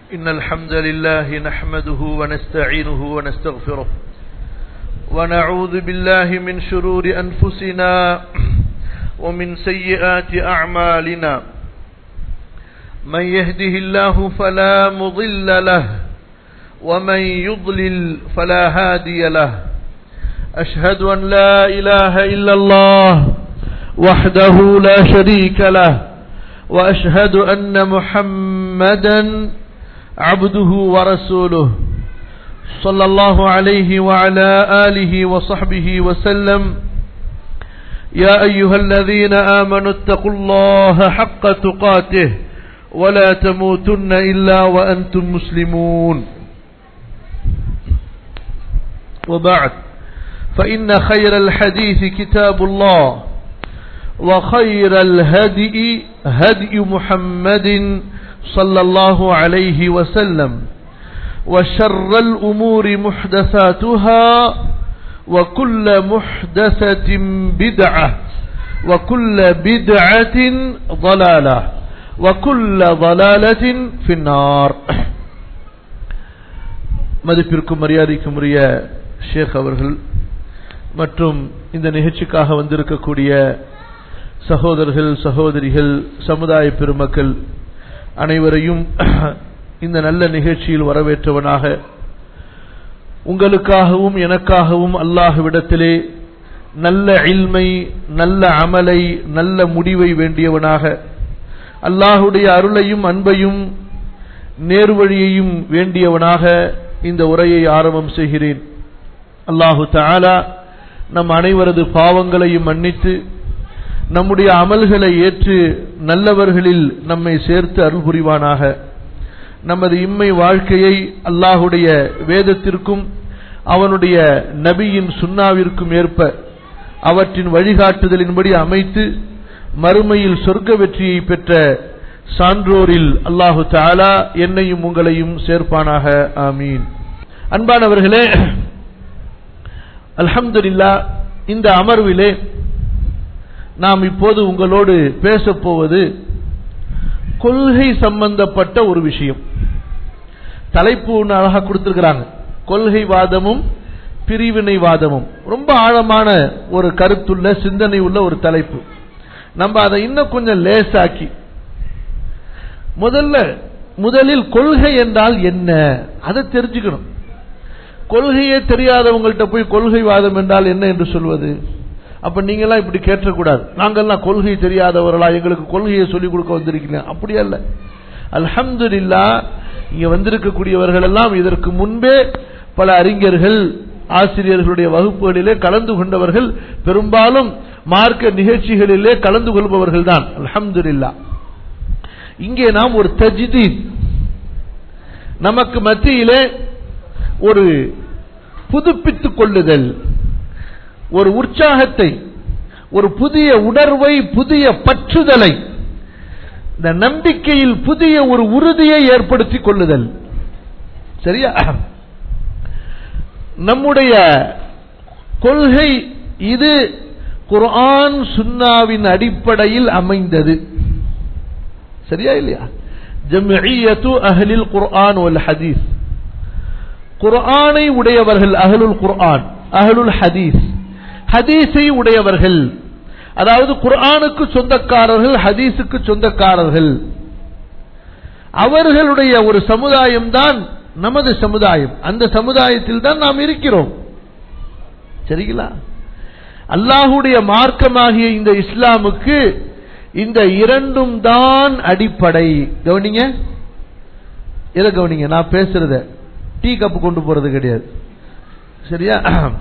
إن الحمد لله نحمده ونستعينه ونستغفره ونعوذ بالله من شرور أنفسنا ومن سيئات أعمالنا من يهده الله فلا مضل له ومن يضلل فلا هادي له أشهد أن لا إله إلا الله وحده لا شريك له وأشهد أن محمدا عبده ورسوله صلى الله عليه وعلى آله وصحبه وسلم يا أيها الذين آمنوا اتقوا الله حق تقاته ولا تموتن إلا وأنتم مسلمون وبعد فإن خير الحديث كتاب الله وخير الهدي هدي محمد صلى الله عليه وسلم وشر الأمور محدثاتها وكل محدثة بدعة وكل بدعة ضلالة وكل ضلالة في النار மதிப்பிற்கும் மரியாதைக்கும் உரிய ஷேக் அவர்கள் மற்றும் இந்த நிகழ்ச்சிக்காக வந்திருக்கக்கூடிய சகோதரர்கள் சகோதரிகள் சமுதாய பெருமக்கள் அனைவரையும் இந்த நல்ல நிகழ்ச்சியில் வரவேற்றவனாக உங்களுக்காகவும் எனக்காகவும் அல்லாஹுவிடத்திலே நல்ல இல்மை நல்ல அமலை நல்ல முடிவை வேண்டியவனாக அல்லாஹுடைய அருளையும் அன்பையும் நேர்வழியையும் வேண்டியவனாக இந்த உரையை ஆரம்பம் செய்கிறேன் அல்லாஹு தாலா நம் அனைவரது பாவங்களையும் மன்னித்து நம்முடைய அமல்களை ஏற்று நல்லவர்களில் நம்மை சேர்த்து அருள் புரிவானாக நமது இம்மை வாழ்க்கையை அல்லாஹுடைய வேதத்திற்கும் அவனுடைய நபியின் சுண்ணாவிற்கும் ஏற்ப அவற்றின் வழிகாட்டுதலின்படி அமைத்து மறுமையில் சொர்க்க வெற்றியை பெற்ற சான்றோரில் அல்லாஹு தாலா என்னையும் உங்களையும் சேர்ப்பானாக ஆமீன் அன்பானவர்களே அல்ஹம்துல்லா இந்த அமர்விலே நாம் இப்போது உங்களோடு பேசப் போவது கொள்கை சம்பந்தப்பட்ட ஒரு விஷயம் தலைப்பு ஒன்று அழகா கொடுத்திருக்கிறாங்க கொள்கைவாதமும் பிரிவினைவாதமும் ரொம்ப ஆழமான ஒரு கருத்துள்ள சிந்தனை உள்ள ஒரு தலைப்பு நம்ம அதை இன்னும் கொஞ்சம் லேசாக்கி முதல்ல முதலில் கொள்கை என்றால் என்ன அதை தெரிஞ்சுக்கணும் கொள்கையே தெரியாதவங்கள்ட்ட போய் கொள்கைவாதம் என்றால் என்ன என்று சொல்வது அப்ப நீங்க எல்லாம் இப்படி கேட்டக்கூடாது நாங்கெல்லாம் கொள்கை தெரியாதவர்களா எங்களுக்கு கொள்கையை சொல்லிக் கொடுக்க வந்திருக்கீங்க அப்படி அல்ல அல்ஹம்து இல்லா இங்க வந்திருக்கக்கூடியவர்கள் எல்லாம் இதற்கு முன்பே பல அறிஞர்கள் ஆசிரியர்களுடைய வகுப்புகளிலே கலந்து கொண்டவர்கள் பெரும்பாலும் மார்க்க நிகழ்ச்சிகளிலே கலந்து கொள்பவர்கள் தான் அல்ஹம்து இல்லா இங்கே நாம் ஒரு தஜ்தீத் நமக்கு மத்தியிலே ஒரு புதுப்பித்துக் கொள்ளுதல் ஒரு உற்சாகத்தை ஒரு புதிய உணர்வை புதிய பற்றுதலை இந்த நம்பிக்கையில் புதிய ஒரு உறுதியை ஏற்படுத்திக் கொள்ளுதல் சரியா நம்முடைய கொள்கை இது குர்ஆன் சுன்னாவின் அடிப்படையில் அமைந்தது சரியா இல்லையா ஜம்இயத்து அஹ்லில் குர்ஆன் வல் ஹதீஸ் குர்ஆனை உடையவர்கள் அஹ்லுல் குர்ஆன் அஹ்லுல் ஹதீஸ் ஹதீஸை உடையவர்கள் அதாவது குர்ஆனுக்கு சொந்தக்காரர்கள் ஹதீஸுக்கு சொந்தக்காரர்கள் அவர்களுடைய ஒரு சமுதாயம் தான் நமது சமுதாயம் அந்த சமுதாயத்தில் தான் நாம் இருக்கிறோம் சரிங்களா அல்லாஹுடைய மார்க்கமாகிய இந்த இஸ்லாமுக்கு இந்த இரண்டும் தான் அடிப்படை கவனிங்க எதை கவனிங்க நான் பேசுறத டீ கப்பு கொண்டு போறது கிடையாது சரியா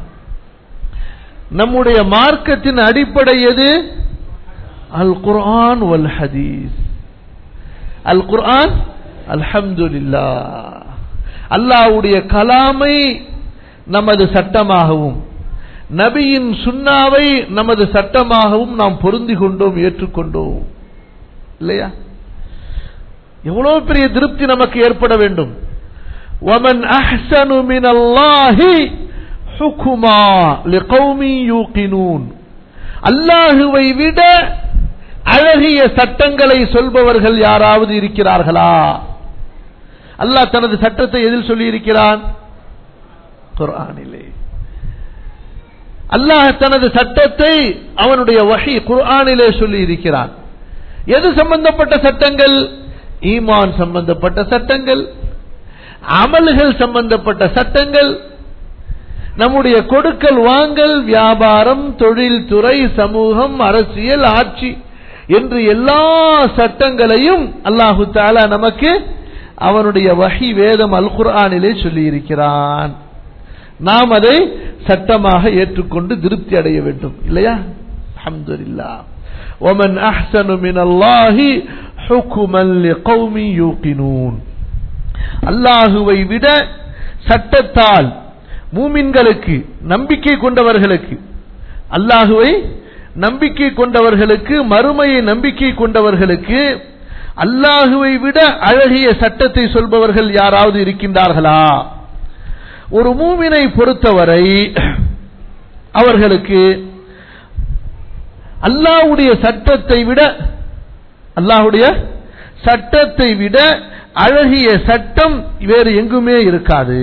நம்முடைய மார்க்கத்தின் அடிப்படை எது அல் குர்ஆன் வல் ஹதீஸ் அல் குர்ஆன் அல்ஹம்துலில்லா அல்லாஹ்வுடைய கலாமை நமது சட்டமாகவும் நபியின் சுண்ணாவை நமது சட்டமாகவும் நாம் பொருந்தி கொண்டோம் ஏற்றுக்கொண்டோம் இல்லையா எவ்வளவு பெரிய திருப்தி நமக்கு ஏற்பட வேண்டும் ومن أحسن من الله حكما لقوم يوقنون அல்லாஹுவை விட அழகிய சட்டங்களை சொல்பவர்கள் யாராவது இருக்கிறார்களா அல்லாஹ் தனது சட்டத்தை எதில் சொல்லி இருக்கிறான் குர்ஆனிலே அல்லாஹ் தனது சட்டத்தை அவனுடைய வகை குர்ஆனிலே சொல்லி இருக்கிறான் எது சம்பந்தப்பட்ட சட்டங்கள் ஈமான் சம்பந்தப்பட்ட சட்டங்கள் அமல்கள் சம்பந்தப்பட்ட சட்டங்கள் நம்முடைய கொடுக்கல் வாங்கல் வியாபாரம் தொழில்துறை சமூகம் அரசியல் ஆட்சி என்று எல்லா சட்டங்களையும் அல்லாஹு தாலா நமக்கு அவனுடைய வகை வேதம் அல் குர்ஆனிலே சொல்லி இருக்கிறான் நாம் அதை சட்டமாக ஏற்றுக்கொண்டு திருப்தி அடைய வேண்டும் இல்லையா அல்ஹம்துலில்லா ومن احسن من الله حكما لقوم يوقنون அல்லாஹுவை விட சட்டத்தால் மூமின்களுக்கு நம்பிக்கை கொண்டவர்களுக்கு அல்லாஹுவை நம்பிக்கை கொண்டவர்களுக்கு மறுமையை நம்பிக்கை கொண்டவர்களுக்கு அல்லாஹுவை விட அழகிய சட்டத்தை சொல்பவர்கள் யாராவது இருக்கின்றார்களா ஒரு மூமினை பொறுத்தவரை அவர்களுக்கு அல்லாஹ்வுடைய சட்டத்தை விட அல்லாஹ்வுடைய சட்டத்தை விட அழகிய சட்டம் வேறு எங்குமே இருக்காது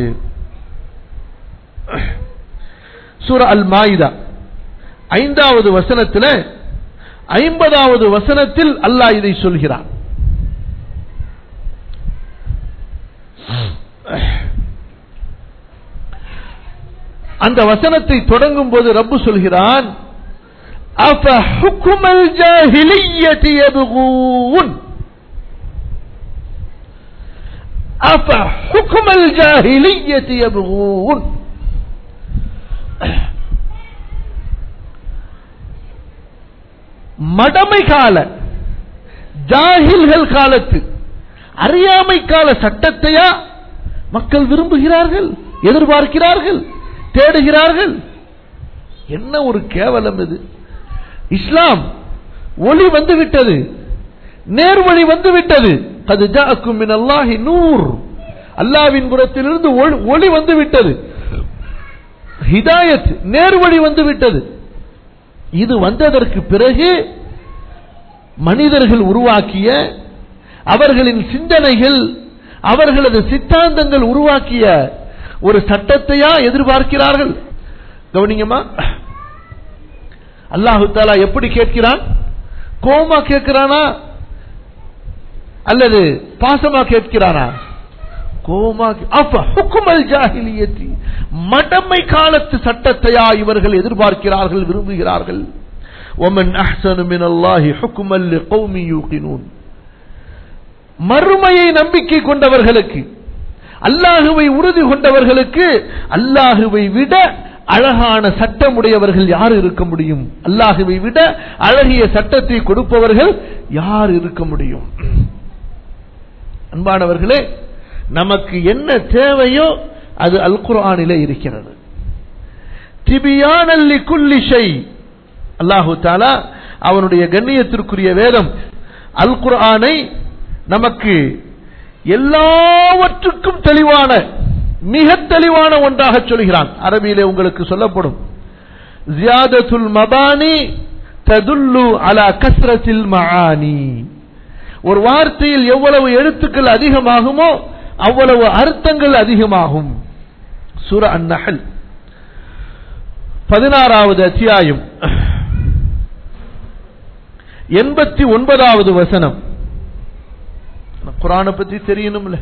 சூர அல் மாயிதா ஐந்தாவது வசனத்தில் ஐம்பதாவது வசனத்தில் அல்லாஹ் இதை சொல்கிறான் அந்த வசனத்தை தொடங்கும் போது ரப்பு சொல்கிறான் أفحكم الجاهلية يبغون أفحكم الجاهلية يبغون மடமை கால ஜாகில்கள் காலத்து அறியாமை கால சட்டத்தையா மக்கள் விரும்புகிறார்கள் எதிர்பார்க்கிறார்கள் தேடுகிறார்கள் என்ன ஒரு கேவலம் இது இஸ்லாம் ஒளி வந்து விட்டது நேர்வழி வந்து விட்டது அது ஜாக்கும் மின் அல்லாஹி நூர் அல்லாவின் புறத்திலிருந்து ஒளி- ஒளி வந்து விட்டது ஹிதாயத் நேர்வழி வந்து விட்டது இது வந்ததற்கு பிறகு மனிதர்கள் உருவாக்கிய அவர்களின் சிந்தனைகள் அவர்களது சித்தாந்தங்கள் உருவாக்கிய ஒரு சட்டத்தையா எதிர்பார்க்கிறார்கள் கவனிங்கம்மா அல்லாஹு தாலா எப்படி கேட்கிறான் கோமா கேட்கிறானா அல்லது பாசமா கேட்கிறானா கோமா கே- அப்ப ஹுக்குமல் ஜாஹிலியத்தி மடமை காலத்து சட்டத்தையா இவர்கள் எதிர்பார்க்கிறார்கள் விரும்புகிறார்கள் ومن احسن من الله حكما لقوم يوقنون மறுமையை நம்பிக்கை கொண்டவர்களுக்கு அல்லாஹுவை உறுதி கொண்டவர்களுக்கு அல்லாஹுவை விட அழகான சட்டமுடையவர்கள் யார் இருக்க முடியும் அல்லாஹுவை விட அழகிய சட்டத்தை கொடுப்பவர்கள் யார் இருக்க முடியும் அன்பானவர்களே நமக்கு என்ன தேவையோ அது அல் குர்ஆனிலே இருக்கிறது திபியானல்லி குல்லி ஷை அல்லாஹு தாலா அவனுடைய கண்ணியத்திற்குரிய வேதம் அல் குர்ஆனை நமக்கு எல்லாவற்றுக்கும் தெளிவான மிக தெளிவான ஒன்றாக சொல்கிறான் அரபியிலே உங்களுக்கு சொல்லப்படும் ஜியாதத்துல் மபானி ததுல்லு அலா கஸ்ரத்தில் மஆனி ஒரு வார்த்தையில் எவ்வளவு எழுத்துக்கள் அதிகமாகுமோ அவ்வளவு அர்த்தங்கள் அதிகமாகும் சூர அந்நஹல் பதினாறாவது அத்தியாயம் எண்பத்தி ஒன்பதாவது வசனம் குரானை பத்தி தெரியணும்ல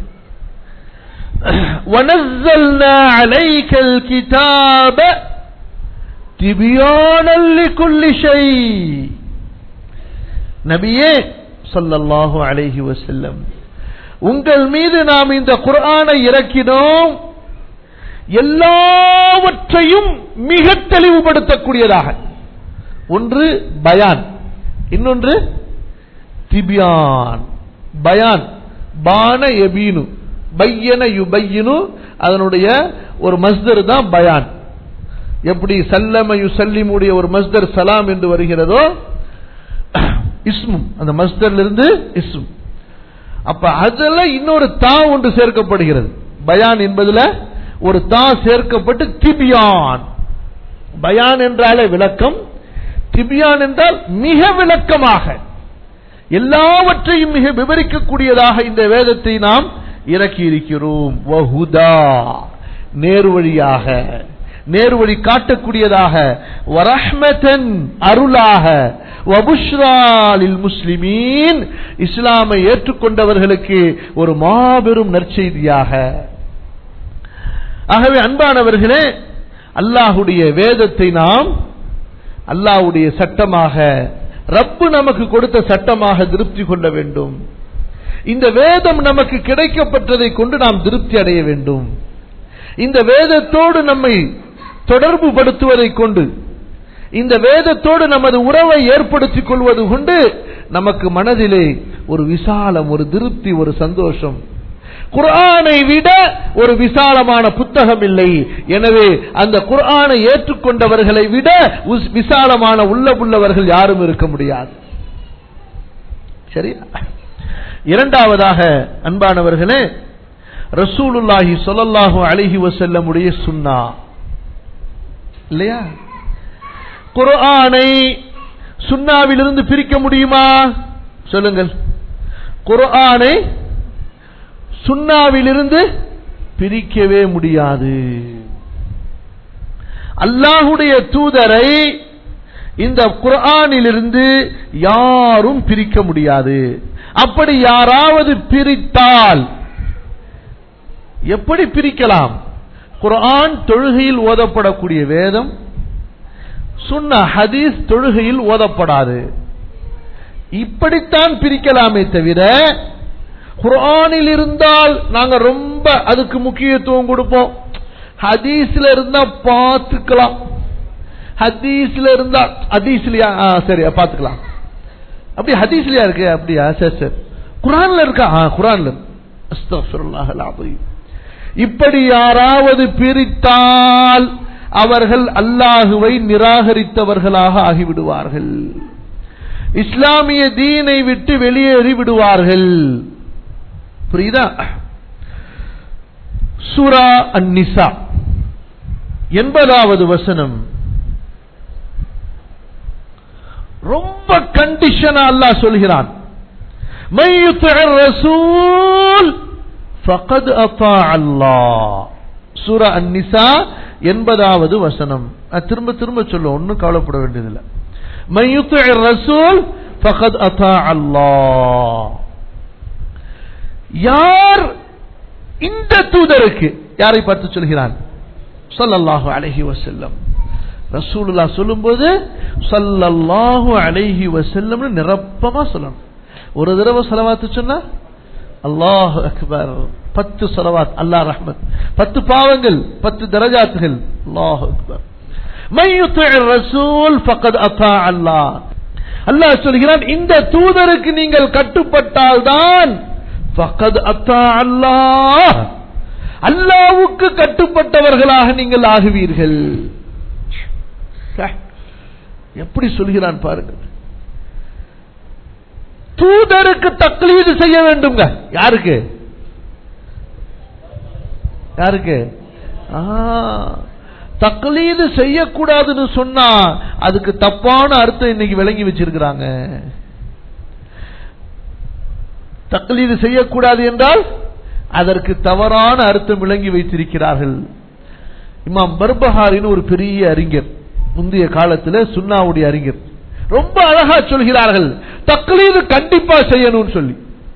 ونزلنا عليك الكتاب تبيانا لكل شيء நபியே ஸல்லல்லாஹு அலைஹி வஸல்லம் உங்கள் மீது நாம் இந்த குர்ஆனை இறக்கினோம் எல்லாவற்றையும் மிக தெளிவுபடுத்தக்கூடியதாக ஒன்று பயான் இன்னொன்று திபியான் பயான் பான எபீனு பையன யுபையினு அதனுடைய ஒரு மஸ்தர் தான் பயான் எப்படி சல்லம யுசல்லிமுடைய ஒரு மஸ்தர் சலாம் என்று வருகிறதோ இஸ்மும் அந்த மஸ்தர்ல இருந்து இஸ்ம் அப்ப அதுல இன்னொரு தா ஒன்று சேர்க்கப்படுகிறது பயான் என்பதுல ஒரு தா சேர்க்கப்பட்டு திபியான் பயான் என்றாலே விளக்கம் திபியான் என்றால் மிக விளக்கமாக எல்லாவற்றையும் மிக விவரிக்கக்கூடியதாக இந்த வேதத்தை நாம் இறக்கி இருக்கிறோம் வஹுதா நேர்வழியாக நேர்வழி காட்டக்கூடியதாக வரஹ்மதன் அருளாக வபுஷ்ராலில் முஸ்லிமீன் இஸ்லாமை ஏற்றுக்கொண்டவர்களுக்கு ஒரு மாபெரும் நற்செய்தியாக ஆகவே அன்பானவர்களே அல்லாஹுடைய வேதத்தை நாம் அல்லாஹுடைய சட்டமாக ரப்பு நமக்கு கொடுத்த சட்டமாக திருப்தி கொள்ள வேண்டும் இந்த வேதம் நமக்கு கிடைக்கப்பட்டதை கொண்டு நாம் திருப்தி அடைய வேண்டும் இந்த வேதத்தோடு நம்மை தொடர்பு படுத்துவதை கொண்டு இந்த வேதத்தோடு நமது உறவை ஏற்படுத்திக் கொள்வது கொண்டு நமக்கு மனதிலே ஒரு விசாலம் ஒரு திருப்தி ஒரு சந்தோஷம் குர்ஆனை விட ஒரு விசாலமான புத்தகம் இல்லை எனவே அந்த குர்ஆனை ஏற்றுக்கொண்டவர்களை விட உஸ்- விசாலமான உள்ளமுள்ளவர்கள் யாரும் இருக்க முடியாது சரியா இரண்டாவதாக அன்பானவர்களே ரசூலுல்லாஹி ஸல்லல்லாஹு அலைஹி வஸல்லமுடைய சுன்னா இல்லையா குர்ஆனை சுன்னாவிலிருந்து பிரிக்க முடியுமா சொல்லுங்கள் குர்ஆனை சுன்னாவிலிருந்து பிரிக்கவே முடியாது அல்லாஹுடைய தூதரை இந்த குர்ஆனிலிருந்து யாரும் பிரிக்க முடியாது அப்படி யாராவது பிரித்தால் எப்படி பிரிக்கலாம் குர்ஆன் தொழுகையில் ஓதப்படக்கூடிய வேதம் சுன்ன ஹதீஸ் தொழுகையில் ஓதப்படாது இப்படித்தான் பிரிக்கலாமே தவிர குர்ஆனில் இருந்தால் நாங்க ரொம்ப அதுக்கு முக்கியத்துவம் கொடுப்போம் ஹதீஸ்ல இருந்தா பார்த்துக்கலாம் ஹதீஸ்ல இருந்தா ஹதீஸ்லயா ஆ, சரி பார்த்துக்கலாம் அப்படி ஹதீஸ்லயா இருக்கு அப்படியா சரி சரி குரான்ல இருக்கா ஆ, குரான்ல இருக்கு. அஸ்தக்ஃபிருல்லாஹ் அல்-அஸீம். இப்படி யாராவது பிரித்தால் அவர்கள் அல்லாஹுவை நிராகரித்தவர்களாக ஆகிவிடுவார்கள் இஸ்லாமிய தீனை விட்டு வெளியேறி விடுவார்கள் புரியுதா சூரா அந்நிசா எண்பதாவது வசனம் ரொம்ப கண்டிஷனா அல்லாஹ் சொல்கிறான் "மை யுத்தி'ர் ரசூல் ஃபகத் அத்தா அல்லாஹ்." சூரா அந்நிசா எண்பதாவது வசனம் அது திரும்ப திரும்ப சொல்லும் ஒன்னும் கவலைப்பட வேண்டியதில்லை "மை யுத்தி'ர் ரசூல் ஃபகத் அத்தா அல்லாஹ்." யார் இந்த தூதருக்கு யாரை பார்த்து சொல்கிறான் ஸல்லல்லாஹு அலைஹி வஸல்லம் ரசூலுல்லாஹ் சொல்லும்போது ஸல்லல்லாஹு அலைஹி வஸல்லம்னு நிரப்பமா சொல்லணும் ஒரு தடவை ஸலவாத்து சொன்னா அல்லாஹ் அக்பர் பத்து ஸலவாத் அல்லாஹ் ரஹ்மத் பத்து பாவங்கள் பத்து தரஜாத்துகள் அல்லாஹ் அக்பர் மை யுத்தி'ர் ரசூல் ஃபகத் அத்தா அல்லாஹ் அல்லாஹ் சொல்கிறான் இந்த தூதருக்கு நீங்கள் கட்டுப்பட்டால் தான் ஃபகத் அத்தா அல்லாஹ் அல்லாவுக்கு கட்டுப்பட்டவர்களாக நீங்கள் ஆகுவீர்கள் ச, எப்படி சொல்கிறான் பாருங்கள் தூதருக்கு தக்லீது செய்ய வேண்டுங்க யாருக்கு யாருக்கு ஆ, தக்லீது செய்யக்கூடாதுன்னு சொன்னா அதுக்கு தப்பான அர்த்தம் இன்னைக்கு விளங்கி வச்சிருக்கிறாங்க தக்லீது செய்யக்கூடாது என்றால் அதற்கு தவறான அர்த்தம் விளங்கி வைத்திருக்கிறார்கள் இமாம் பர்பஹாரின்னு ஒரு பெரிய அறிஞர் முந்தைய காலத்துல சுன்னாவுடைய அறிஞர் ரொம்ப அழகா சொல்கிறார்கள் தக்லீது கண்டிப்பா செய்யணும்னு சொல்லி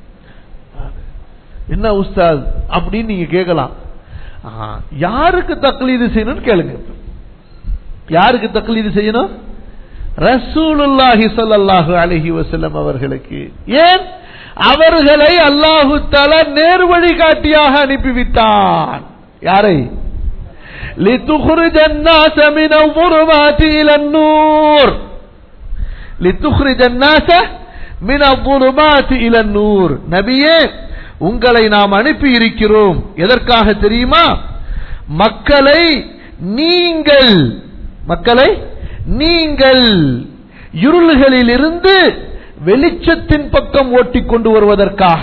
என்ன உஸ்தாத் அப்படின்னு நீங்க கேட்கலாம் ஆ, யாருக்கு தக்லீது செய்யணும்னு கேளுங்க யாருக்கு தக்லீது செய்யணும் ரசூலுல்லாஹி ஸல்லல்லாஹு அலைஹி வஸல்லம் அவர்களுக்கு ஏன் அவர்களை அல்லாஹு தஆலா நேர்வழி காட்டியாக அனுப்பிவிட்டான் யாரை لتخرج الناس من الظلمات إلى النور لتخرج الناس من الظلمات إلى النور நபியே உங்களை நாம் அனுப்பி இருக்கிறோம் எதற்காக தெரியுமா மக்களை நீங்கள் மக்களை நீங்கள் இருள்களில் இருந்து வெளிச்சத்தின் பக்கம் ஓட்டிக் கொண்டு வருவதற்காக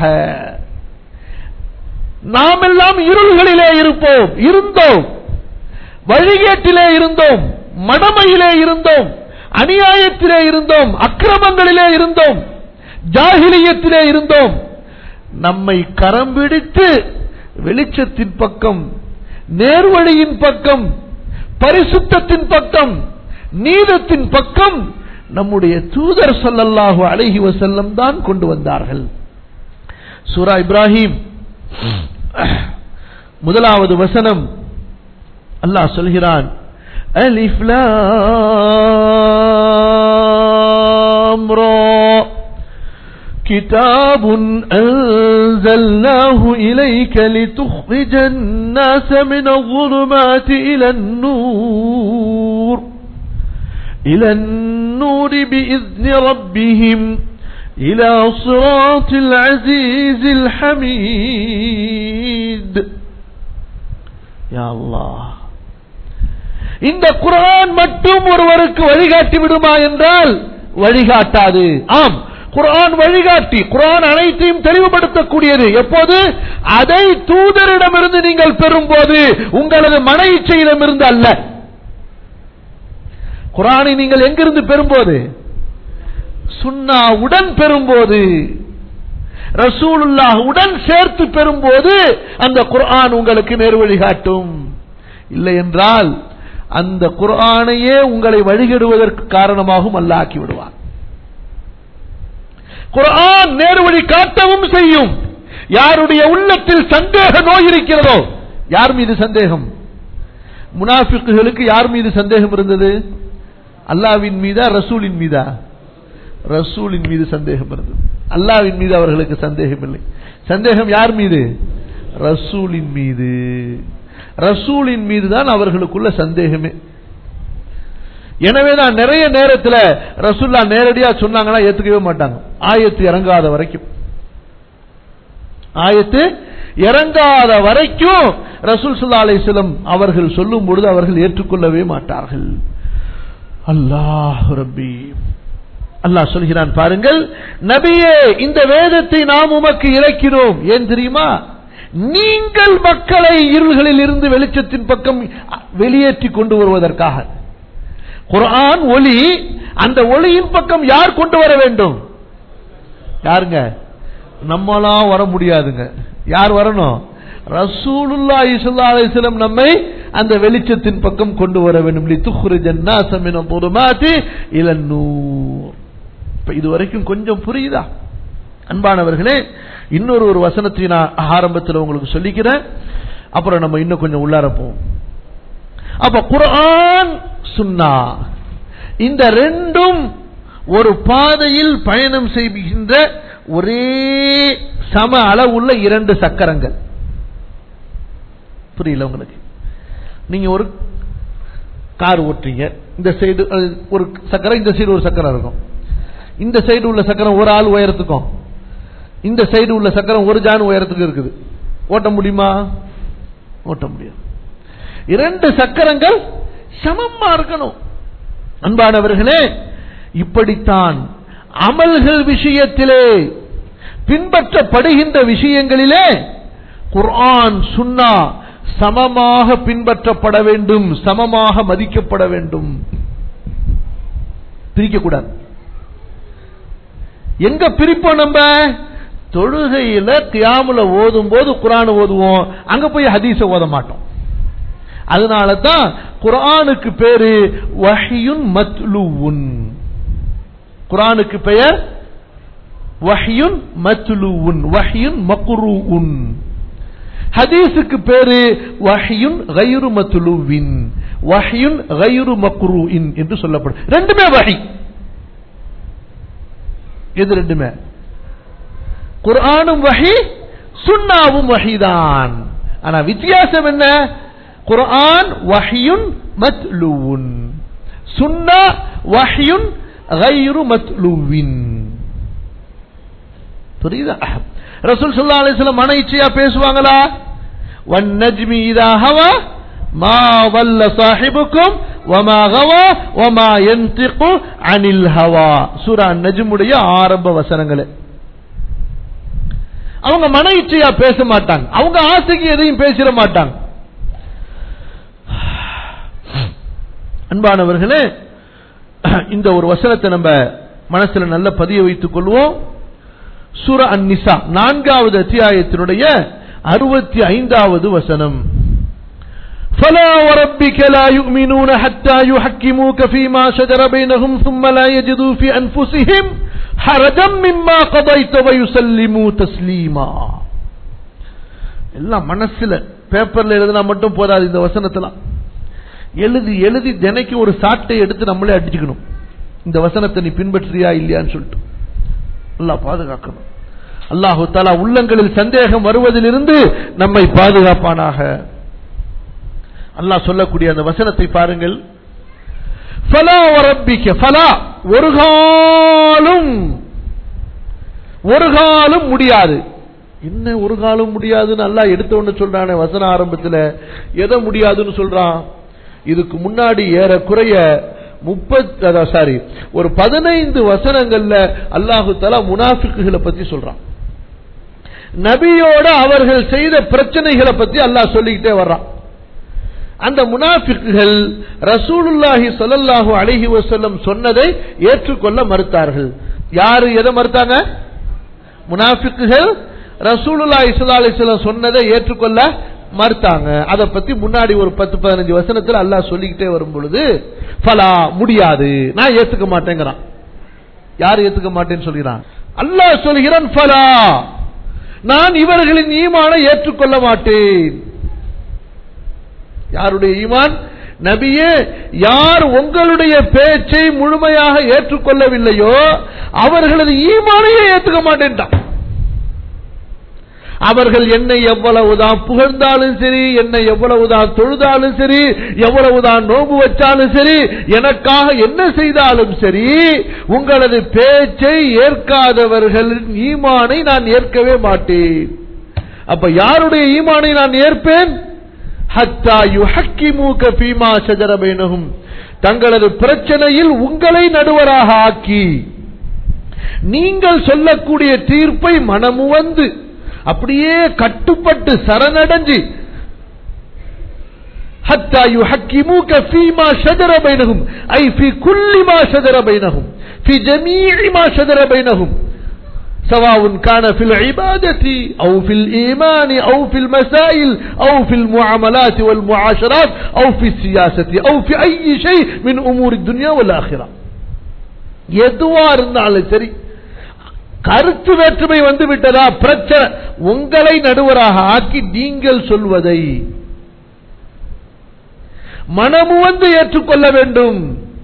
நாமெல்லாம் இருள்களிலே இருப்போம் இருந்தோம் வழிகேட்டிலே இருந்தோம் மடமையிலே இருந்தோம் அநியாயத்திலே இருந்தோம் அக்கிரமங்களிலே இருந்தோம் ஜாகிலியத்திலே இருந்தோம் நம்மை கரம் பிடித்து வெளிச்சத்தின் பக்கம் நேர்வழியின் பக்கம் பரிசுத்தத்தின் பக்கம் நீதத்தின் பக்கம் நம்முடைய தூதர் ஸல்லல்லாஹு அலைஹி வஸல்லம் தான் கொண்டு வந்தார்கள் சூரா இப்ராஹிம் முதலாவது வசனம் அல்லாஹ் சொல்கிறான் அலிஃப் லாம் ரா كتاب أنزلناه إليك لتخرج الناس من الظلمات إلى النور إلى النور بإذن ربهم إلى صراط العزيز الحميد يا الله இந்த குரான் மட்டும் ஒருவருக்கு வழிகாட்டி விடுமா என்றால் வழிகாட்டாது ஆம் குரான் வழிகாட்டி குரான் அனைத்தையும் தெளிவுபடுத்தக்கூடியது எப்போது அதை தூதரிடமிருந்து நீங்கள் பெறும்போது உங்களது மன இச்சையிடமிருந்து அல்ல குரானை நீங்கள் எங்கிருந்து பெறும்போது சுன்னாவுடன் பெறும்போது ரசூலுல்லாஹ் உடன் சேர்த்து பெறும்போது அந்த குர்ஆன் உங்களுக்கு நேர் வழிகாட்டும் இல்லை என்றால் அந்த குர்ஆனையே உங்களை வழிகெடுவதற்கு காரணமாகவும் அல்ல ஆக்கி விடுவான் குர்ஆன் நேர்வழி காட்டவும் செய்யும் யாருடைய உள்ளத்தில் சந்தேக நோய் இருக்கிறதோ யார் மீது சந்தேகம் முனாஃபிக்குகளுக்கு யார் மீது சந்தேகம் இருந்தது அல்லாவின் மீதா ரசூலின் மீதா ரசூலின் மீது சந்தேகம் இருந்தது அல்லாவின் மீது அவர்களுக்கு சந்தேகம் இல்லை சந்தேகம் யார் மீது ரசூலின் மீது ரசூலின் மீது தான் அவர்களுக்குள்ள சந்தேகமே எனவேதான் நிறைய நேரத்தில் ரசூல்லா நேரடியா சொன்னாங்கன்னா ஏத்துக்கவே மாட்டாங்க ஆயத்து இறங்காத வரைக்கும் ஆயத்து இறங்காத வரைக்கும் ரசூல் சுல்லா அலிஸ்லம் அவர்கள் சொல்லும் பொழுது அவர்கள் ஏற்றுக்கொள்ளவே மாட்டார்கள் அல்லாஹ் ரப்பி அல்லாஹ் சொல்கிறான் பாருங்கள் நபியே இந்த வேதத்தை நாம் உமக்கு இறக்கிறோம் ஏன் தெரியுமா நீங்கள் மக்களை இருள்களில் இருந்து வெளிச்சத்தின் பக்கம் வெளியேற்றி கொண்டு வருவதற்காக குர்ஆன் ஒளி அந்த ஒளியின் பக்கம் யார் கொண்டு வர வேண்டும் யாருங்க நம்மளாம் வர முடியாதுங்க யார் வரணும் ரசூலுல்லா இசுல்லா அலிஸ்லம் நம்மை அந்த வெளிச்சத்தின் பக்கம் கொண்டு வர வேண்டும் துஹ்ருஜன்னாசமின பொதுமாத்தி இளநூர் இப்ப இது வரைக்கும் கொஞ்சம் புரியுதா அன்பானவர்களே இன்னொரு ஒரு வசனத்தை நான் ஆரம்பத்தில் உங்களுக்கு சொல்லிக்கிறேன் அப்புறம் நம்ம இன்னும் கொஞ்சம் உள்ளாரப்போம் அப்ப குர்ஆன் சுன்னா இந்த ரெண்டும் ஒரு பாதையில் பயணம் செய்கின்ற ஒரே சம அளவுள்ள இரண்டு சக்கரங்கள் புரியல உங்களுக்கு நீங்க ஒரு கார் ஓட்டுறீங்க இந்த சைடு ஒரு சக்கரம் இந்த சைடு ஒரு சக்கரம் இருக்கும் இந்த சைடு உள்ள சக்கரம் ஒரு ஆள் உயரத்துக்கும் இந்த சைடு உள்ள சக்கரம் ஒரு ஜான் உயரத்துக்கு இருக்குது ஓட்ட முடியுமா ஓட்ட முடியாது இரண்டு சக்கரங்கள் சமமா இருக்கணும் அன்பானவர்களே இப்படித்தான் அமல்கள் விஷயத்திலே பின்பற்றப்படுகின்ற விஷயங்களிலே குர்ஆன் சுன்னா சமமாக பின்பற்றப்பட வேண்டும் சமமாக மதிக்கப்பட வேண்டும் பிரிக்கக்கூடாது எங்க பிரிப்போம் நம்ம தொழுகையில கியாமுல ஓதும் போது குரான் ஓதுவோம் அங்க போய் ஹதீஸ ஓத மாட்டோம் அதனால தான் குரானுக்கு பேரு வஹியுன் மத்லுவுன் குரானுக்கு பெயர் வஹியுன் மத்லுவுன் வஹியுன் மக்ரூஉன் ஹதீஸுக்கு பேரு வஹியுன் கைரு மத்லுவின் வஹியுன் கைரு மக்ரூஇன் என்று சொல்லப்படும் ரெண்டுமே வஹி எது ரெண்டுமே குர்ஆனும் வஹி சுன்னாவும் வஹிதான் ஆனா வித்தியாசம் என்ன குர்ஆன் வஹியுன் மத்லுவுன் சுன்னா வஹியுன் கைரு மத்லுவின் புரியுதா ரசூல் ஸல்லல்லாஹு அலைஹி வஸல்லம் மன இச்சையா பேசுவாங்களா வன் நஜ்மி இதா ஹவா மா வல்ல சாஹிபுக்கும் வமா கவா வமா யன்திகு அனில் ஹவா சூரா நஜ்முடைய ஆரம்ப வசனங்களே அவங்க மன இச்சையா பேச மாட்டாங்க அவங்க ஆசைக்கு எதையும் பேசிட மாட்டாங்க அன்பானவர்களே இந்த ஒரு வசனத்தை நம்ம மனசுல நல்ல பதிய வைத்துக் கொள்வோம் சூர அந்நிசா நான்காவது அத்தியாயத்தினுடைய அறுபத்தி ஐந்தாவது வசனம் فلا وربك لا يؤمنون حتى يحكموك فيما شجر بينهم ثم لا يجدوا في أنفسهم حرجا مما قضيت ويسلموا تسليما எல்லாம் மனசுல பேப்பர்ல எழுதினா மட்டும் போதாது இந்த வசனத்தெல்லாம் எழுதி எழுதி தினைக்கு ஒரு சாட்டை எடுத்து நம்மளே அடிச்சுக்கணும் இந்த வசனத்தை நீ பின்பற்றியா இல்லையான்னு சொல்லிட்டு அல்லாஹ் பாதுகாக்கணும் அல்லாஹு தாலா உள்ளங்களில் சந்தேகம் வருவதிலிருந்து நம்மை பாதுகாப்பானாக அல்லாஹ் சொல்லக்கூடிய அந்த வசனத்தை பாருங்கள் ஃபலா வரப்பிக்க ஃபலா ஒரு காலும் ஒரு காலும் முடியாது என்ன ஒரு காலம் முடியாதுன்னு அல்லாஹ் எடுத்த ஒன்று சொல்றானே வசன ஆரம்பத்தில் எதை முடியாதுன்னு சொல்றான் இதுக்கு முன்னாடி ஏறக்குறைய முப்பத் சாரி ஒரு பதினைந்து வசனங்கள்ல அல்லாஹு தலா முனாஃபிக்குகளை பத்தி சொல்றான் நபியோட அவர்கள் செய்த பிரச்சனைகளை பத்தி அல்லாஹ் சொல்லிக்கிட்டே வர்றான் அந்த முனாஃபிக்குகள் ரசூலுல்லாஹி ஸல்லல்லாஹு அலைஹி வஸல்லம் சொன்னதை ஏற்றுக்கொள்ள மறுத்தார்கள் யாரு எதை மறுத்தாங்க முனாஃபிக்குகள் ரசூலுல்லாஹி ஸல்லல்லாஹு அலைஹி வஸல்லம் சொன்னதை ஏற்றுக்கொள்ள மறுத்தாங்க அதை பத்தி முன்னாடி ஒரு பத்து பதினஞ்சு வசனத்தில் அல்லாஹ் சொல்லிக்கிட்டே வரும் பொழுது ஃபலா முடியாது நான் ஏத்துக்க மாட்டேங்கிறான் யார் ஏத்துக்க மாட்டேன்னு சொல்கிறான் அல்லாஹ் சொல்கிறான் ஃபலா நான் இவர்களின் ஈமானை ஏற்றுக்கொள்ள மாட்டேன் யாருடைய ஈமான் நபியே யார் உங்களுடைய பேச்சை முழுமையாக ஏற்றுக்கொள்ளவில்லையோ அவர்களது ஈமானையே ஏற்றுக்க மாட்டேன்ட்டான் அவர்கள் என்னை எவ்வளவுதான் புகழ்ந்தாலும் சரி என்னை எவ்வளவுதான் தொழுதாலும் சரி எவ்வளவுதான் நோம்பு வச்சாலும் சரி எனக்காக என்ன செய்தாலும் சரி உங்களது பேச்சை ஏற்காதவர்களின் ஈமானை நான் ஏற்கவே மாட்டேன் அப்ப யாருடைய ஈமானை நான் ஏற்பேன் ஹத்தா யுஹக்கிமூக ஃபீமா ஷஜர பைனஹும் தங்களது பிரச்சனையில் உங்களை நடுவராக ஆக்கி நீங்கள் சொல்லக்கூடிய தீர்ப்பை மனமுவந்து அப்படியே கட்டுப்பட்டு சரணடைஞ்சு حتى يحكموك فيما شجر بينهم أي في كل ما شجر بينهم في جميع ما شجر بينهم سواء كان في العبادة أو في الإيمان أو في المسائل أو في المعاملات والمعاشرات أو في السياسة أو في أي شيء من أمور الدنيا والآخرة எதுவா இருந்தாலும் சரி கருத்து வேற்றுமை வந்து விட்டதா பிரச்சனை உங்களை நடுவராக ஆக்கி நீங்கள் சொல்வதை மனமு வந்து ஏற்றுக்கொள்ள வேண்டும்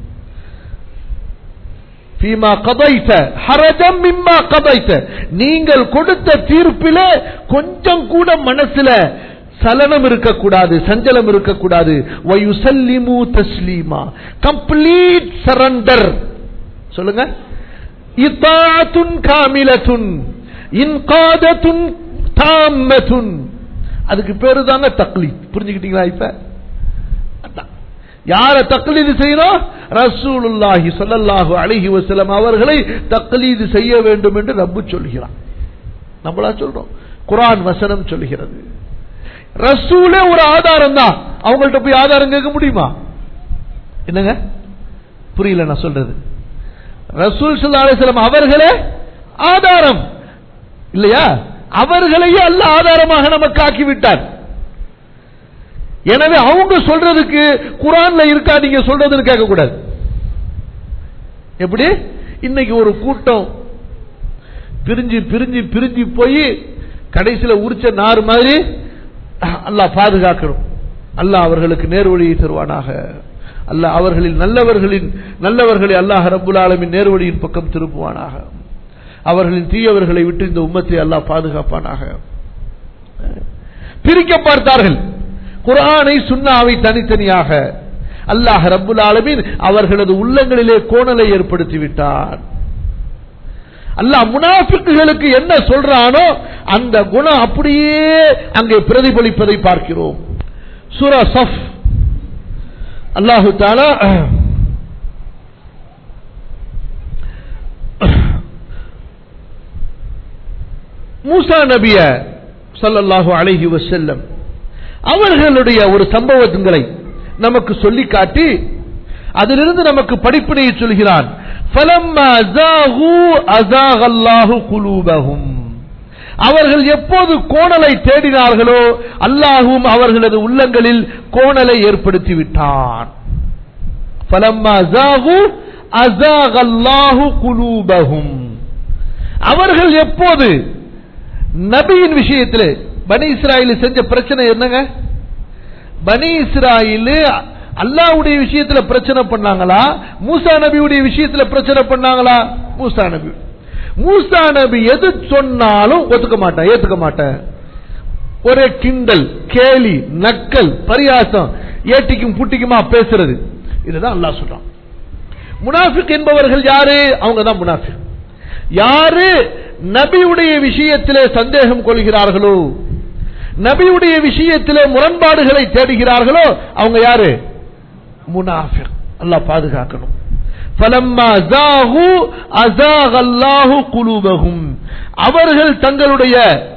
ஃபீமா கதைத்த ஹரஜம் மிம்மா கதைத்த நீங்கள் கொடுத்த தீர்ப்பிலே கொஞ்சம் கூட மனசுல சலனம் இருக்கக்கூடாது சஞ்சலம் இருக்கக்கூடாது வயுசல்லிமு தஸ்லீமா கம்ப்ளீட் சரண்டர் சொல்லுங்க இத்தாத்துன் காமிலத்துன் இன்காதத்துன் தாமத்துன் அதுக்கு பேரு தாங்க தக்லீத் புரிஞ்சுக்கிட்டீங்களா இப்ப அதான். யார தக்லீது செய்யணும் ரசூலுல்லாஹி ஸல்லல்லாஹு அலைஹி வஸல்லம் அவர்களை தக்லீது செய்ய வேண்டும் என்று ரப்பு சொல்கிறான் நம்மளா சொல்றோம் குர்ஆன் வசனம் சொல்கிறது ரசூலே ஒரு ஆதாரம் தான் அவங்கள்ட்ட போய் ஆதாரம் கேட்க முடியுமா என்னங்க புரியல நான் சொல்றது ரசூல் ஸல்லல்லாஹு அலைஹி வஸல்லம் அவர்களே ஆதாரம் இல்லையா அவர்களையே அல்ல ஆதாரமாக நமக்கு ஆக்கி விட்டார் எனவே அவங்க சொல்றதுக்கு குரான்ல இருக்கா நீங்க சொல்றதுன்னு கேட்க கூடாது எப்படி இன்னைக்கு ஒரு கூட்டம் பிரிஞ்சு பிரிஞ்சு பிரிஞ்சு போய் கடைசியில உரிச்ச நார் மாதிரி அல்லாஹ் பாதுகாக்கணும் அல்லாஹ் அவர்களுக்கு நேர்வழியை தருவானாக அல்லாஹ் அவர்களில் நல்லவர்களின் நல்லவர்களை அல்லாஹ் ரப்புல் ஆலமின் நேர்வழியின் பக்கம் திருப்புவானாக அவர்களின் தீயவர்களை விட்டு இந்த உம்மத்தை அல்லாஹ் பாதுகாப்பானாக பிரிக்க பார்த்தார்கள் குர்ஆனை சுன்னாவை தனித்தனியாக அல்லாஹ் ரப்புல் ஆலமீன் அவர்களது உள்ளங்களிலே கோணலை ஏற்படுத்தி விட்டார் அல்லாஹ் முனாஃபிக்குகளுக்கு என்ன சொல்றானோ அந்த குணம் அப்படியே அங்கே பிரதிபலிப்பதை பார்க்கிறோம் சூரா சஃப் அல்லாஹு தாலா மூசா நபிய ஸல்லல்லாஹு அலைஹி வஸல்லம் அவர்களுடைய ஒரு சம்பவங்களை நமக்கு சொல்லி காட்டி அதிலிருந்து நமக்கு படிப்பினையை சொல்கிறான் فَلَمَّا زَاغُوا أَزَاغَ اللَّهُ قُلُوبَهُمْ அவர்கள் எப்போது கோணலை தேடினார்களோ அல்லாஹும் அவர்களது உள்ளங்களில் கோணலை ஏற்படுத்தி விட்டான் فَلَمَّا زَاغُوا أَزَاغَ اللَّهُ قُلُوبَهُمْ அவர்கள் எப்போது நபியின் விஷயத்தில் பனி இஸ்ராயில் செஞ்ச பிரச்சனை என்னங்க பனி இஸ்ராயில் அல்லாவுடைய விஷயத்துல பிரச்சனை பண்ணாங்களா மூசா நபியுடைய விஷயத்துல பிரச்சனை பண்ணாங்களா மூசா நபி மூசா நபி எது சொன்னாலும் ஒத்துக்க மாட்டேன் ஏத்துக்க மாட்டேன் ஒரே கிண்டல் கேலி நக்கல் பரியாசம் ஏட்டிக்கும் புட்டிக்குமா பேசுறது இதுதான் அல்லாஹ் சொல்றான் முனாஃபிக் என்பவர்கள் யாரு அவங்க தான் முனாஃபிக் யாரு நபியுடைய விஷயத்திலே சந்தேகம் கொள்கிறார்களோ நபியுடைய விஷயத்திலே முரண்பாடுகளை தேடுகிறார்களோ அவங்க யாரு முனாஃபிக் அல்லாஹ் பாதுகாக்கணும் فَلَمَّا زَاغُوا أَزَاغَ اللَّهُ قُلُوبَهُمْ அவர்கள் தங்களுடைய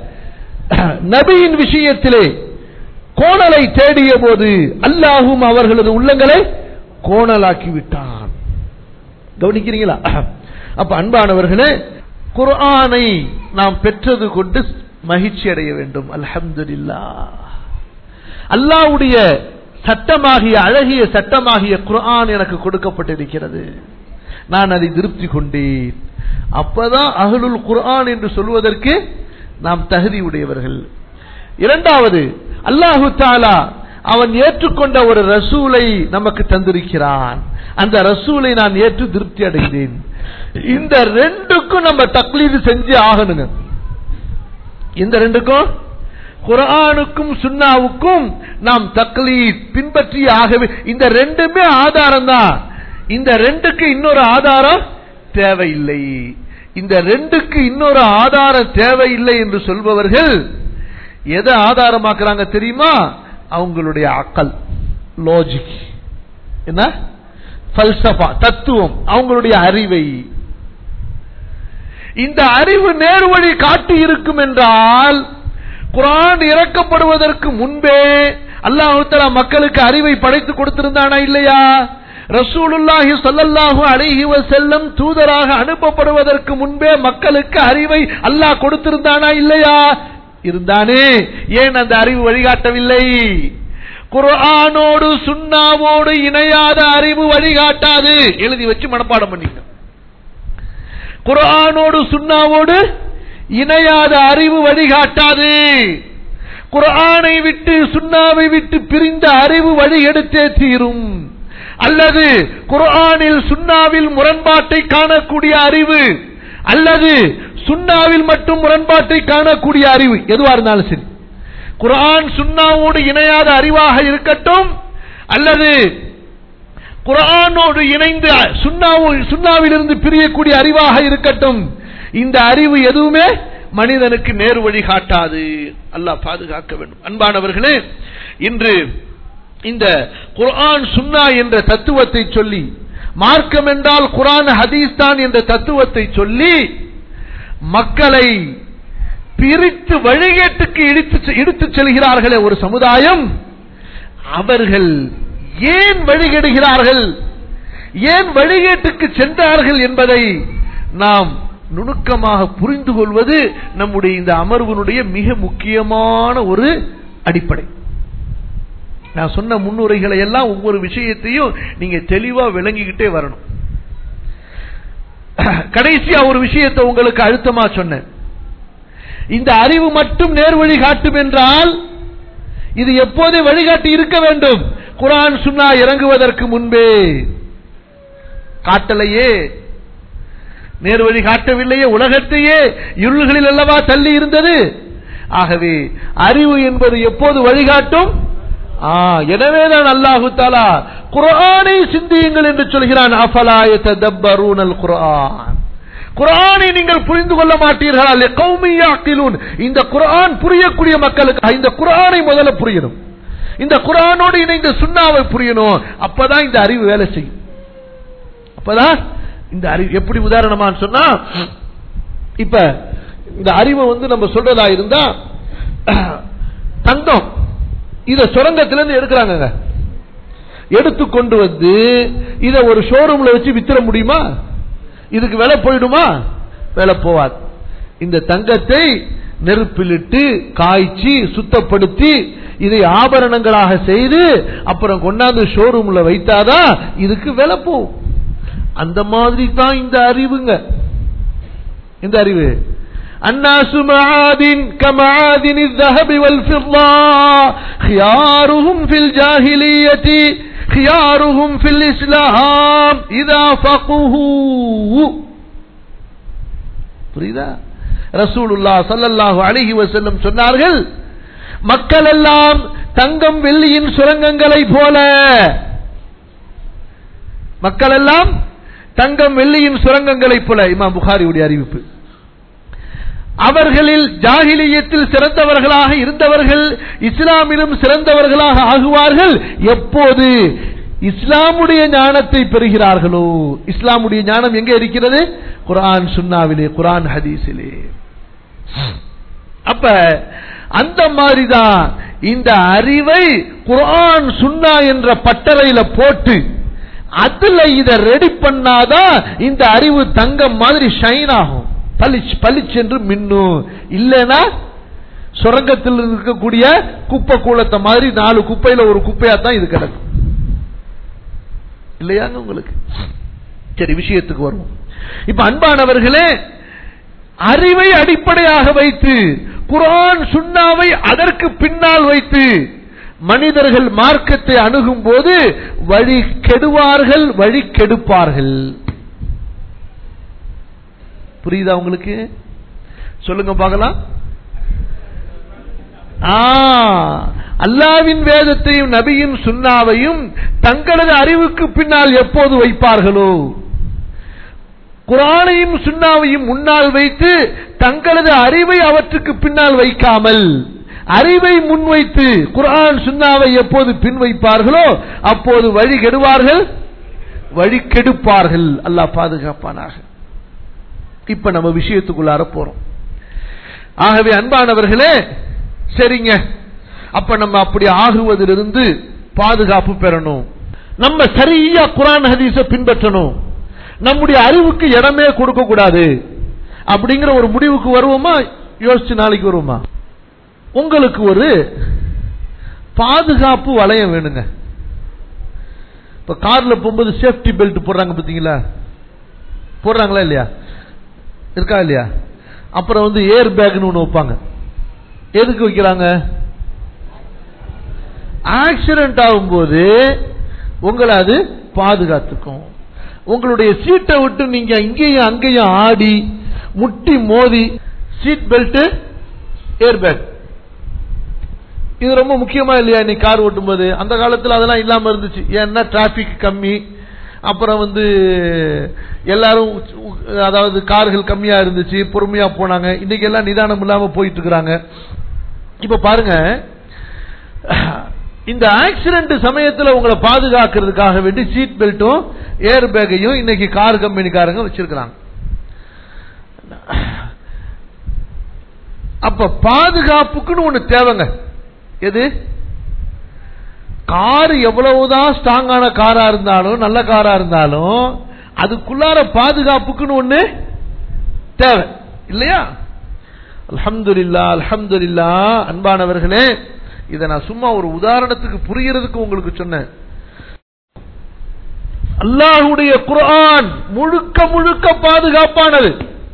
நபியின் விஷயத்திலே கோணலை தேடிய போது அல்லாஹும் அவர்களது உள்ளங்களை கோணலாக்கி விட்டான் கவனிக்கிறீங்களா அப்ப அன்பானவர்களே குர்ஆனை நாம் பெற்றது கொண்டு மகிழ்ச்சி அடைய வேண்டும் அல்ஹம்துலில்லாஹ் அல்லாஹ்வுடைய சட்டமாகிய அழகிய சட்டமாகிய குர்ஆன் எனக்கு கொடுக்கப்பட்டிருக்கிறது நான் அதை திருப்தி கொண்டேன் அப்பதான் அஹ்லுல் குர்ஆன் என்று சொல்வதற்கு நாம் தகுதி உடையவர்கள் இரண்டாவது அல்லாஹு தாலா அவன் ஏற்றுக்கொண்ட ஒரு ரசூலை நமக்கு தந்திருக்கிறான் அந்த ரசூலை நான் ஏற்று திருப்தி அடைந்தேன் இந்த ரெண்டுக்கும் நம்ம தக்லீது செஞ்சு ஆகணுங்க இந்த ரெண்டுக்கும் குரானுக்கும் சுன்னாவுக்கும் நாம் தக்லீத் பின்பற்றி ஆகவே இந்த ரெண்டுமே ஆதாரம் தான் இந்த ரெண்டுக்கு இன்னொரு ஆதாரம் தேவையில்லை இந்த ரெண்டுக்கு இன்னொரு ஆதாரம் தேவையில்லை என்று சொல்பவர்கள் எதை ஆதாரமாக்குறாங்க தெரியுமா அவங்களுடைய அக்கல் லாஜிக் என்ன பல்சபா தத்துவம் அவங்களுடைய அறிவை இந்த அறிவு நேர்வழி காட்டி இருக்கும் என்றால் குரான் இறக்கப்படுவதற்கு முன்பே அல்லாஹு மக்களுக்கு அறிவை படைத்து கொடுத்திருந்தானா இல்லையா ரசூலுல்லாஹி ஸல்லல்லாஹு அலைஹி வஸல்லம் தூதராக அனுப்பப்படுவதற்கு முன்பே மக்களுக்கு அறிவை அல்லாஹ் கொடுத்திருந்தானா இல்லையா இருந்தானே ஏன் அந்த அறிவு வழிகாட்டவில்லை குர்ஆனோடு சுன்னாவோடு இணையாத அறிவு வழிகாட்டாது எழுதி வச்சு மனப்பாடம் பண்ணிக்க குர்ஆனோடு சுன்னாவோடு இணையாத அறிவு வழிகாட்டாது குர்ஆனை விட்டு சுன்னாவை விட்டு பிரிந்த அறிவு வழி எடுத்தே தீரும் அல்லது குர்ஆனில் சுன்னாவில் முரண்பாட்டை காணக்கூடிய அறிவு அல்லது சுன்னாவில் மட்டும் முரண்பாட்டை காணக்கூடிய அறிவு எதுவா இருந்தாலும் சரி குர்ஆன் சுன்னாவோடு இணையாத அறிவாக இருக்கட்டும் அல்லது குர்ஆனோடு இணைந்து சுன்னாவிலிருந்து பிரியக்கூடிய அறிவாக இருக்கட்டும் இந்த அறிவு எதுவுமே மனிதனுக்கு நேரு வழி காட்டாது அல்லாஹ் பாதுகாக்க வேண்டும் அன்பானவர்களே இன்று இந்த குர்ஆன் சுன்னா என்ற தத்துவத்தை சொல்லி மார்க்கம் என்றால் குரான் ஹதீஸ் தான் என்ற தத்துவத்தை சொல்லி மக்களை பிரித்து வழிகேட்டுக்கு இடித்து இடித்துச் செல்கிறார்களே ஒரு சமுதாயம் அவர்கள் ஏன் வழிகெடுகிறார்கள் ஏன் வழிகேட்டுக்கு சென்றார்கள் என்பதை நாம் நுணுக்கமாக புரிந்து கொள்வது நம்முடைய இந்த அமர்வினுடைய மிக முக்கியமான ஒரு அடிப்படை நான் சொன்ன முன்னுரைகளை எல்லாம் ஒவ்வொரு விஷயத்தையும் நீங்க தெளிவா விளங்கிக்கிட்டே வரணும் கடைசியா ஒரு விஷயத்தை உங்களுக்கு அழுத்தமா சொன்னேன் இந்த அறிவு மட்டும் நேர்வழி காட்டும் என்றால் இது எப்போதே வழிகாட்டி இருக்க வேண்டும் குரான் சுன்னா இறங்குவதற்கு முன்பே காட்டலையே நேர்வழி காட்டவில்லையே உலகத்தையே இருள்களில் அல்லவா தள்ளி இருந்தது ஆகவே அறிவு என்பது எப்போது வழிகாட்டும் எனவேதான் அல்லாஹு தாலா குரானை சிந்தியுங்கள் என்று சொல்கிறான் அஃபலாயத்த தப்பரூனல் குரான் குரானை நீங்கள் புரிந்து கொள்ள மாட்டீர்களா கௌமியாக்கிலூன் இந்த குரான் புரியக்கூடிய மக்களுக்கு இந்த குரானை முதல்ல புரியணும் இந்த குரானோடு இணைந்த சுண்ணாவை புரியணும் அப்பதான் இந்த அறிவு வேலை செய்யும் அப்பதான் இந்த அறிவு எப்படி உதாரணமா சொன்னா இப்ப இந்த அறிவை வந்து நம்ம சொல்றதா இருந்தா தங்கம் இத சுரங்கத்திலிருந்து எடுக்கிறாங்க எடுத்து கொண்டு வந்து இத ஒரு ஷோரூம்ல வச்சு வித்துற முடியுமா இதுக்கு விலை போயிடுமா விலை போவாது இந்த தங்கத்தை நெருப்பிலிட்டு காய்ச்சி சுத்தப்படுத்தி இதை ஆபரணங்களாக செய்து அப்புறம் கொண்டாந்து ஷோரூம்ல வைத்தாதான் இதுக்கு விலை போகும் அந்த மாதிரி தான் இந்த அறிவுங்க இந்த அறிவு الناس معادن كمعادن الذهب والفضة خيارهم في الجاهلية خيارهم في الإسلام إذا فقهوا புரியுதா ரசூலுல்லா சல்லல்லாஹு அலைஹி வஸல்லம் சொன்னார்கள் மக்கள் எல்லாம் தங்கம் வெள்ளியின் சுரங்கங்களை போல மக்கள் எல்லாம் தங்கம் வெள்ளியின் சுரங்கங்களை போல இமாம் புகாரியுடைய அறிவிப்பு அவர்களில் ஜாகிலியத்தில் சிறந்தவர்களாக இருந்தவர்கள் இஸ்லாமிலும் சிறந்தவர்களாக ஆகுவார்கள் எப்போது இஸ்லாமுடைய ஞானத்தை பெறுகிறார்களோ இஸ்லாமுடைய ஞானம் எங்க இருக்கிறது குரான் சுன்னாவிலே குரான் ஹதீஸிலே அப்ப அந்த மாதிரிதான் இந்த அறிவை குரான் சுன்னா என்ற பட்டறையில போட்டு அதுல இத ரெடி பண்ணாதான் இந்த அறிவு தங்கம் மாதிரி ஷைன் ஆகும் பளிச்சு பளிச்சு என்று மின்னும் இல்லைன்னா சுரங்கத்தில் இருக்கக்கூடிய குப்பை கூலத்தை மாதிரி நாலு குப்பையில ஒரு குப்பையா தான் இது கிடக்கும் இல்லையாங்க உங்களுக்கு சரி விஷயத்துக்கு வருவோம் இப்ப அன்பானவர்களே அறிவை அடிப்படையாக வைத்து குரான் சுண்ணாவை அதற்கு பின்னால் வைத்து மனிதர்கள் மார்க்கத்தை அணுகும் போது வழி கெடுவார்கள் வழி கெடுப்பார்கள் புரியுதா உங்களுக்கு சொல்லுங்க பார்க்கலாம் அல்லாவின் வேதத்தையும் நபியின் சுண்ணாவையும் தங்களது அறிவுக்கு பின்னால் எப்போது வைப்பார்களோ குரானையும் சுண்ணாவையும் முன்னால் வைத்து தங்களது அறிவை அவற்றுக்கு பின்னால் வைக்காமல் அறிவை முன்வைத்து குரான் சுண்ணாவை எப்போது பின் வைப்பார்களோ அப்போது வழி கெடுவார்கள் வழி கெடுப்பார்கள் அல்லாஹ் பாதுகாப்பானாக இப்ப நம்ம விஷயத்துக்குள்ளார போறோம் ஆகவே அன்பானவர்களே சரிங்க அப்ப நம்ம அப்படி ஆகுவதிலிருந்து பாதுகாப்பு பெறணும் நம்ம சரியா குரான் ஹதீஸ பின்பற்றணும் நம்முடைய அறிவுக்கு இடமே கொடுக்க கூடாது அப்படிங்கிற ஒரு முடிவுக்கு வருவோமா யோசிச்சு நாளைக்கு வருவோமா உங்களுக்கு ஒரு பாதுகாப்பு வளையம் வேணுங்க இப்ப கார்ல போகும்போது சேஃப்டி பெல்ட் போடுறாங்க பாத்தீங்களா போடுறாங்களா இல்லையா இருக்கா இல்லையா அப்புறம் வந்து ஏர் பேக்னு ஒன்று வைப்பாங்க எதுக்கு வைக்கிறாங்க ஆக்சிடென்ட் ஆகும்போது உங்களை அது பாதுகாத்துக்கும் உங்களுடைய சீட்டை விட்டு நீங்க இங்கேயும் அங்கேயும் ஆடி முட்டி மோதி சீட் பெல்ட் ஏர் பேக் இது ரொம்ப முக்கியமா இல்லையா நீ கார் ஓட்டும் போது அந்த காலத்தில் அதெல்லாம் இல்லாம இருந்துச்சு ஏன்னா டிராபிக் கம்மி அப்புறம் வந்து எல்லாரும் அதாவது கார்கள் கம்மியா இருந்துச்சு பொறுமையா போனாங்க இன்னைக்கு எல்லாம் நிதானம் இல்லாம போயிட்டு இருக்கிறாங்க இப்ப பாருங்க இந்த ஆக்சிடென்ட் சமயத்தில் உங்களை பாதுகாக்கிறதுக்காக வேண்டி சீட் பெல்ட்டும் ஏர் பேக்கையும் இன்னைக்கு கார் கம்பெனிக்காரங்க வச்சிருக்கிறாங்க அப்ப பாதுகாப்புக்குன்னு ஒண்ணு தேவைங்க எது கார் எவ்வளவுதான் ஸ்ட்ராங்கான காரா இருந்தாலும் நல்ல காரா இருந்தாலும் அதுக்குள்ளார பாதுகாப்புக்குன்னு ஒண்ணு தேவை இல்லையா அல்ஹம்துலில்லா அல்ஹம்துலில்லா அன்பானவர்களே இதை நான் சும்மா ஒரு உதாரணத்துக்கு புரியறதுக்கு உங்களுக்கு சொன்னேன் அல்லாஹுடைய குர்ஆன் முழுக்க முழுக்க பாதுகாப்பானது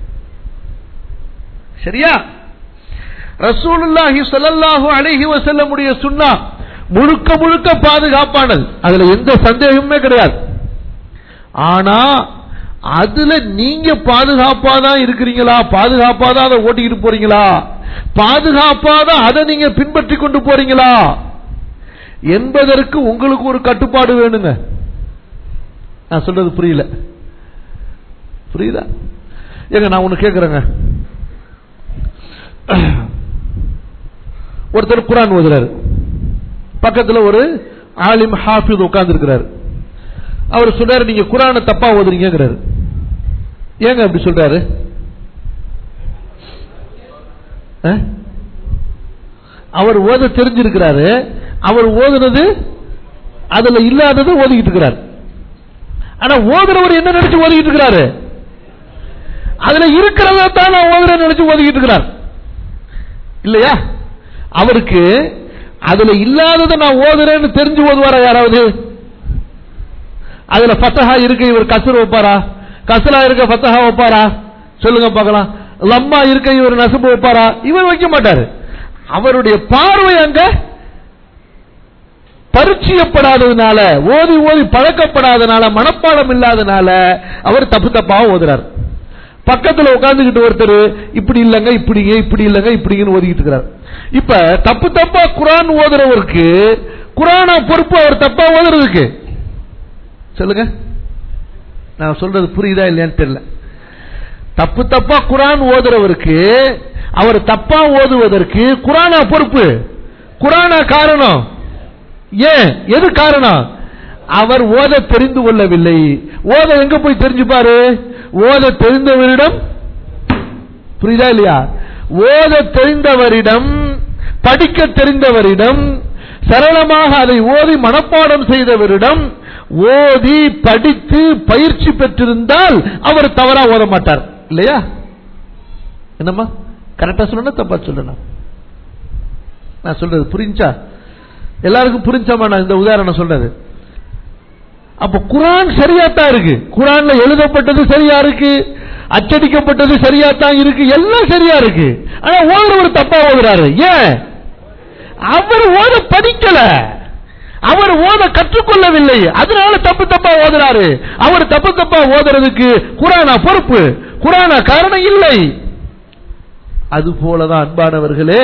சரியா ரசூலுல்லாஹி ஸல்லல்லாஹு அலைஹி வஸல்லமுடைய சுன்னா முழுக்க முழுக்க பாதுகாப்பானது அதுல எந்த சந்தேகமுமே கிடையாது ஆனா அதுல நீங்க பாதுகாப்பா தான் இருக்கிறீங்களா பாதுகாப்பா தான் அதை ஓட்டிக்கிட்டு போறீங்களா பாதுகாப்பா தான் அதை நீங்க பின்பற்றி கொண்டு போறீங்களா என்பதற்கு உங்களுக்கு ஒரு கட்டுப்பாடு வேணுங்க நான் சொல்றது புரியல புரியுதா ஏங்க நான் ஒண்ணு கேக்குறேங்க ஒருத்தர் குரான் ஓதுறாரு பக்கத்துல ஒரு ஆலிம் ஹாஃபித் உட்கார்ந்து இருக்கிறாரு அவர் சொல்றாரு நீங்க குரானை தப்பா ஓதுறீங்கிறாரு ஏங்க அப்படி சொல்றாரு அஹ்? அவர் ஓத தெரிஞ்சிருக்கிறாரு அவர் ஓதுனது அதுல இல்லாதது ஓதிக்கிட்டு இருக்கிறார் ஆனா ஓதுறவர் என்ன நினைச்சு ஓதிக்கிட்டு இருக்கிறாரு அதுல இருக்கிறத தான் நான் ஓதுறேன்னு நினைச்சு ஓதிக்கிட்டு இருக்கிறார் இல்லையா அவருக்கு அதுல இல்லாததை நான் ஓதுறேன்னு தெரிஞ்சு ஓதுவாரா யாராவது அதுல ஃபத்தஹா இருக்கு இவர் கசுர் வைப்பாரா கசுரா இருக்க ஃபத்தஹா வைப்பாரா சொல்லுங்க பார்க்கலாம் லம்மா இருக்க இவர் நசுபு வைப்பாரா இவர் வைக்க மாட்டாரு அவருடைய பார்வை அங்க பரிச்சயப்படாததுனால ஓதி ஓதி பழக்கப்படாதனால மனப்பாடம் இல்லாதனால அவர் தப்பு தப்பா ஓதுறார் பக்கத்துல உட்கார்ந்துகிட்டு ஒருத்தர் இப்படி இல்லங்க இப்படிங்க இப்படி இல்லங்க இப்படிங்கன்னு ஓதிக்கிட்டு இருக்கிறார் இப்ப தப்பு தப்பா குரான் ஓதுறவருக்கு குரானா பொறுப்பு அவர் தப்பா ஓதுறதுக்கு சொல்லுங்க நான் சொல்றது புரியுதா இல்லையான்னு தெரியல தப்பு தப்பா குரான் ஓதுறவருக்கு அவர் தப்பா ஓதுவதற்கு குரானா பொறுப்பு குரானா காரணம் ஏன் எது காரணம் அவர் ஓத தெரிந்து கொள்ளவில்லை ஓத எங்க போய் தெரிஞ்சுப்பாரு ஓத தெரிந்தவரிடம் புரியுதா இல்லையா ஓத தெரிந்தவரிடம் படிக்க தெரிந்தவரிடம் சரளமாக அதை ஓதி மனப்பாடம் செய்தவரிடம் ஓதி படித்து பயிற்சி பெற்றிருந்தால் அவர் தவறா ஓத மாட்டார் இல்லையா என்னம்மா கரெக்டா சொல்லணும் தப்பா சொல்லணும் நான் சொல்றது புரிஞ்சா எல்லாருக்கும் புரிஞ்சாமா நான் இந்த உதாரணம் சொல்றது அப்ப குரான் சரியாத்தான் இருக்கு குரான்ல எழுதப்பட்டது சரியா இருக்கு அச்சடிக்கப்பட்டது சரியா தான் இருக்கு எல்லாம் சரியா இருக்கு ஆனா ஓதுறவர் தப்பா ஓதுறாரு ஏன் அவர் ஓத படிக்கல அவர் ஓத கற்றுக்கொள்ளவில்லை அதனால தப்பு தப்பா ஓதுறாரு அவர் தப்பு தப்பா ஓதுறதுக்கு குரானா பொறுப்பு குரானா காரணம் இல்லை அது போலதான் அன்பானவர்களே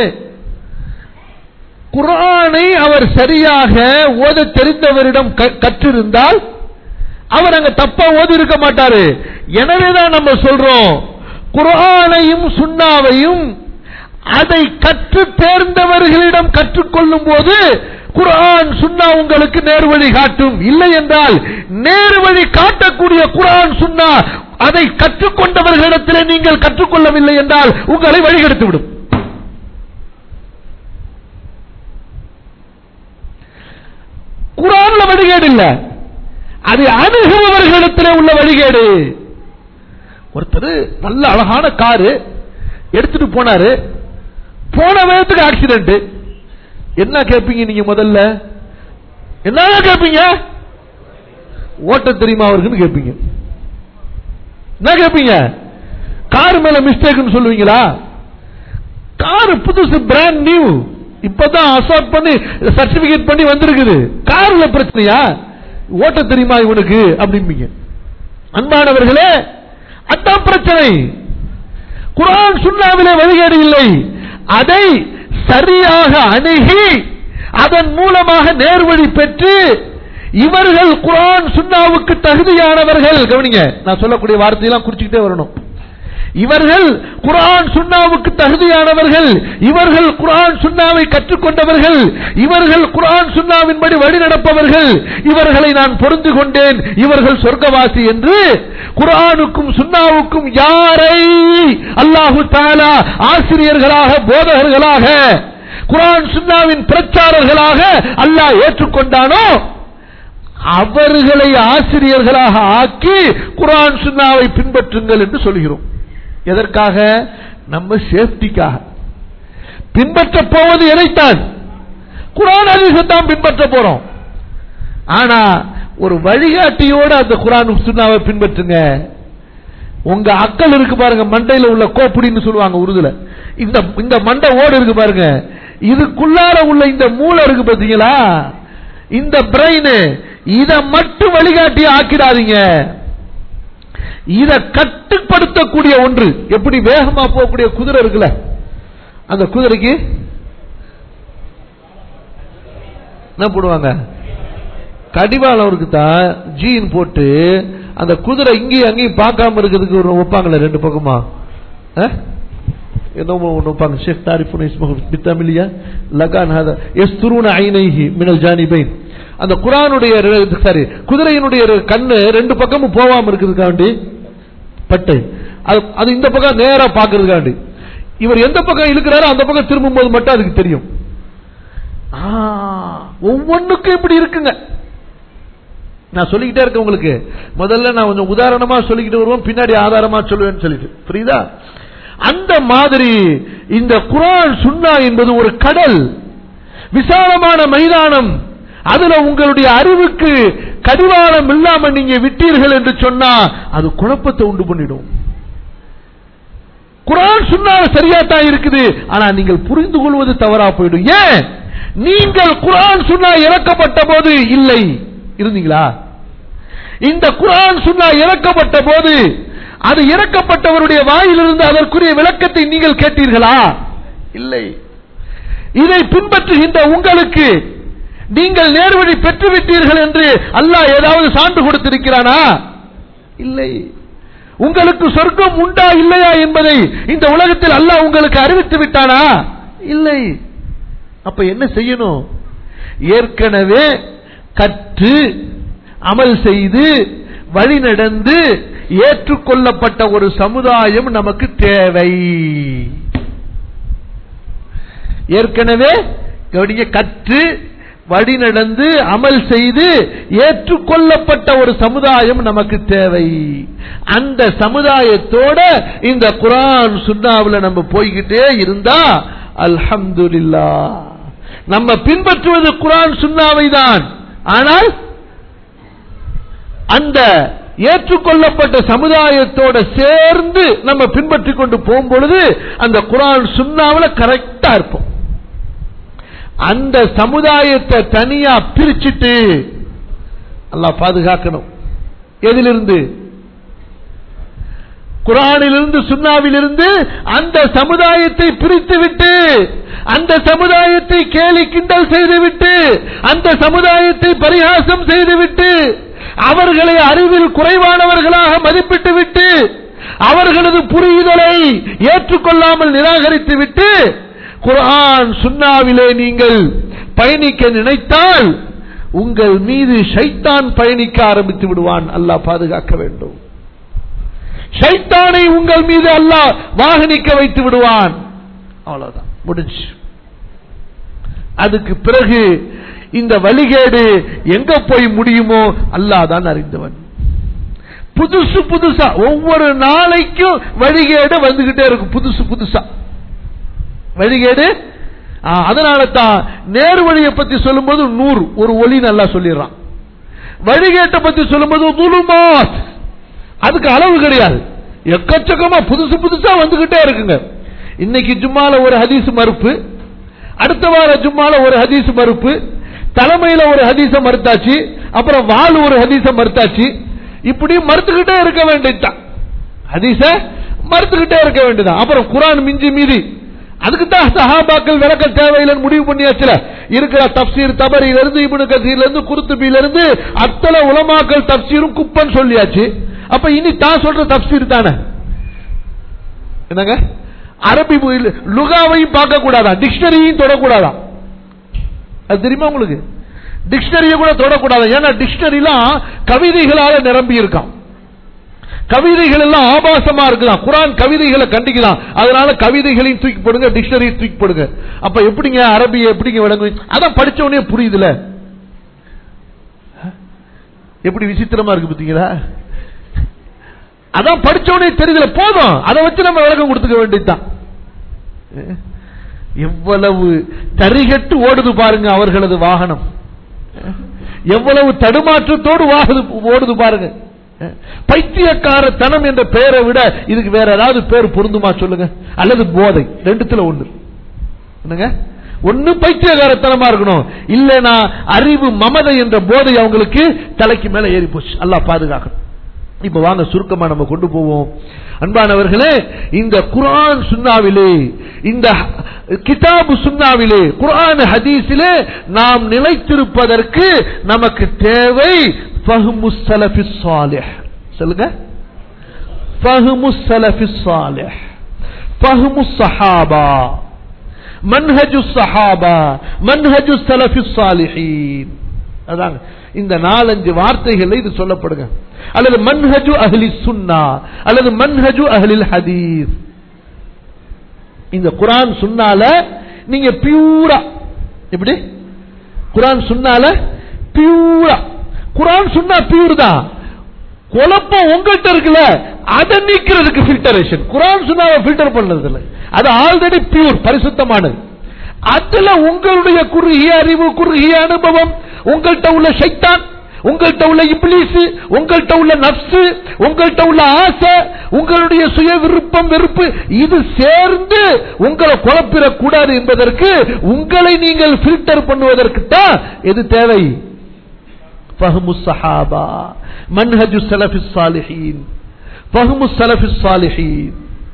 குரானை அவர் சரியாக ஓத தெரிந்தவரிடம் க- கற்றிருந்தால் அவர் அங்க தப்பா ஓதி இருக்க மாட்டாரு எனவேதான் நம்ம சொல்றோம் குரானையும் சுண்ணாவையும் அதை கற்று தேர்ந்தவர்களிடம் கற்றுக்கொள்ளும் போது குரான் சுன்னா உங்களுக்கு நேர்வழி காட்டும் இல்லை என்றால் நேர்வழி காட்டக்கூடிய குரான் சுன்னா அதை கற்றுக்கொண்டவர்களிடத்திலே நீங்கள் கற்றுக்கொள்ளவில்லை என்றால் உங்களை வழிகெடுத்து விடும் குரான்ல வழிகேடு இல்ல அது அணுகுபவர்களிடத்திலே உள்ள வழிகேடு ஒருத்தர் நல்ல அழகான காரு எடுத்துட்டு போனாரு போன வேகத்துக்கு ஆக்சிடென்ட் என்ன கேட்பீங்க நீங்க முதல்ல என்ன கேட்பீங்க ஓட்ட தெரியுமா அவருக்குன்னு கேட்பீங்க என்ன கேட்பீங்க கார் மேல மிஸ்டேக்னு சொல்லுவீங்களா கார் புதுசு பிராண்ட் நியூ இப்பதான் அசார்ட் பண்ணி சர்டிபிகேட் பண்ணி வந்திருக்குது கார்ல பிரச்சனையா ஓட்ட தெரியுமா இவனுக்கு அப்படிம்பீங்க அன்பானவர்களே அதான் பிரச்சனை குரான் சுண்ணாவிலே வழிகேடு இல்லை அதை சரியாக அணுகி அதன் மூலமாக நேர்வழி பெற்று இவர்கள் குரான் சுண்ணாவுக்கு தகுதியானவர்கள் கவனிங்க நான் சொல்லக்கூடிய வார்த்தையெல்லாம் குறிச்சுக்கிட்டே வரணும் இவர்கள் குரான் சுண்ணாவுக்கு தகுதியானவர்கள் இவர்கள் குரான் சுண்ணாவை கற்றுக்கொண்டவர்கள் இவர்கள் குரான் சுண்ணாவின்படி வழி நடப்பவர்கள் இவர்களை நான் பொருந்து கொண்டேன் இவர்கள் சொர்க்கவாசி என்று குரானுக்கும் சுண்ணாவுக்கும் யாரை அல்லாஹு தாலா ஆசிரியர்களாக போதகர்களாக குரான் சுண்ணாவின் பிரச்சாரர்களாக அல்லாஹ் ஏற்றுக்கொண்டானோ அவர்களை ஆசிரியர்களாக ஆக்கி குரான் சுண்ணாவை பின்பற்றுங்கள் என்று சொல்கிறோம் எதற்காக நம்ம சேஃப்டிக்காக பின்பற்ற போவது எதைத்தான் குரான் அதிசத்தான் பின்பற்ற போறோம் ஆனா ஒரு வழிகாட்டியோட அந்த குரான் சுண்ணாவை பின்பற்றுங்க உங்க அக்கல் இருக்கு பாருங்க மண்டையில உள்ள கோப்புடின்னு சொல்லுவாங்க உருதுல இந்த இந்த மண்டை ஓடு இருக்கு பாருங்க இதுக்குள்ளார உள்ள இந்த மூளை இருக்கு பாத்தீங்களா இந்த பிரெயின் இத மட்டும் வழிகாட்டி ஆக்கிடாதீங்க இத கட்டுப்படுத்தக்கூடிய ஒன்று எப்படி வேகமா போகக்கூடிய குதிரை இருக்குல்ல அந்த குதிரைக்கு என்ன போடுவாங்க கடிவாளம் இருக்கு தான் ஜீன் போட்டு அந்த குதிரை இங்கேயும் அங்கேயும் பார்க்காம இருக்கிறதுக்கு ஒரு வைப்பாங்களே ரெண்டு பக்கமா அஹ்? ஏதோ ஒன்று வைப்பாங்க ஷேக் தாரிஃபுன் இஸ்மஹு பித்தமிலியா லகான் ஹாதா எஸ்துருன ஐனைஹி மினல் ஜானிபைன் அந்த குரானுடைய ரெ- சாரி குதிரையினுடைய ரெ- கண்ணு ரெண்டு பக்கமும் போகாம இருக்கிறதுக்காண்டி பட்டை அது அது இந்த பக்கம் நேரா பாக்குறதுக்காண்டி இவர் எந்த பக்கம் இழுக்கிறாரோ அந்த பக்கம் திரும்பும் போது மட்டும் அதுக்கு தெரியும் ஆ, ஒவ்வொன்றுக்கும் இப்படி இருக்குங்க நான் சொல்லிக்கிட்டே இருக்கேன் உங்களுக்கு முதல்ல நான் கொஞ்சம் உதாரணமா சொல்லிக்கிட்டு வருவோம் பின்னாடி ஆதாரமா சொல்லுவேன்னு சொல்லிட்டு புரியுதா அந்த மாதிரி இந்த குரான் சுன்னா என்பது ஒரு கடல் விசாலமான மைதானம் அதுல உங்களுடைய அறிவுக்கு கடிவாளம் இல்லாம நீங்க விட்டீர்கள் என்று சொன்னா அது குழப்பத்தை உண்டு பண்ணிடும் குரான் சுன்னா சரியா தான் இருக்குது ஆனா நீங்கள் புரிந்து கொள்வது தவறா போயிடும் ஏன் நீங்கள் குரான் சுன்னா இறக்கப்பட்ட போது இல்லை இருந்தீங்களா இந்த குரான் சுன்னா இறக்கப்பட்ட போது அது இறக்கப்பட்டவருடைய வாயிலிருந்து அதற்குரிய விளக்கத்தை நீங்கள் கேட்டீர்களா இல்லை இதை பின்பற்றுகின்ற உங்களுக்கு நீங்கள் நேர்வழி பெற்றுவிட்டீர்கள் என்று அல்லாஹ் ஏதாவது சான்று கொடுத்திருக்கிறானா இல்லை உங்களுக்கு சொர்க்கம் உண்டா இல்லையா என்பதை இந்த உலகத்தில் அல்லாஹ் உங்களுக்கு அறிவித்து விட்டானா இல்லை அப்ப என்ன செய்யணும் ஏற்கனவே கற்று அமல் செய்து வழி நடந்து ஏற்றுக்கொள்ளப்பட்ட ஒரு சமுதாயம் நமக்கு தேவை ஏற்கனவே கவனிங்க கற்று வழி நடந்து அமல் செய்து ஏற்றுக்கொள்ளப்பட்ட ஒரு சமுதாயம் நமக்கு தேவை அந்த சமுதாயத்தோட இந்த குரான் சுண்ணாவில் நம்ம போய்கிட்டே இருந்தா அல்ஹம்துலில்லா நம்ம பின்பற்றுவது குரான் சுண்ணாவை தான் ஆனால் அந்த ஏற்றுக்கொள்ளப்பட்ட சமுதாயத்தோட சேர்ந்து நம்ம பின்பற்றி கொண்டு போகும் பொழுது அந்த குரான் சுண்ணாவில் கரெக்டா இருப்போம் அந்த சமுதாயத்தை தனியா பிரிச்சுட்டு அல்லாஹ் பாதுகாக்கணும் எதிலிருந்து குரானிலிருந்து சுண்ணாவிலிருந்து அந்த சமுதாயத்தை பிரித்து விட்டு அந்த சமுதாயத்தை கேலி கிண்டல் செய்துவிட்டு அந்த சமுதாயத்தை பரிகாசம் செய்துவிட்டு அவர்களை அறிவில் குறைவானவர்களாக மதிப்பிட்டு விட்டு அவர்களது புரிதலை ஏற்றுக்கொள்ளாமல் நிராகரித்து விட்டு குரான் சுண்ணாவிலே நீங்கள் பயணிக்க நினைத்தால் உங்கள் மீது ஷைத்தான் பயணிக்க ஆரம்பித்து விடுவான் அல்லாஹ் பாதுகாக்க வேண்டும் ஷைத்தானை உங்கள் மீது அல்லாஹ் வாகனிக்க வைத்து விடுவான் அவ்வளவுதான் முடிஞ்சு அதுக்கு பிறகு இந்த வழிகேடு எங்க போய் முடியுமோ அல்லாஹ் தான் அறிந்தவன் புதுசு புதுசா ஒவ்வொரு நாளைக்கும் வழிகேடு வந்துகிட்டே இருக்கும் புதுசு புதுசா வழிகேடு அதனால தான் நேர் வழியை பத்தி சொல்லும்போது நூறு ஒரு ஒளி நல்லா சொல்லிடுறான் வழிகேட்டை பத்தி சொல்லும்போது துலுமாத் அதுக்கு அளவு கிடையாது எக்கச்சக்கமா புதுசு புதுசா வந்துகிட்டே இருக்குங்க இன்னைக்கு ஜும்மால ஒரு ஹதீஸ் மறுப்பு அடுத்த வார ஜும்மால ஒரு ஹதீஸ் மறுப்பு தலைமையில ஒரு ஹதீச மறுத்தாச்சு அப்புறம் வால் ஒரு ஹதீச மறுத்தாச்சு இப்படி மறுத்துக்கிட்டே இருக்க வேண்டியதுதான் ஹதீச மறுத்துக்கிட்டே இருக்க வேண்டியதான் அப்புறம் குரான் மிஞ்சி மீதி அதுக்கு தான் சஹாபாக்கள் விளக்க தேவையில்லைன்னு முடிவு பண்ணியாச்சுல இருக்கிற தப்சீர் தபரியில இருந்து இபுனு கசீர்ல இருந்து குருத்துபியில இருந்து அத்தனை உலமாக்கள் தப்சீரும் குப்பன்னு சொல்லியாச்சு அப்ப இனி தான் சொல்ற தப்சீர் தானே என்னங்க அரபி லுகாவையும் பார்க்க கூடாதான் டிக்ஷனரியும் தொடக்கூடாதான் அது தெரியுமா உங்களுக்கு டிக்ஷனரியை கூட தொடக்கூடாது ஏன்னா டிக்ஷனரிலாம் கவிதைகளால நிரம்பி இருக்கான் கவிதைகள் எல்லாம் ஆபாசமா இருக்குதான் குரான் கவிதைகளை கண்டிக்கலாம் அதனால கவிதைகளையும் தூக்கி போடுங்க டிக்ஷனரியும் தூக்கி போடுங்க அப்ப எப்படிங்க அரபியை எப்படிங்க விளங்கு அதான் படிச்ச உடனே புரியுதுல எப்படி விசித்திரமா இருக்கு பாத்தீங்களா அதான் படிச்ச உடனே தெரியுதுல போதும் அதை வச்சு நம்ம விளக்கம் கொடுத்துக்க வேண்டியதுதான் எவ்வளவு தரிகட்டு ஓடுது பாருங்க அவர்களது வாகனம் எவ்வளவு தடுமாற்றத்தோடு ஓடுது பாருங்க பைத்தியக்கார தனம் என்ற பெயரை விட இதுக்கு வேற ஏதாவது பேர் பொருந்துமா சொல்லுங்க அல்லது போதை ரெண்டுத்துல ஒண்ணு என்னங்க ஒண்ணு பைத்தியகாரத்தனமா இருக்கணும் இல்லனா அறிவு மமதை என்ற போதை அவங்களுக்கு தலைக்கு மேல ஏறி போச்சு அல்லா பாதுகாக்கணும் இப்ப வாங்க சுருக்கமா நம்ம கொண்டு போவோம் அன்பானவர்களே இந்த குரான் சுண்ணாவிலே இந்த கிதாபு சுண்ணாவிலே குரான் ஹதீஸிலே நாம் நிலைத்திருப்பதற்கு நமக்கு தேவை ஃபஹ்மு ஸலஃபி ஸாலிஹ் சொல்லுங்க ஃபஹ்மு ஸலஃபி ஸாலிஹ் ஃபஹ்மு ஸஹாபா மன்ஹஜு ஸஹாபா மன்ஹஜு ஸலஃபி ஸாலிஹீன் அதாங்க இந்த நாலஞ்சு வார்த்தைகள் இது சொல்லப்படுங்க அல்லது மன்ஹஜு அஹ்லி சுன்னா அல்லது மன்ஹஜு அஹ்லில் ஹதீஸ் இந்த குரான் சுன்னால நீங்க பியூரா எப்படி குரான் சுன்னால பியூரா குரான் சொன்னா பியூர் தான் குழப்பம் உங்கள்கிட்ட இருக்குல்ல அதை நீக்கிறதுக்கு ஃபில்டரேஷன் குரான் சொன்னா ஃபில்டர் பண்றது இல்லை அது ஆல்ரெடி பியூர் பரிசுத்தமானது அதுல உங்களுடைய குறுகிய அறிவு குறுகிய அனுபவம் உங்கள்கிட்ட உள்ள சைத்தான் உங்கள்கிட்ட உள்ள இப்லீஸ் உங்கள்கிட்ட உள்ள நப்சு உங்கள்கிட்ட உள்ள ஆசை உங்களுடைய சுய விருப்பம் வெறுப்பு இது சேர்ந்து உங்களை குழப்பிடக் கூடாது என்பதற்கு உங்களை நீங்கள் ஃபில்டர் பண்ணுவதற்கு தான் எது தேவை فهم الصحابة منهج السلف الصالحين فهم السلف الصالحين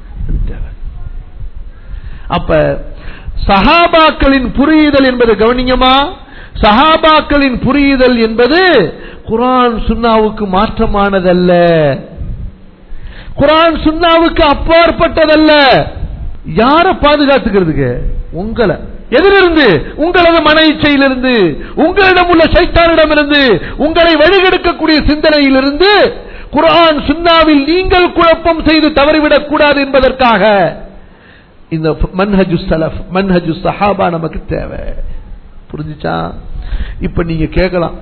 அப்ப சஹாபாக்களின் புரியுதல் என்பது கவனிங்கமா சஹாபாக்களின் புரியுதல் என்பது குரான் சுன்னாவுக்கு மாற்றமானதல்ல குரான் சுன்னாவுக்கு அப்பாற்பட்டதல்ல யார பாதுகாத்துக்கிறதுக்கு உங்களை எதிலிருந்து உங்களது மன இச்சையிலிருந்து உங்களிடம் உள்ள சைத்தானிடமிருந்து உங்களை வழிகெடுக்கக்கூடிய சிந்தனையிலிருந்து குரான் சுன்னாவில் நீங்கள் குழப்பம் செய்து தவறிவிடக் கூடாது என்பதற்காக இந்த மன்ஹஜு சலஃப் மன்ஹஜு சஹாபா நமக்கு தேவை புரிஞ்சுச்சா இப்ப நீங்க கேட்கலாம்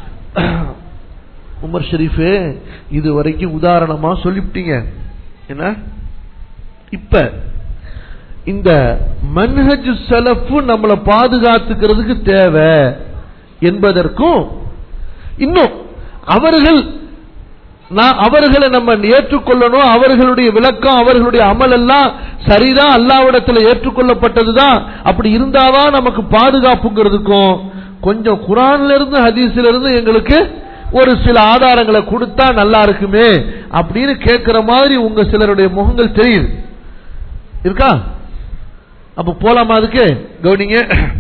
உமர் ஷரீஃபு இது வரைக்கும் உதாரணமா சொல்லிவிட்டீங்க என்ன இப்ப இந்த மன்ஹஜ் சலஃபு நம்மளை பாதுகாத்துக்கிறதுக்கு தேவை என்பதற்கும் இன்னும் அவர்கள் நான் அவர்களை நம்ம ஏற்றுக்கொள்ளணும் அவர்களுடைய விளக்கம் அவர்களுடைய அமல் எல்லாம் சரிதான் அல்லாவிடத்தில் ஏற்றுக்கொள்ளப்பட்டதுதான் அப்படி இருந்தாதான் நமக்கு பாதுகாப்புங்கிறதுக்கும் கொஞ்சம் குரான்ல இருந்து ஹதீஸ்ல இருந்து எங்களுக்கு ஒரு சில ஆதாரங்களை கொடுத்தா நல்லா இருக்குமே அப்படின்னு கேட்கிற மாதிரி உங்க சிலருடைய முகங்கள் தெரியுது இருக்கா அப்ப போலாமா அதுக்கு கவனிங்க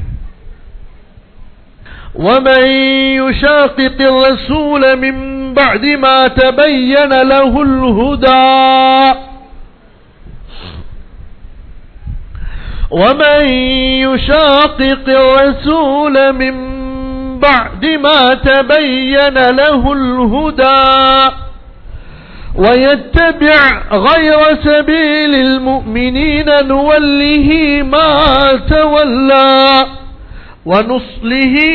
ومن يشاقق الرسول من بعد ما تبين له الهدى ومن يشاقق الرسول من بعد ما تبين له الهدى ويتبع غير سبيل المؤمنين نوله ما تولى ونصله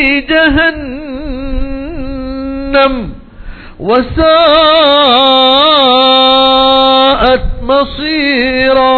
جهنم وساءت مصيرا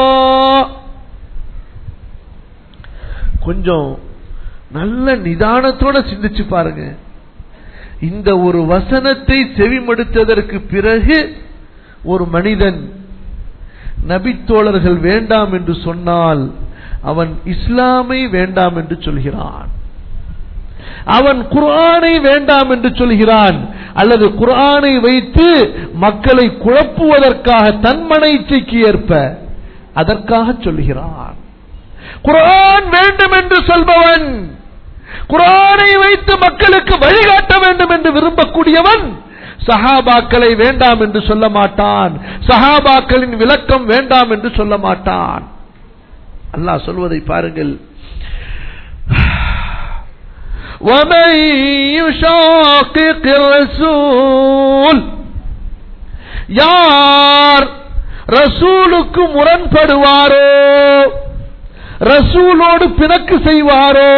கொஞ்சம் நல்ல நிதானத்தோட சிந்திச்சு பாருங்க இந்த ஒரு வசனத்தை செவிமடுத்ததற்கு பிறகு ஒரு மனிதன் நபித்தோழர்கள் வேண்டாம் என்று சொன்னால் அவன் இஸ்லாமை வேண்டாம் என்று சொல்கிறான் அவன் குர்ஆனை வேண்டாம் என்று சொல்கிறான் அல்லது குர்ஆனை வைத்து மக்களை குழப்புவதற்காக தன் மனைச்சிக்கு ஏற்ப அதற்காக சொல்கிறான் குர்ஆன் வேண்டும் என்று சொல்பவன் குரானை வைத்து மக்களுக்கு வழிகாட்ட வேண்டும் என்று விரும்பக்கூடியவன் சஹாபாக்களை வேண்டாம் என்று சொல்ல மாட்டான் சஹாபாக்களின் விளக்கம் வேண்டாம் என்று சொல்ல மாட்டான் அல்லாஹ் சொல்வதை பாருங்கள் ومن يشاقق الرسول யார் ரசூலுக்கு முரண்படுவாரோ ரசூலோடு பிணக்கு செய்வாரோ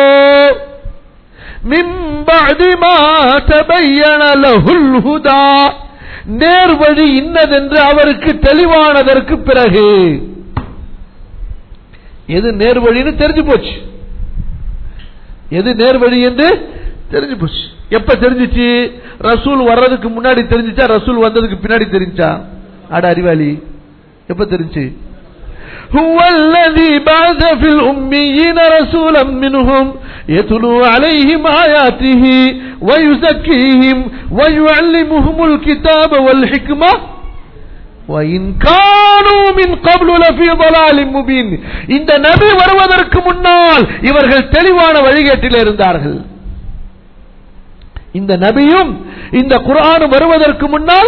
நேர்வழி இன்னதென்று அவருக்கு தெளிவானதற்கு பிறகு எது நேர்வழின்னு தெரிஞ்சு போச்சு எது நேர்வழி என்று தெரிஞ்சு போச்சு எப்ப தெரிஞ்சிச்சு ரசூல் வர்றதுக்கு முன்னாடி தெரிஞ்சிச்சா ரசூல் வந்ததுக்கு பின்னாடி தெரிஞ்சா அட அறிவாளி எப்ப தெரிஞ்சு هو الذي بعث في الأميين رسولا منهم يتلو عليهم آياته ويزكيهم ويعلمهم الكتاب والحكمة وإن كانوا من قبل لفي ضلال مبين இந்த நபி வருவதற்கு முன்னால் இவர்கள் தெளிவான வழிகேட்டில் இருந்தார்கள் இந்த நபியும் இந்த குரான் வருவதற்கு முன்னால்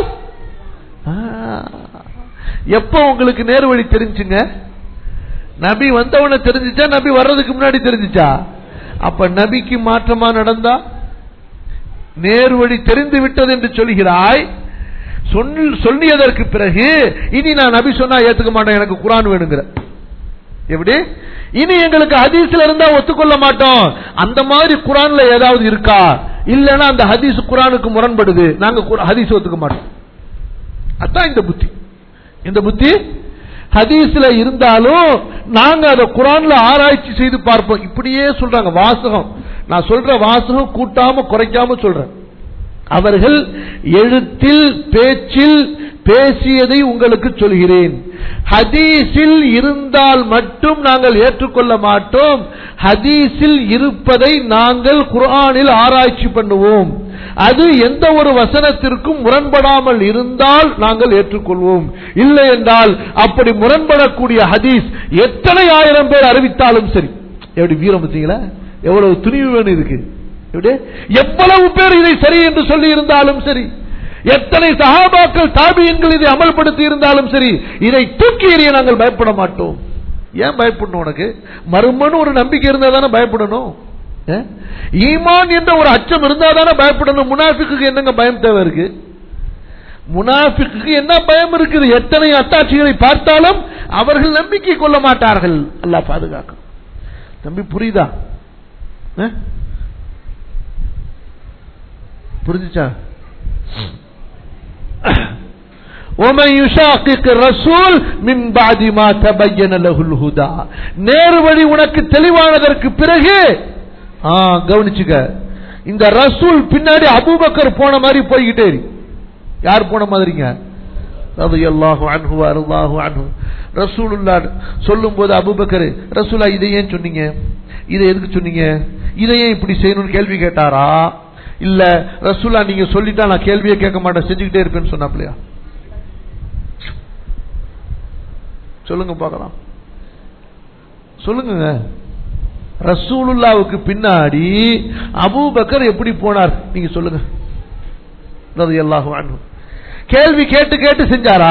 எப்ப உங்களுக்கு நேர்வழி தெரிஞ்சுங்க நபி வந்தவன தெரிஞ்சிச்சா நபி வர்றதுக்கு முன்னாடி தெரிஞ்சிச்சா அப்ப நபிக்கு மாற்றமா நடந்தா நேர்வழி தெரிந்து விட்டது என்று சொல்கிறாய் சொல்லியதற்கு பிறகு இனி நான் நபி சொன்னா ஏத்துக்க மாட்டேன் எனக்கு குரான் வேணுங்கிற எப்படி இனி எங்களுக்கு ஹதீஸ்ல இருந்தா ஒத்துக்கொள்ள மாட்டோம் அந்த மாதிரி குரான்ல ஏதாவது இருக்கா இல்லைன்னா அந்த ஹதீஸ் குரானுக்கு முரண்படுது நாங்க குர- ஹதீஸ் ஒத்துக்க மாட்டோம் அதான் இந்த புத்தி இந்த புத்தி ஹதீஸ்ல இருந்தாலும் நாங்க அதை குரான்ல ஆராய்ச்சி செய்து பார்ப்போம் இப்படியே சொல்றாங்க வாசகம் நான் சொல்ற வாசகம் கூட்டாம குறைக்காம சொல்றேன் அவர்கள் எழுத்தில் பேச்சில் பேசியதை உங்களுக்கு சொல்கிறேன் ஹதீஸில் இருந்தால் மட்டும் நாங்கள் ஏற்றுக்கொள்ள மாட்டோம் ஹதீஸில் இருப்பதை நாங்கள் குர்ஆனில் ஆராய்ச்சி பண்ணுவோம் அது எந்த ஒரு வசனத்திற்கும் முரண்படாமல் இருந்தால் நாங்கள் ஏற்றுக்கொள்வோம் இல்லை என்றால் அப்படி முரண்படக்கூடிய ஹதீஸ் எத்தனை ஆயிரம் பேர் அறிவித்தாலும் சரி எப்படி வீரம் பார்த்தீங்களா எவ்வளவு துணிவு வேணும் இருக்கு எப்படி எவ்வளவு பேர் இதை சரி என்று சொல்லி இருந்தாலும் சரி எத்தனை சகாபாக்கள் தாபியன்கள் இதை அமல்படுத்தி இருந்தாலும் சரி இதை தூக்கி எறிய நாங்கள் பயப்பட மாட்டோம் ஏன் பயப்படணும் உனக்கு மறுமனு ஒரு நம்பிக்கை இருந்தா தானே பயப்படணும் ஏ? ஈமான் என்ற ஒரு அச்சம் இருந்தா தானே பயப்படணும் முனாஃபிக்கு என்னங்க பயம் தேவை இருக்கு முனாஃபிக்கு என்ன பயம் இருக்குது எத்தனை அத்தாட்சிகளை பார்த்தாலும் அவர்கள் நம்பிக்கை கொள்ள மாட்டார்கள் அல்லாஹ் பாதுகாக்கும் தம்பி புரியுதா ஏ? புரிஞ்சுச்சா ومن يشاقق الرسول من بعد ما تبين له الهدى நேர்வழி உனக்கு தெளிவானதற்கு பிறகு ஆ கவனிச்சுக்க இந்த ரசூல் பின்னாடி அபூபக்கர் போன மாதிரி போய்கிட்டே இரு. யார் போன மாதிரிங்க ரலியல்லாஹு அன்ஹு அல்லாஹு அன்ஹு ரசூலுல்லாஹ் சொல்லும்போது அபூபக்கர் ரசூலா இதை ஏன் சொன்னீங்க இதை எதுக்கு சொன்னீங்க இதை ஏன் இப்படி செய்யணும்னு கேள்வி கேட்டாரா இல்ல ரசூலா நீங்க சொல்லிட்டா நான் கேள்வியே கேட்க மாட்டேன் செஞ்சுக்கிட்டே இருப்பேன்னு சொன்னாப்லையா சொல்லுங்க பார்க்கலாம் சொல்லுங்க ரசூலுல்லாவுக்கு பின்னாடி அபூபக்கர் எப்படி போனார் நீங்க சொல்லுங்க ரலியல்லாஹு அன்ஹு கேள்வி கேட்டு கேட்டு செஞ்சாரா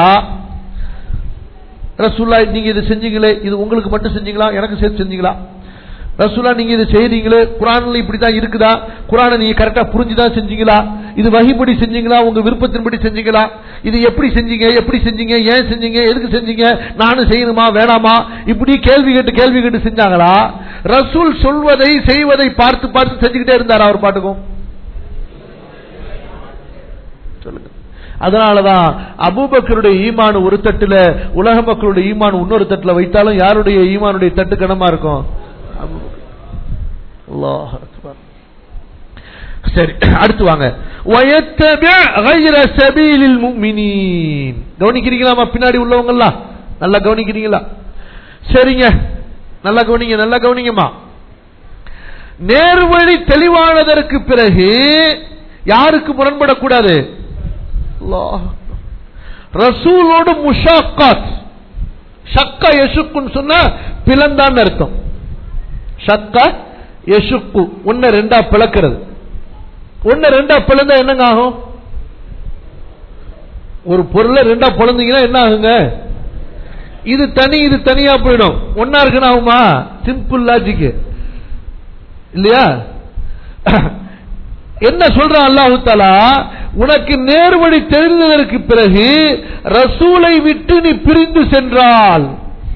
ரசூல்லா நீங்க இது செஞ்சீங்களே இது உங்களுக்கு மட்டும் செஞ்சீங்களா எனக்கு சேர்த்து செஞ்சீங்களா ரசூலா நீங்க இது செய்றீங்களே குரான்ல இப்படிதான் இருக்குதா குரானை நீங்க கரெக்டா புரிஞ்சுதான் செஞ்சீங்களா இது வகைப்படி செஞ்சீங்களா உங்க விருப்பத்தின்படி செஞ்சீங்களா இது எப்படி செஞ்சீங்க எப்படி செஞ்சீங்க ஏன் செஞ்சீங்க எதுக்கு செஞ்சீங்க நானும் செய்யணுமா வேணாமா இப்படி கேள்வி கேட்டு கேள்வி கேட்டு செஞ்சாங்களா ரசூல் சொல்வதை செய்வதை பார்த்து பார்த்து செஞ்சுக்கிட்டே இருந்தார் அவர் பாட்டுக்கும் சொல்லுங்க அதனாலதான் அபூபக்கருடைய ஈமான் ஒரு தட்டுல உலக மக்களுடைய ஈமான் இன்னொரு தட்டுல வைத்தாலும் யாருடைய ஈமானுடைய தட்டு கனமா இருக்கும் அபூபக்கர். அல்லாஹ் அக்பர். சரி அடுத்து வாங்க وَيَتَّبِعْ غَيْرَ سَبِيلِ الْمُؤْمِنِينَ கவனிக்கிறீங்களா பின்னாடி உள்ளவங்கலாம் நல்லா கவனிக்கிறீங்களா சரிங்க நல்லா கவனிங்க நல்லா கவனிங்கம்மா நேர்வழி தெளிவானதற்கு பிறகு யாருக்கு முரண்படக்கூடாது அல்லாஹ் அக்பர். ரசூலோடு முஷாக்காத் ஷக்க யசுக்குன்னு சொன்னா பிளந்தான் அர்த்தம் ஷக்க யசுக்கு ஒன்னு ரெண்டா பிளக்கிறது ஒன்னு ரெண்டா பிளந்தா என்னங்க ஆகும் ஒரு பொருளை ரெண்டா பிளந்தீங்கன்னா என்ன ஆகுங்க இது தனி இது தனியா போயிடும் ஒன்னா இருக்குன்னு ஆகுமா சிம்பிள் லாஜிக் இல்லையா என்ன சொல்றான் அல்லாஹு தாலா உனக்கு நேர்வழி தெரிந்ததற்கு பிறகு ரசூலை விட்டு நீ பிரிந்து சென்றால்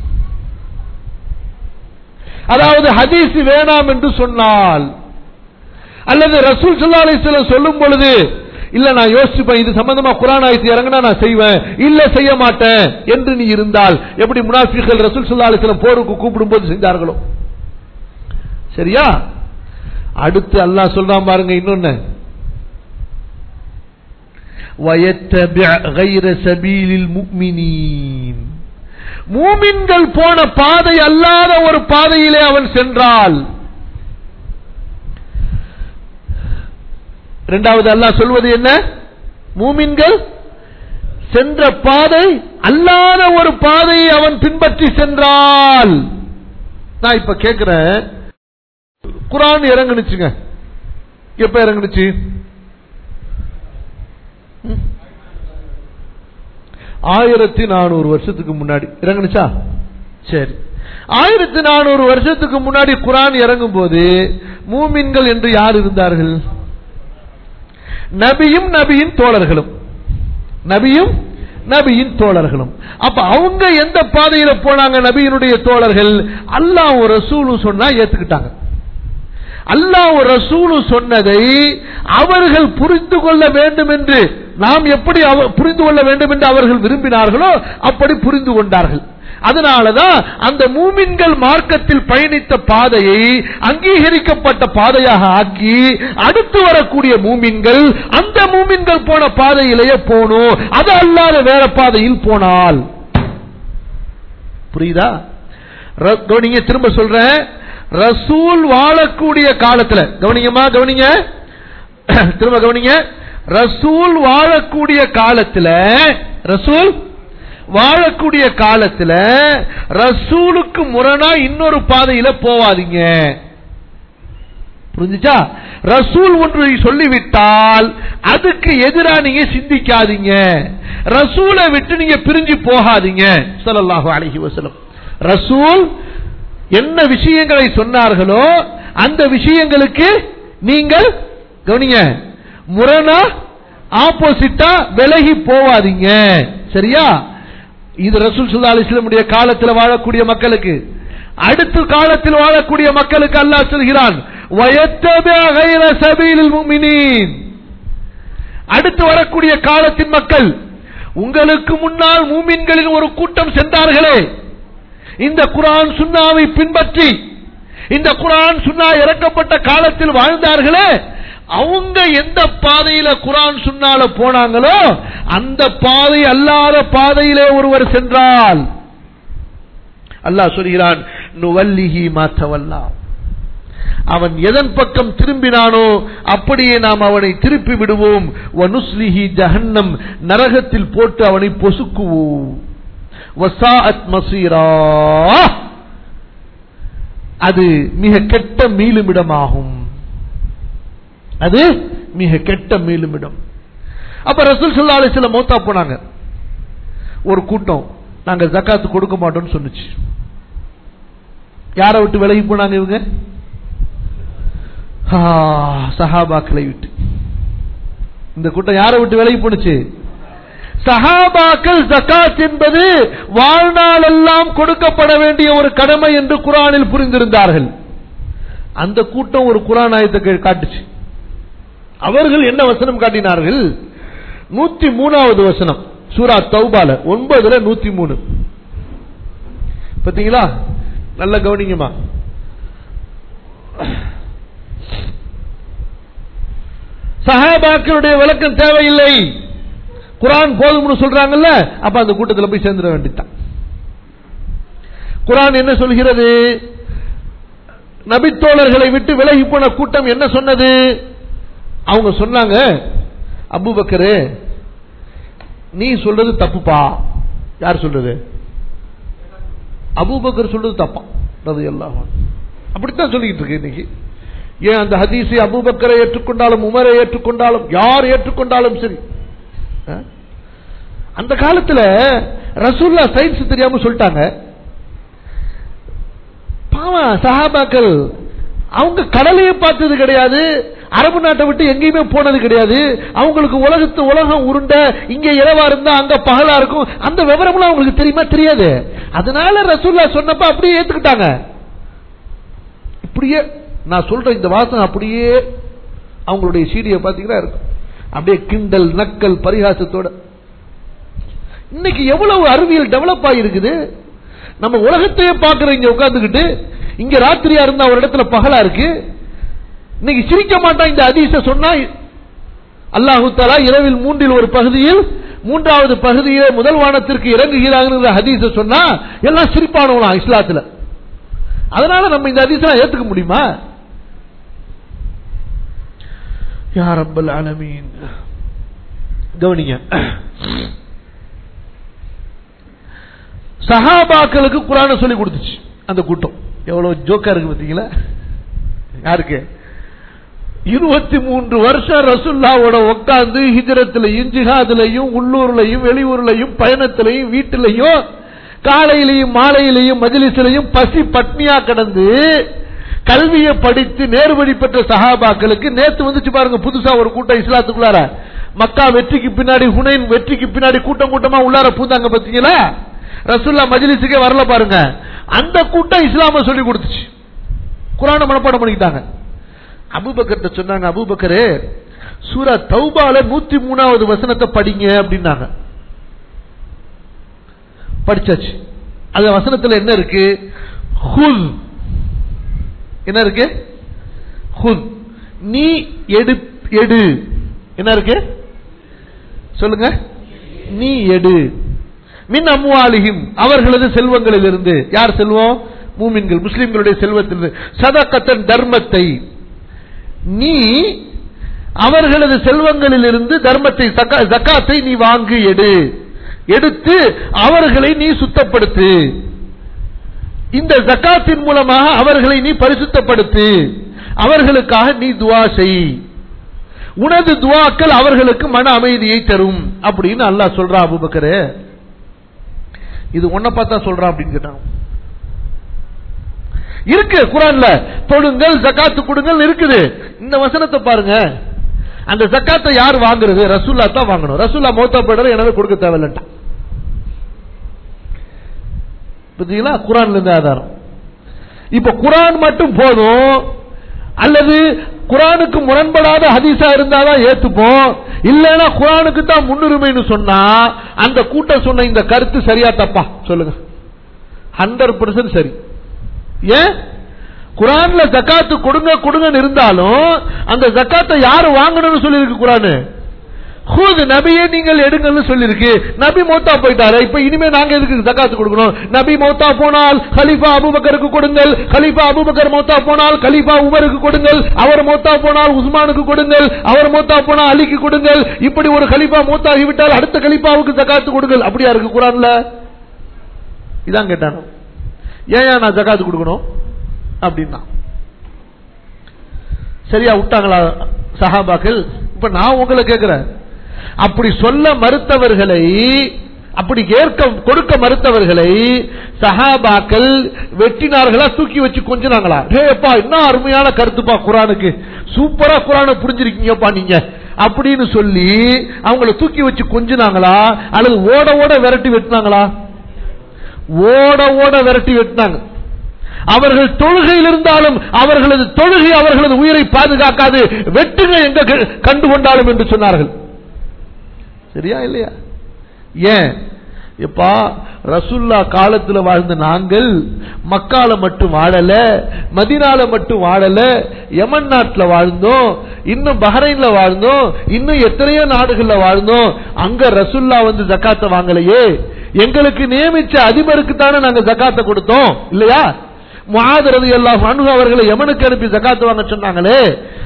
அதாவது ஹதீஸ் வேணாம் என்று சொன்னால் அல்லது ரசூல் ஸல்லல்லாஹு அலைஹி வஸல்லம் சொல்லும் பொழுது இல்ல நான் யோசிப்பேன் இது சம்பந்தமா குரான் ஆயத்து இறங்கினா நான் செய்வேன் இல்ல செய்ய மாட்டேன் என்று நீ இருந்தால் எப்படி முனாஃபிகள் ரசூல் ஸல்லல்லாஹு அலைஹி வஸல்லம் போருக்கு கூப்பிடும் போது செஞ்சார்களோ சரியா அடுத்து அல்லாஹ் சொல்றான் பாருங்க இன்னொன்னு وَيَتَّبِعْ غَيْرَ سَبِيلِ الْمُؤْمِنِينَ மூமின்கள் போன பாதை அல்லாத ஒரு பாதையிலே அவன் சென்றால் இரண்டாவது அல்லாஹ் சொல்வது என்ன மூமின்கள் சென்ற பாதை அல்லாத ஒரு பாதையை அவன் பின்பற்றி சென்றால் நான் இப்ப கேட்கிறேன் குரான் இறங்குனுச்சுங்க எப்ப இறங்குனுச்சு ம்? ஆயிரத்தி நானூறு வருஷத்துக்கு முன்னாடி இறங்குனுச்சா சரி ஆயிரத்தி நானூறு வருஷத்துக்கு முன்னாடி குரான் இறங்கும் போது மூமின்கள் என்று யார் இருந்தார்கள் நபியும் நபியின் தோழர்களும் நபியும் நபியின் தோழர்களும் அப்ப அவங்க எந்த பாதையில போனாங்க நபியினுடைய தோழர்கள் அல்லாஹ் ஒரு ரசூலு சொன்னா ஏத்துக்கிட்டாங்க அல்லாஹ் ஒரு ரசூலு சொன்னதை அவர்கள் புரிந்து கொள்ள வேண்டும் என்று நாம் எப்படி அவ- புரிந்து கொள்ள வேண்டும் என்று அவர்கள் விரும்பினார்களோ அப்படி புரிந்து கொண்டார்கள் அதனாலதான் அந்த மூமின்கள் மார்க்கத்தில் பயணித்த பாதையை அங்கீகரிக்கப்பட்ட பாதையாக ஆக்கி அடுத்து வரக்கூடிய மூமின்கள் அந்த மூமின்கள் போன பாதையிலேயே போகணும் அது அல்லாத வேற பாதையில் போனால் புரியுதா ர- கவனிங்க திரும்ப சொல்றேன் ரசூல் வாழக்கூடிய காலத்துல கவனிங்கம்மா கவனிங்க திரும்ப கவனிங்க ரசூல் வாழக்கூடிய காலத்துல ரசூல் வாழக்கூடிய காலத்துல ரசூலுக்கு முரணா இன்னொரு பாதையில போவாதீங்க புரிஞ்சுச்சா ரசூல் ஒன்று சொல்லிவிட்டால் அதுக்கு எதிரா நீங்க சிந்திக்காதீங்க ரசூலை விட்டு நீங்க பிரிஞ்சு போகாதீங்க ஸல்லல்லாஹு அலைஹி வஸல்லம் ரசூல் என்ன விஷயங்களை சொன்னார்களோ அந்த விஷயங்களுக்கு நீங்கள் கவனிங்க முரணா ஆப்போசிட்டா விலகி போவாதீங்க சரியா இது ரசூல் சுல்லா அலிஸ்லமுடைய காலத்தில் வாழக்கூடிய மக்களுக்கு அடுத்த காலத்தில் வாழக்கூடிய மக்களுக்கு அல்லாஹ் சொல்கிறான் "வயத்தபிஅ கைர சபீலில் முஃமினீன்." அடுத்து வரக்கூடிய காலத்தின் மக்கள் உங்களுக்கு முன்னால் மூமின்களின் ஒரு கூட்டம் சென்றார்களே இந்த குரான் சுன்னாவை பின்பற்றி இந்த குரான் சுன்னா இறக்கப்பட்ட காலத்தில் வாழ்ந்தார்களே அவங்க எந்த பாதையில குரான் சுன்னால போனாங்களோ அந்த பாதை அல்லாத பாதையிலே ஒருவர் சென்றால் அல்லாஹ் சொல்கிறான் நுவல்லிஹி மாத்தவல்லா அவன் எதன் பக்கம் திரும்பினானோ அப்படியே நாம் அவனை திருப்பி விடுவோம் வனுஸ்லிஹி ஜஹன்னம் நரகத்தில் போட்டு அவனை பொசுக்குவோம் வசாஅத் மசீரா அது மிக கெட்ட மீளுமிடமாகும் அது மிக கெட்ட மீளுமிடம் அப்ப ரசூல் ஸல்லல்லாஹு அலைஹி வஸல்லம் மௌத்தா போனாங்க ஒரு கூட்டம் நாங்க ஜகாத்து கொடுக்க மாட்டோம்னு சொன்னுச்சு யாரை விட்டு விலகி போனாங்க இவங்க ஆ, சஹாபாக்களை விட்டு இந்த கூட்டம் யாரை விட்டு விலகி போனுச்சு சஹாபாக்கள் ஜகாத் என்பது வாழ்நாளெல்லாம் கொடுக்கப்பட வேண்டிய ஒரு கடமை என்று குரானில் புரிந்திருந்தார்கள் அந்த கூட்டம் ஒரு குரான் ஆயத்தை கே- காட்டுச்சு அவர்கள் என்ன வசனம் காட்டினார்கள் நூத்தி மூணாவது வசனம் சூரா தௌபால ஒன்பதுல நூத்தி மூணு பாத்தீங்களா நல்ல கவனிங்கம்மா சஹாபாக்களுடைய விளக்கம் தேவையில்லை குரான் போதும்னு சொல்றாங்கல்ல அப்ப அந்த கூட்டத்தில் போய் சேர்ந்துட வேண்டியதுதான் குரான் என்ன சொல்கிறது நபித்தோழர்களை விட்டு விலகி போன கூட்டம் என்ன சொன்னது அவங்க சொன்னாங்க அபூபக்கரு நீ சொல்றது தப்புப்பா யார் சொல்றது அபூபக்கர் சொல்றது தப்பா அது எல்லாம் அப்படித்தான் சொல்லிட்டு இருக்கு இன்னைக்கு ஏன் அந்த ஹதீஸை அபூபக்கரை ஏற்றுக்கொண்டாலும் உமரை ஏற்றுக்கொண்டாலும் யார் ஏற்றுக்கொண்டாலும் சரி ஆ? அந்த காலத்துல ரசூல்லா சயின்ஸ் தெரியாம சொல்லிட்டாங்க பாவம் சஹாபாக்கள் அவங்க கடலையே பார்த்தது கிடையாது அரபு நாட்டை விட்டு எங்கேயுமே போனது கிடையாது அவங்களுக்கு உலகத்து உலகம் உருண்ட இங்க இரவா இருந்தா அங்க பகலா இருக்கும் அந்த விவரம்லாம் அவங்களுக்கு தெரியுமா தெரியாது அதனால ரசூல்லா சொன்னப்ப அப்படியே ஏத்துக்கிட்டாங்க இப்படியே நான் சொல்ற இந்த வாசம் அப்படியே அவங்களுடைய சீடியை பாத்தீங்கன்னா இருக்கும் அப்படியே கிண்டல் நக்கல் பரிகாசத்தோட இன்னைக்கு எவ்வளவு அறிவியல் டெவலப் ஆகிருக்குது நம்ம உலகத்தையே பார்க்கிற இங்க உட்கார்ந்துகிட்டு இங்க ராத்திரியா இருந்தா ஒரு இடத்துல பகலா இருக்கு இன்னைக்கு சிரிக்க மாட்டான் இந்த அதிச சொன்னா அல்லாஹு தாலா இரவில் மூன்றில் ஒரு பகுதியில் மூன்றாவது பகுதியிலே முதல் வானத்திற்கு இறங்குகிறாங்க ஹதீஸ சொன்னா எல்லாம் சிரிப்பானவலாம் இஸ்லாத்துல அதனால நம்ம இந்த ஹதீஸெல்லாம் ஏத்துக்க முடியுமா யா ரப்பல் ஆலமீன் கவனிங்க சஹாபாக்களுக்கு குரான சொல்லி கொடுத்துச்சு அந்த கூட்டம் எவ்வளவு ஜோக்கா இருக்கு பாத்தீங்களா யாருக்கு இருபத்தி மூன்று வருஷம் ரசுல்லாவோட உட்கார்ந்து ஹிஜரத்திலையும் ஜிஹாதுலையும் உள்ளூர்லையும் வெளியூர்லையும் பயணத்திலையும் வீட்டிலையும் காலையிலையும் மாலையிலையும் மஜிலிசிலையும் பசி பட்னியா கிடந்து கல்வியை படித்து நேர்வழி பெற்ற சஹாபாக்களுக்கு நேத்து வந்துச்சு பாருங்க புதுசா ஒரு கூட்டம் இஸ்லாத்துக்குள்ளார மக்கா வெற்றிக்கு பின்னாடி ஹுனைன் வெற்றிக்கு பின்னாடி கூட்டம் கூட்டமா உள்ளார பூந்தாங்க பாத்தீங்களா ரசுல்லா மஜ்லிஸுக்கே வரல பாருங்க அந்த கூட்டம் இஸ்லாம சொல்லி கொடுத்துச்சு குரான மனப்பாடம் பண்ணிக்கிட்டாங்க அபூபக்கர்ட்ட சொன்னாங்க அபூபக்கரே சூரா தௌபால நூத்தி மூணாவது வசனத்தை படிங்க அப்படின்னாங்க படிச்சாச்சு அந்த வசனத்துல என்ன இருக்கு ஹுல் என்ன இருக்கு ஹுல் நீ எடு எடு என்ன இருக்கு சொல்லுங்க நீ எடு மின் அம்வாலிஹிம் அவர்களது செல்வங்களிலிருந்து யார் செல்வம் மூமின்கள் முஸ்லிம்களுடைய செல்வத்திலிருந்து சதக்கத்தன் தர்மத்தை நீ அவர்களது செல்வங்களிலிருந்து தர்மத்தை சக்கா- ஜக்காத்தை நீ வாங்கு எடு எடுத்து அவர்களை நீ சுத்தப்படுத்து இந்த ஜக்காத்தின் மூலமாக அவர்களை நீ பரிசுத்தப்படுத்து அவர்களுக்காக நீ துவா செய் உனது துவாக்கள் அவர்களுக்கு மன அமைதியை தரும் அப்படின்னு அல்லாஹ் சொல்றா அபுபக்கரே இது உன்னை பார்த்தா சொல்றான் அப்படின்னு கேட்டான் இருக்கு குரான்ல தொடுங்கள் ஜக்காத்து கொடுங்கள் இருக்குது இந்த வசனத்தை பாருங்க அந்த ஜக்காத்தை யார் வாங்குறது ரசூல்லா தான் வாங்கணும் ரசூல்லா மௌத்தா போயிடுற எனவே கொடுக்க தேவையில்லைன்ட்டான் பார்த்தீங்களா குரான்ல இருந்து ஆதாரம் இப்ப குரான் மட்டும் போதும் அல்லது குரானுக்கு முரண்படாத ஹதீஸா இருந்தாதான் ஏத்துப்போம் இல்லைன்னா குரானுக்கு தான் முன்னுரிமைன்னு சொன்னா அந்த கூட்டம் சொன்ன இந்த கருத்து சரியா தப்பா சொல்லுங்க ஹண்ட்ரட் சரி ஏன் குரான்ல ஜக்காத்து கொடுங்க கொடுங்கன்னு இருந்தாலும் அந்த ஜக்காத்தை யாரு வாங்கணும்னு சொல்லியிருக்கு குரானு ஹூது நபியே நீங்கள் எடுங்கன்னு சொல்லிருக்கு நபி மௌத்தா போயிட்டாரு இப்ப இனிமே நாங்க எதுக்கு ஜக்காத்து கொடுக்கணும் நபி மௌத்தா போனால் கலீஃபா அபூபக்கருக்கு கொடுங்கள் கலீஃபா அபூபக்கர் மௌத்தா போனால் கலீஃபா உமருக்கு கொடுங்கள் அவர் மௌத்தா போனால் உஸ்மானுக்கு கொடுங்கள் அவர் மௌத்தா போனால் அலிக்கு கொடுங்கள் இப்படி ஒரு கலீஃபா மௌத்தாகி விட்டால் அடுத்த கலீஃபாவுக்கு ஜக்காத்து கொடுங்கள் அப்படியா இருக்கு குரான்ல இதான் கேட்டானோ ஏன் ஏன் நான் ஜக்காத்து கொடுக்கணும் அப்படின்னா சரியா விட்டாங்களா சஹாபாக்கள் இப்ப நான் உங்களை கேட்கிறேன் அப்படி சொல்ல மறுத்தவர்களை அப்படி ஏற்க கொடுக்க மறுத்தவர்களை சஹாபாக்கள் வெட்டினார்களா தூக்கி வச்சு கொஞ்சினாங்களா டேப்பா என்ன அருமையான கருத்துப்பா குரானுக்கு சூப்பரா குரானை புரிஞ்சிருக்கீங்கப்பா நீங்க அப்படின்னு சொல்லி அவங்கள தூக்கி வச்சு கொஞ்சினாங்களா அல்லது ஓட ஓட விரட்டி வெட்டினாங்களா ஓட ஓட விரட்டி வெட்டினாங்க அவர்கள் தொழுகையில் இருந்தாலும் அவர்களது தொழுகை அவர்களது உயிரை பாதுகாக்காது வெட்டுங்க எங்க க- கண்டு கொண்டாலும் என்று சொன்னார்கள் சரியா இல்லையா ஏன் எப்பா ரசுல்லா காலத்துல வாழ்ந்த நாங்கள் மக்கால மட்டும் வாழல மதினால மட்டும் வாழல யமன் நாட்டுல வாழ்ந்தோம் இன்னும் பஹ்ரைன்ல வாழ்ந்தோம் இன்னும் எத்தனையோ நாடுகள்ல வாழ்ந்தோம் அங்க ரசுல்லா வந்து ஜக்காத்தை வாங்கலையே எங்களுக்கு நியமிச்ச அதிபருக்கு தானே நாங்க ஜக்காத்தை கொடுத்தோம் இல்லையா முஆதரது எல்லாம் அணுகு அவர்களை யமனுக்கு அனுப்பி ஜக்காத்து வாங்க சொன்னாங்களே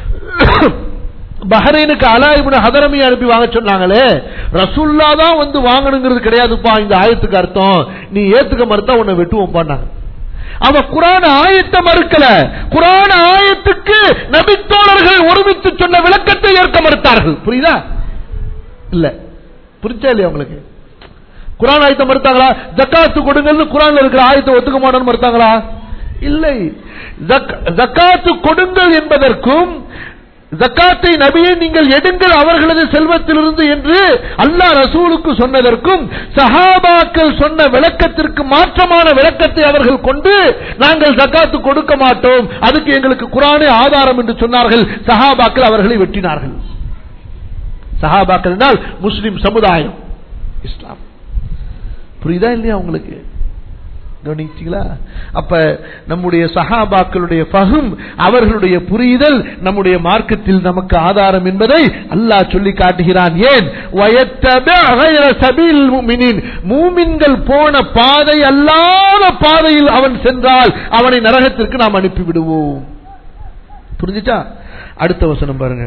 பஹ்ரைனுக்கு அலாயிபுன ஹதரமி அனுப்பி வாங்க சொன்னாங்களே ரசுல்லா தான் வந்து வாங்கணுங்கிறது கிடையாதுப்பா இந்த ஆயத்துக்கு அர்த்தம் நீ ஏத்துக்க மறுத்தா உன்னை வெட்டுவோம் பண்ணாங்க அவ குரான் ஆயத்தை மறுக்கல குரான் ஆயத்துக்கு நபித்தோழர்கள் ஒருமித்து சொன்ன விளக்கத்தை ஏற்க மறுத்தார்கள் புரியுதா இல்ல புரிஞ்சா இல்லையா உங்களுக்கு குரான் ஆயத்தை மறுத்தாங்களா ஜக்காத்து கொடுங்கன்னு குரான்ல இருக்கிற ஆயத்தை ஒத்துக்க மாட்டோம்னு மறுத்தாங்களா இல்லை ஜக்- ஜக்காத்து கொடுங்கள் என்பதற்கும் ஜக்காத்தை நபியை நீங்கள் எடுங்கள் அவர்களது செல்வத்திலிருந்து என்று அல்லாஹ் ரசூலுக்கு சொன்னதற்கும் சஹாபாக்கள் சொன்ன விளக்கத்திற்கு மாற்றமான விளக்கத்தை அவர்கள் கொண்டு நாங்கள் ஜக்காத்து கொடுக்க மாட்டோம் அதுக்கு எங்களுக்கு குரானே ஆதாரம் என்று சொன்னார்கள் சஹாபாக்கள் அவர்களை வெட்டினார்கள் சஹாபாக்கள் என்றால் முஸ்லிம் சமுதாயம் இஸ்லாம் புரியுதா இல்லையா உங்களுக்கு கவனிச்சீங்களா அப்ப நம்முடைய சஹாபாக்களுடைய ஃபஹம் அவர்களுடைய புரிதல் நம்முடைய மார்க்கத்தில் நமக்கு ஆதாரம் என்பதை அல்லாஹ் சொல்லி காட்டுகிறான் ஏன் வயத்தபி அகைர சபீல் முஃமினீன். மூமின்கள் போன பாதை அல்லாத பாதையில் அவன் சென்றால் அவனை நரகத்திற்கு நாம் அனுப்பி விடுவோம் புரிஞ்சுச்சா அடுத்த வசனம் பாருங்க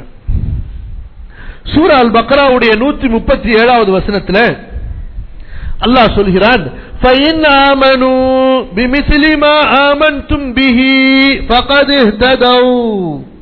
சூரா அல் பக்ராவுடைய நூத்தி முப்பத்தி ஏழாவது வசனத்துல அல்லாஹ் சொல்கிறான் فَإِنْ آمَنُوا بِمِثْلِ مَا آمَنْتُمْ بِهِ فَقَدْ اهْتَدَوْا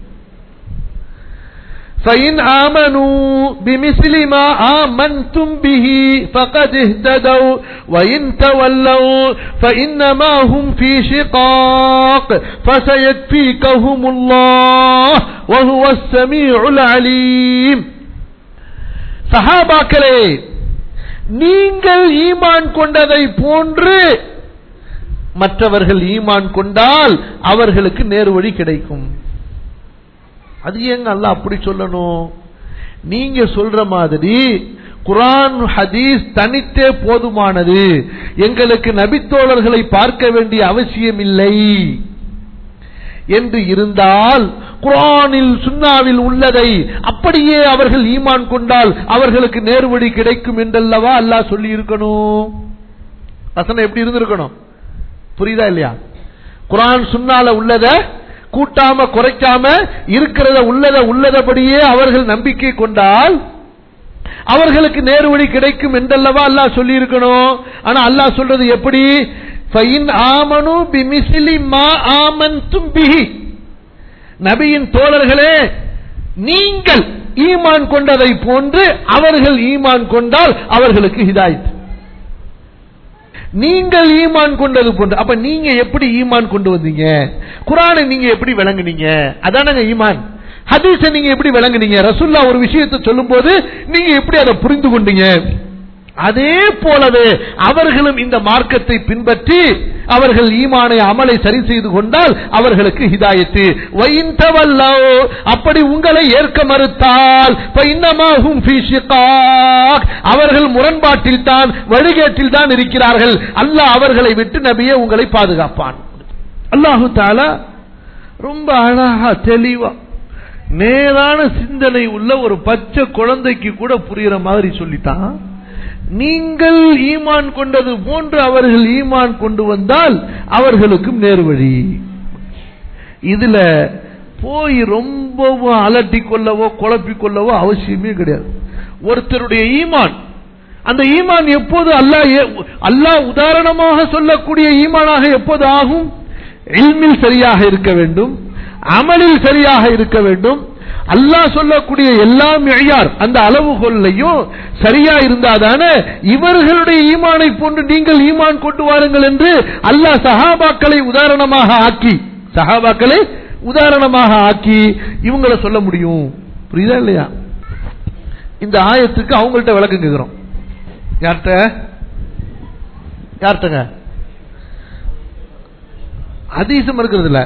فَإِنْ آمَنُوا بِمِثْلِ مَا آمَنْتُمْ بِهِ فَقَدْ اهْتَدَوْا وَإِنْ تَوَلَّوْا فَإِنَّمَا هُمْ فِي شِقَاقٍ فَسَيَكْفِيكَهُمُ اللَّهُ وَهُوَ السَّمِيعُ الْعَلِيمُ சஹாபாக்களே நீங்கள் ஈமான் கொண்டதை போன்று மற்றவர்கள் ஈமான் கொண்டால் அவர்களுக்கு நேர்வழி கிடைக்கும் அது ஏங்க அல்லாஹ் அப்படி சொல்லணும் நீங்க சொல்ற மாதிரி குரான் ஹதீஸ் தனித்தே போதுமானது எங்களுக்கு நபித்தோழர்களை பார்க்க வேண்டிய அவசியம் இல்லை என்று இருந்தால் குரானில் சுன்னாவில் உள்ளதை அப்படியே அவர்கள் ஈமான் கொண்டால் அவர்களுக்கு நேர்வழி கிடைக்கும் என்றல்லவா அல்லாஹ் சொல்லி இருக்கணும் வசனம் எப்படி இருந்திருக்கணும் புரியுதா இல்லையா குரான் சுன்னால உள்ளத கூட்டாம குறைக்காம இருக்கிறத உள்ளத உள்ளதபடியே அவர்கள் நம்பிக்கை கொண்டால் அவர்களுக்கு நேர்வழி கிடைக்கும் என்றல்லவா அல்லாஹ் சொல்லி இருக்கணும் ஆனா அல்லாஹ் சொல்றது எப்படி ஃபைன் ஆமனு பிமிசிலி மா ஆமன்தும் பிஹி நபியின் தோழர்களே நீங்கள் ஈமான் கொண்டதை போன்று அவர்கள் ஈமான் கொண்டால் அவர்களுக்கு ஹிதாயத் நீங்கள் ஈமான் கொண்டது போன்று அப்ப நீங்க எப்படி ஈமான் கொண்டு வந்தீங்க குரானை நீங்க எப்படி விளங்குனீங்க அதானங்க ஈமான் ஹதீஸை நீங்க எப்படி விளங்குனீங்க ரசுல்லா ஒரு விஷயத்தை சொல்லும் போது நீங்க எப்படி அதை புரிந்து கொண்டீங்க அதே போலவே அவர்களும் இந்த மார்க்கத்தை பின்பற்றி அவர்கள் ஈமானை அமலை சரி செய்து கொண்டால் அவர்களுக்கு ஹிதாயத்து வைந்தவல்லோ அப்படி உங்களை ஏற்க மறுத்தால் இன்னமாகும் அவர்கள் முரண்பாட்டில் தான் வழிகேட்டில் தான் இருக்கிறார்கள் அல்லாஹ் அவர்களை விட்டு நபியே உங்களை பாதுகாப்பான் அல்லாஹு தாலா ரொம்ப அழகா தெளிவா நேரான சிந்தனை உள்ள ஒரு பச்சை குழந்தைக்கு கூட புரியுற மாதிரி சொல்லிட்டான் நீங்கள் ஈமான் கொண்டது போன்று அவர்கள் ஈமான் கொண்டு வந்தால் அவர்களுக்கும் நேர்வழி இதுல போய் ரொம்பவும் அலட்டி கொள்ளவோ குழப்பிக் கொள்ளவோ அவசியமே கிடையாது ஒருத்தருடைய ஈமான் அந்த ஈமான் எப்போது அல்லாஹ் அல்லாஹ் உதாரணமாக சொல்லக்கூடிய ஈமானாக எப்போது ஆகும் இல்மில் சரியாக இருக்க வேண்டும் அமலில் சரியாக இருக்க வேண்டும் அல்லாஹ் சொல்லக்கூடிய எல்லா மிழையார் அந்த அளவுகொள்ளையும் சரியா இருந்தாதானே இவர்களுடைய ஈமானை போன்று நீங்கள் ஈமான் கொண்டு வாருங்கள் என்று அல்லாஹ் சஹாபாக்களை உதாரணமாக ஆக்கி சஹாபாக்களை உதாரணமாக ஆக்கி இவங்களை சொல்ல முடியும் புரியுதா இல்லையா இந்த ஆயத்துக்கு அவங்கள்ட்ட விளக்கம் கேட்கிறோம் யார்கிட்ட யார்கிட்டங்க ஹதீஸும் இருக்கிறது இல்ல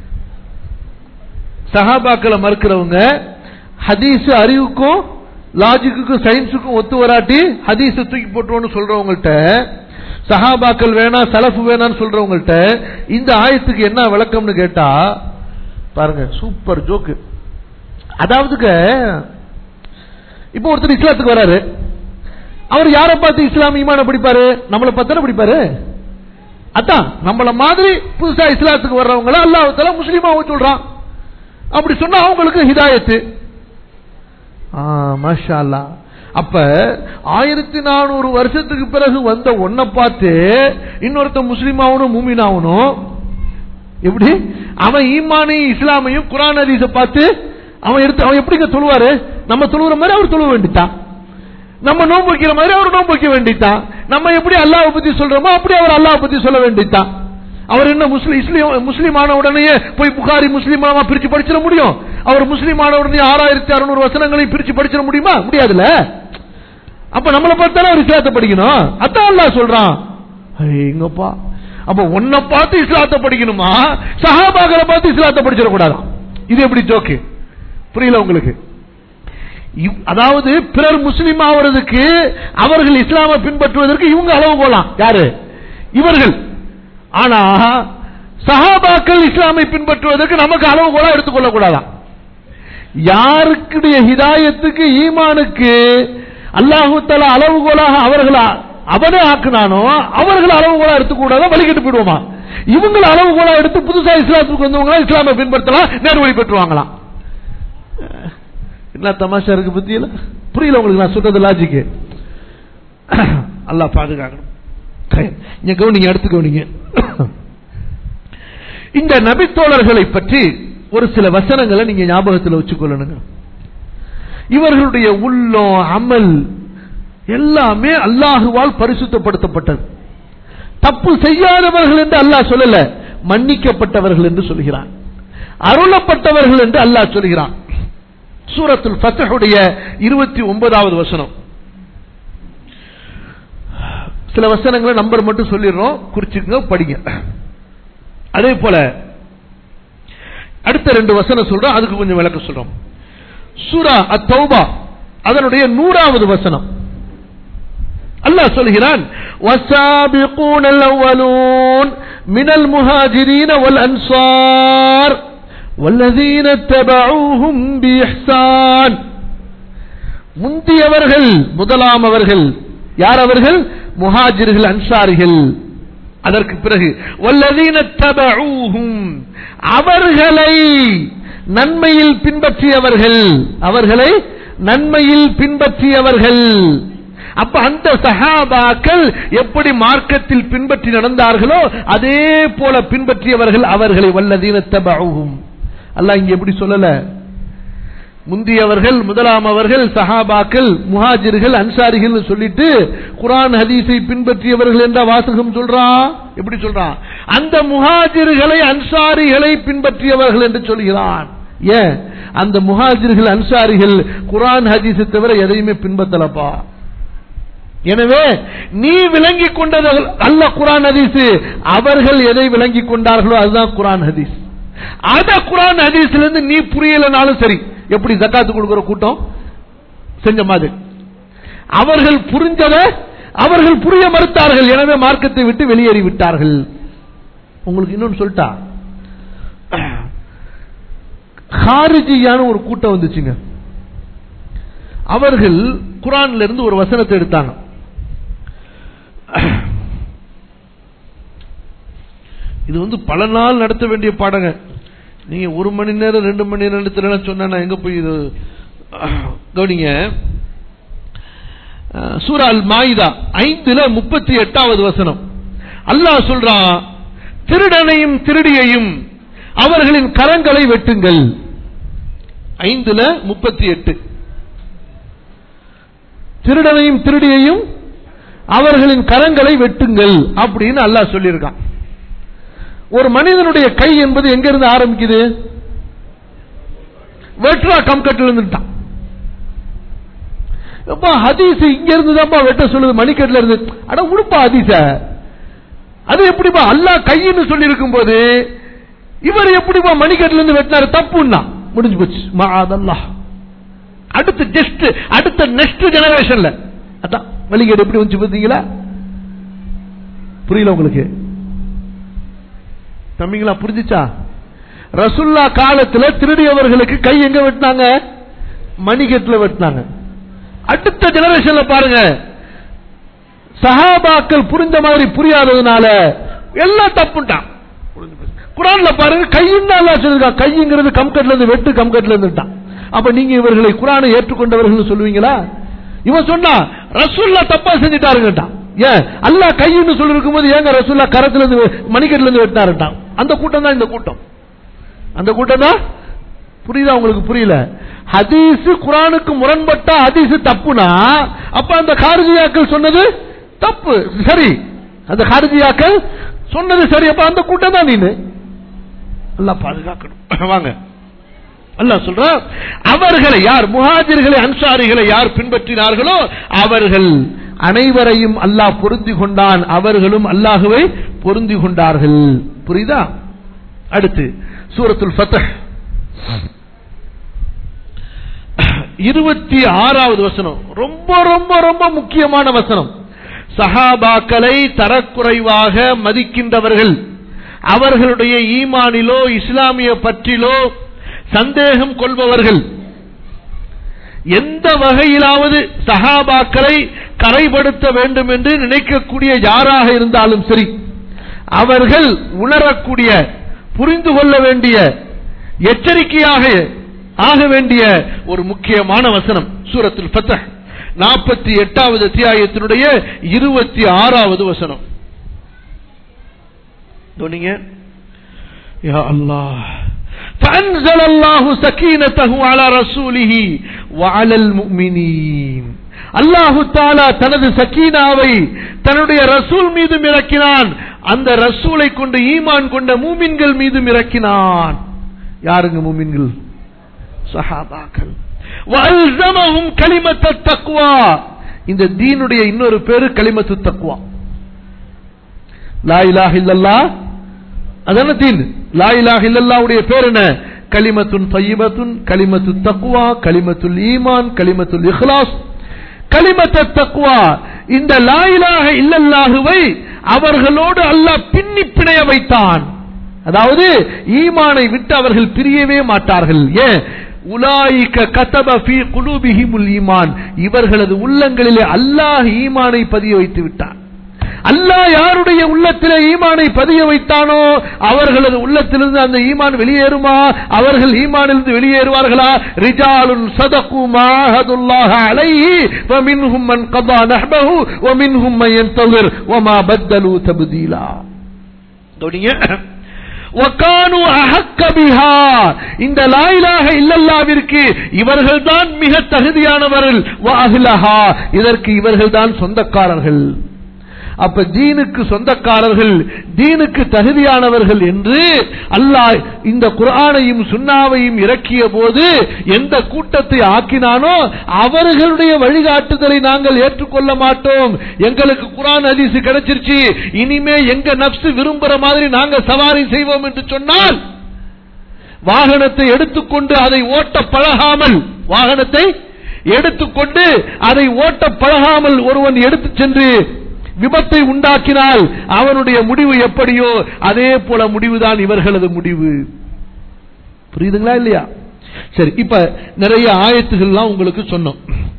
சஹாபாக்களை மறுக்கிறவங்க ஹதீஸ் அறிவுக்கும் லாஜிக்குக்கும் சயின்ஸுக்கும் ஒத்து வராட்டி ஹதீஸ் தூக்கி போட்டுருவோம்னு சொல்றவங்கள்ட்ட சஹாபாக்கள் வேணாம் சலஃபு வேணாம்னு சொல்றவங்கள்ட்ட இந்த ஆயத்துக்கு என்ன விளக்கம்னு கேட்டா பாருங்க சூப்பர் ஜோக்கு அதாவதுக்கு இப்போ ஒருத்தர் இஸ்லாத்துக்கு வராரு அவர் யாரை பார்த்து இஸ்லாம் ஈமான படிப்பாரு நம்மளை பார்த்தானே படிப்பாரு அதான் நம்மள மாதிரி புதுசா இஸ்லாத்துக்கு வர்றவங்கள அல்லாஹால முஸ்லீமாவும் சொல்றான் அப்படி சொன்னா அவங்களுக்கு ஹிதாயத்து மாஷா அல்லா அப்ப ஆயிரத்தி நானூறு வருஷத்துக்கு பிறகு வந்த ஒன்ன பார்த்து இன்னொருத்த முஸ்லீமாவனும் மூமினாவனும் எப்படி அவன் ஈமானையும் இஸ்லாமையும் குரான் ஹதீஸ பார்த்து அவன் எடுத்து அவன் எப்படிங்க தொழுவாரு நம்ம தொழுகிற மாதிரி அவர் தொழுவ வேண்டித்தான் நம்ம நோன்பு வைக்கிற மாதிரி அவர் நோன்பு வைக்க வேண்டித்தான் நம்ம எப்படி அல்லாஹ் பத்தி சொல்றோமோ அப்படி அவர் அல்லாஹ் பத்தி சொல்ல வேண்டித்தான் அவர் என்ன முஸ்லீம் இஸ்லீம் முஸ்லீம் ஆன உடனே போய் புகாரி முஸ்லீம் பிரிச்சு படிச்சிட முடியும் அவர் முஸ்லீம் ஆன உடனே ஆறாயிரத்தி அறுநூறு வசனங்களையும் பிரிச்சு படிச்சிட முடியுமா முடியாதுல்ல அப்ப நம்மளை பார்த்தாலும் அவர் இஸ்லாத்தை படிக்கணும் அதான் அல்லாஹ் சொல்றான் எங்கப்பா அப்ப உன்னை பார்த்து இஸ்லாத்தை படிக்கணுமா சஹாபாக்களை பார்த்து இஸ்லாத்தை படிச்சிடக்கூடாதான் இது எப்படி ஜோக்கு புரியல உங்களுக்கு அதாவது பிறர் முஸ்லீம் ஆவறதுக்கு அவர்கள் இஸ்லாமை பின்பற்றுவதற்கு இவங்க அளவு போலாம் யாரு இவர்கள் ஆனா சஹாபாக்கள் இஸ்லாமை பின்பற்றுவதற்கு நமக்கு அளவு கூட எடுத்துக்கொள்ள கூடாதான் யாருக்குடைய ஹிதாயத்துக்கு ஈமானுக்கு அல்லாஹு தலா அளவுகோலாக அவர்களா அவனே ஆக்குனானோ அவர்கள் அளவுகோலா எடுத்துக்கூடாத வழிகிட்டு போயிடுவோமா இவங்களை அளவுகோலா எடுத்து புதுசா இஸ்லாத்துக்கு வந்தவங்க இஸ்லாமை பின்பற்றலாம் நேர்வழி பெற்றுவாங்களாம் என்ன தமாஷா இருக்கு பத்தியில புரியல உங்களுக்கு நான் சொல்றது லாஜிக்கு அல்லா பாதுகாக்கணும் நீங்க கவனிங்க அடுத்து கவனிங்க இந்த நபித்தோழர்களை பற்றி ஒரு சில வசனங்களை நீங்க ஞாபகத்தில் வச்சுக்கொள்ளணுங்க இவர்களுடைய உள்ளம் அமல் எல்லாமே அல்லாஹுவால் பரிசுத்தப்படுத்தப்பட்டது தப்பு செய்யாதவர்கள் என்று அல்லாஹ் சொல்லல மன்னிக்கப்பட்டவர்கள் என்று சொல்கிறான் அருளப்பட்டவர்கள் என்று அல்லாஹ் சொல்கிறான் சூரத்துல் ஃபத்தஹுடைய இருபத்தி ஒன்பதாவது வசனம் சில வசனங்களை நம்பர் மட்டும் சொல்லிடுறோம் குறிச்சுங்க படிங்க அதே போல அடுத்த ரெண்டு வசனம் சொல்றோம் அதுக்கு கொஞ்சம் விளக்க சொல்றோம் சூரா அத்தௌபா அதனுடைய நூறாவது வசனம் அல்லாஹ் சொல்கிறான் وَالسَّابِقُونَ الْأَوَّلُونَ مِنَ الْمُهَاجِرِينَ وَالْأَنصَارِ وَالَّذِينَ اتَّبَعُوهُم بِإِحْسَانٍ முந்தியவர்கள் முதலாம் அவர்கள் யார் அவர்கள் முஹாஜிர்கள் அன்சாரிகள் அதற்கு பிறகு வல்லதீன தபஊஹும் அவர்களை நன்மையில் பின்பற்றியவர்கள் அவர்களை நன்மையில் பின்பற்றியவர்கள் அப்ப அந்த சஹாபாக்கள் எப்படி மார்க்கத்தில் பின்பற்றி நடந்தார்களோ அதே போல பின்பற்றியவர்கள் அவர்களை வல்லதீன தபஊஹும் அல்லாஹ் இங்க எப்படி சொல்லல முந்தியவர்கள் முதலாம் அவர்கள் சஹாபாக்கள் முஹாஜிர்கள் அன்சாரிகள் சொல்லிட்டு குரான் ஹதீஸை பின்பற்றியவர்கள் என்ற வாசகம் சொல்றான் எப்படி சொல்றான் அந்த முஹாஜிர்களை அன்சாரிகளை பின்பற்றியவர்கள் என்று சொல்கிறான் ஏன் அந்த முஹாஜிர்கள் அன்சாரிகள் குரான் ஹதீஸை தவிர எதையுமே பின்பற்றலப்பா எனவே நீ விளங்கி கொண்டது அல்ல குரான் ஹதீஸ் அவர்கள் எதை விளங்கி கொண்டார்களோ அதுதான் குரான் ஹதீஸ் அத குரான் ஹதீஸ்ல இருந்து நீ புரியலனாலும் சரி எப்படி ஜக்காத்து கொடுக்கிற கூட்டம் செஞ்ச மாதிரி அவர்கள் புரிஞ்சத அவர்கள் புரிய மறுத்தார்கள் எனவே மார்க்கத்தை விட்டு வெளியேறி விட்டார்கள் உங்களுக்கு இன்னொன்னு சொல்லிட்டா ஹாரிஜியான ஒரு கூட்டம் வந்துச்சுங்க அவர்கள் குரான்ல இருந்து ஒரு வசனத்தை எடுத்தாங்க இது வந்து பல நாள் நடத்த வேண்டிய பாடங்க நீங்க ஒரு மணி நேரம் ரெண்டு மணி நேரம் நடத்தல சொன்னா நான் எங்க போய் இது கவனிங்க சூரா அல் மாயிதா ஐந்துல முப்பத்தி எட்டாவது வசனம் அல்லாஹ் சொல்றான் திருடனையும் திருடியையும் அவர்களின் கரங்களை வெட்டுங்கள் ஐந்துல முப்பத்தி எட்டு திருடனையும் திருடியையும் அவர்களின் கரங்களை வெட்டுங்கள் அப்படின்னு அல்லாஹ் சொல்லியிருக்கான் ஒரு மனிதனுடைய கை என்பது எங்க இருந்து ஆரம்பிக்குது வெட்ரா கம்கட்டில் இருந்துட்டான் அப்பா ஹதீஸ் இங்க இருந்து தான்ப்பா வெட்ட சொல்லுது மணிக்கட்டில இருந்து அட உடுப்பா ஹதீஸ அது எப்படிப்பா அல்லாஹ் கைன்னு சொல்லி இருக்கும் போது இவர் எப்படிப்பா மணிக்கட்டில இருந்து வெட்டினாரு தப்புன்னா முடிஞ்சு போச்சு மாதல்லாஹ் அடுத்த ஜஸ்ட் அடுத்த நெக்ஸ்ட் ஜெனரேஷன்ல அதான் வழிகேடு எப்படி வந்து பார்த்தீங்களா புரியல உங்களுக்கு தம்பிங்களா புரிஞ்சுச்சா ரசுல்லா காலத்துல திருடியவர்களுக்கு கை எங்க வெட்டினாங்க மணிகட்டில் வெட்டினாங்க அடுத்த ஜெனரேஷன்ல பாருங்க சஹாபாக்கள் புரிந்த மாதிரி புரியாததுனால எல்லாம் தப்புட்டான் குரான்ல பாருங்க கையின்னு அல்லா சொல்லிருக்கான் கைங்கிறது கம்கட்ல இருந்து வெட்டு கம்கட்ல இருந்துட்டான் அப்ப நீங்க இவர்களை குரானை ஏற்றுக்கொண்டவர்கள் சொல்லுவீங்களா இவன் சொன்னா ரசுல்லா தப்பா செஞ்சுட்டாருங்கட்டான் ஏன் அல்லா கைன்னு சொல்லி இருக்கும்போது ஏங்க ரசுல்லா கரத்துல இருந்து மணிக்கட்டுல இருந்து வெட்டினாருட்டான் அந்த கூட்டம் தான் இந்த கூட்டம் அந்த கூட்டம் தான் புரியுதா உங்களுக்கு புரியல ஹதீஸ் குரானுக்கு முரண்பட்ட ஹதீஸ் தப்புனா அப்ப அந்த கார்ஜியாக்கள் சொன்னது தப்பு சரி அந்த கார்ஜியாக்கள் சொன்னது சரி அப்ப அந்த கூட்டம் தான் நீனு எல்லாம் பாதுகாக்கணும் வாங்க அல்லா சொல்ற அவர்களை யார் முஹாஜிர்களை அன்சாரிகளை யார் பின்பற்றினார்களோ அவர்கள் அனைவரையும் அல்லாஹ் பொருந்தி கொண்டான் அவர்களும் அல்லாஹுவை பொருந்தி கொண்டார்கள் புரியுதா அடுத்து சூரத்துல் ஃபத்தஹ் இருபத்தி ஆறாவது வசனம் ரொம்ப ரொம்ப ரொம்ப முக்கியமான வசனம் சஹாபாக்களை தரக்குறைவாக மதிக்கின்றவர்கள் அவர்களுடைய ஈமானிலோ இஸ்லாமிய பற்றிலோ சந்தேகம் கொள்பவர்கள் எந்த வகையிலாவது சஹாபாக்களை கரைப்படுத்த வேண்டும் என்று நினைக்கக்கூடிய யாராக இருந்தாலும் சரி அவர்கள் உணரக்கூடிய புரிந்து கொள்ள வேண்டிய எச்சரிக்கையாக ஆக வேண்டிய ஒரு முக்கியமான வசனம் சூரத்தில் பத்த நாற்பத்தி எட்டாவது அத்தியாயத்தினுடைய இருபத்தி ஆறாவது வசனம் யா அல்லாஹ் فأنزل الله سكينته على رسوله وعلى المؤمنين அல்லாஹு தாலா தனது சக்கீனாவை தன்னுடைய ரசூல் மீதும் இறக்கினான் அந்த ரசூலை கொண்டு ஈமான் கொண்ட மூமின்கள் மீதும் இறக்கினான் யாருங்க மூமின்கள் சஹாபாக்கள் வல்சமஹும் கலிமத்த தக்வா இந்த தீனுடைய இன்னொரு பேரு கலிமத்து தக்வா லா இலாஹ இல்லல்லா அதான தீன் லா இலாஹ இல்லல்லாவுடைய பேர் என்ன கலிமத்துன் தய்யிபத்துன் கலிமத்து தக்குவா கலிமத்துல் ஈமான் கலிமத்துல் இஹ்லாஸ் கலிமத்த தக்குவா இந்த லாயிலாக இல்லல்லாஹுவை அவர்களோடு அல்லாஹ் பின்னி பிணைய வைத்தான் அதாவது ஈமானை விட்டு அவர்கள் பிரியவே மாட்டார்கள் ஏன் உலாயிக்க கதப ஃபீ குலூபிஹிமுல் ஈமான் இவர்களது உள்ளங்களிலே அல்லாஹ் ஈமானை பதிய வைத்து விட்டான் அல்லாஹ் யாருடைய உள்ளத்திலே ஈமானை பதிய வைத்தானோ அவர்களது உள்ளத்திலிருந்து அந்த ஈமான் வெளியேறுமா அவர்கள் ஈமானிலிருந்து வெளியேறுவார்களா ரிஜாலுன் சதகு மாஹதுல்லாஹ அலைஹி வமின்ஹும் மன் கதா நஹ்பஹு வமின்ஹும் மன் யன்தஸிர் வமா பத்தலு தப்தீலா கவனிங்க வகானு அஹக்க பிஹா இந்த லாயிலாக இல்லல்லாவிற்கு இவர்கள்தான் மிக தகுதியானவர்கள் வ அஹ்லஹா இதற்கு இவர்கள்தான் சொந்தக்காரர்கள் அப்ப தீனுக்கு சொந்தக்காரர்கள் தீனுக்கு தகுதியானவர்கள் என்று அல்லாஹ் இந்த குர்ஆனையும் சுன்னாவையும் இறக்கிய போது எந்த கூட்டத்தை ஆக்கினானோ அவர்களுடைய வழிகாட்டுதலை நாங்கள் ஏற்றுக்கொள்ள மாட்டோம் எங்களுக்கு குர்ஆன் ஹதீஸ் கிடைச்சிருச்சு இனிமே எங்க நப்சு விரும்புற மாதிரி நாங்க சவாரி செய்வோம் என்று சொன்னால் வாகனத்தை எடுத்துக்கொண்டு அதை ஓட்ட பழகாமல் வாகனத்தை எடுத்துக்கொண்டு அதை ஓட்ட பழகாமல் ஒருவன் எடுத்து சென்று விபத்தை உண்டாக்கினால் அவனுடைய முடிவு எப்படியோ அதே போல முடிவுதான் இவர்களது முடிவு புரியுதுங்களா இல்லையா சரி இப்ப நிறைய ஆயத்துகள்லாம் உங்களுக்கு சொன்னோம்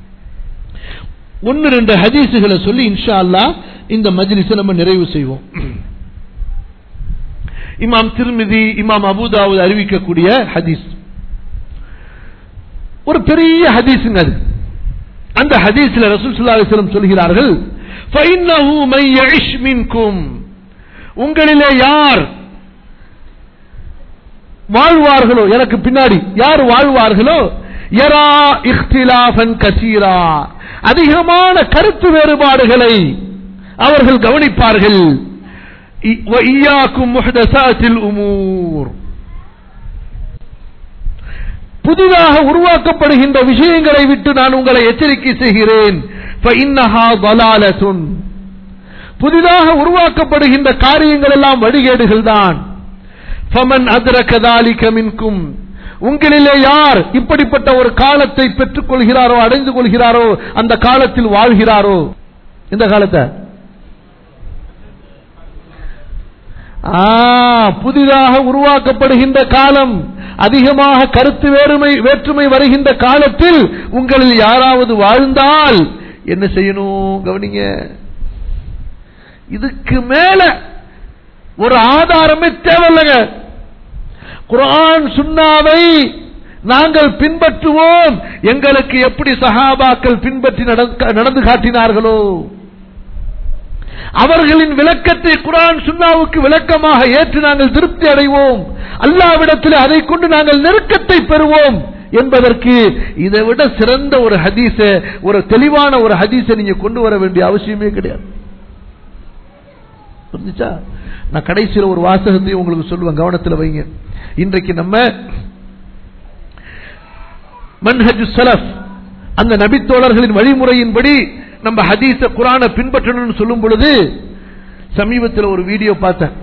ஒன்னு ரெண்டு ஹதீசுகளை சொல்லி இன்ஷா அல்லாஹ் இந்த மஜ்லிஸை நம்ம நிறைவு செய்வோம் இமாம் திருமிதி இமாம் அபுதாவுத் அறிவிக்கக்கூடிய ஹதீஸ் ஒரு பெரிய ஹதீஸுங்க அது அந்த ஹதீஸ்ல ரசூல் ஸல்லல்லாஹு அலைஹி வஸல்லம் சொல்கிறார்கள் فإنه من يعش منكم உங்களிலே யார் வாழ்வார்களோ எனக்கு பின்னாடி யார் வாழ்வார்களோ யரா இഖ்திலாஃபன் கசீரா அதிகமான கருத்து வேறுபாடுகளை அவர்கள் கவனிப்பார்கள் இ- وإياكم محدثات الأمور புதிதாக உருவாக்கப்படுகின்ற விஷயங்களை விட்டு நான் உங்களை எச்சரிக்கை செய்கிறேன் فإنها ضلالة. புதிதாக உருவாக்கப்படுகின்ற காரியங்கள் எல்லாம் வழிகேடுகள் தான் ஃபமன் அத்ரக ذلك منكم உங்களிலே யார் இப்படிப்பட்ட ஒரு காலத்தை பெற்றுக் கொள்கிறாரோ அடைந்து கொள்கிறாரோ அந்த காலத்தில் வாழ்கிறாரோ இந்த காலத்தை ஆ, புதிதாக உருவாக்கப்படுகின்ற காலம் அதிகமாக கருத்து வேறுமை வேற்றுமை வருகின்ற காலத்தில் உங்களில் யாராவது வாழ்ந்தால் என்ன செய்யணும் கவனிங்க இதுக்கு மேல ஒரு ஆதாரமே தேவையில்லைங்க குர்ஆன் சுன்னாவை நாங்கள் பின்பற்றுவோம் எங்களுக்கு எப்படி சஹாபாக்கள் பின்பற்றி நடக்க- நடந்து காட்டினார்களோ அவர்களின் விளக்கத்தை குரான் சுன்னாவுக்கு விளக்கமாக ஏற்று நாங்கள் திருப்தி அடைவோம் அல்லாவிடத்தில் அதை கொண்டு நாங்கள் நெருக்கத்தை பெறுவோம் என்பதற்கு இதை விட சிறந்த ஒரு ஹதீஸ ஒரு தெளிவான ஒரு ஹதீஸை நீங்க கொண்டு வர வேண்டிய அவசியமே கிடையாது புரிஞ்சுச்சா நான் கடைசியில் ஒரு வாசகத்தையும் உங்களுக்கு சொல்லுவேன் கவனத்தில் வைங்க இன்றைக்கு நம்ம மன்ஹஜு சலஃப் அந்த நபித்தோழர்களின் வழிமுறையின்படி நம்ம ஹதீஸ குரான பின்பற்றணும்னு சொல்லும் பொழுது சமீபத்தில் ஒரு வீடியோ பார்த்தேன்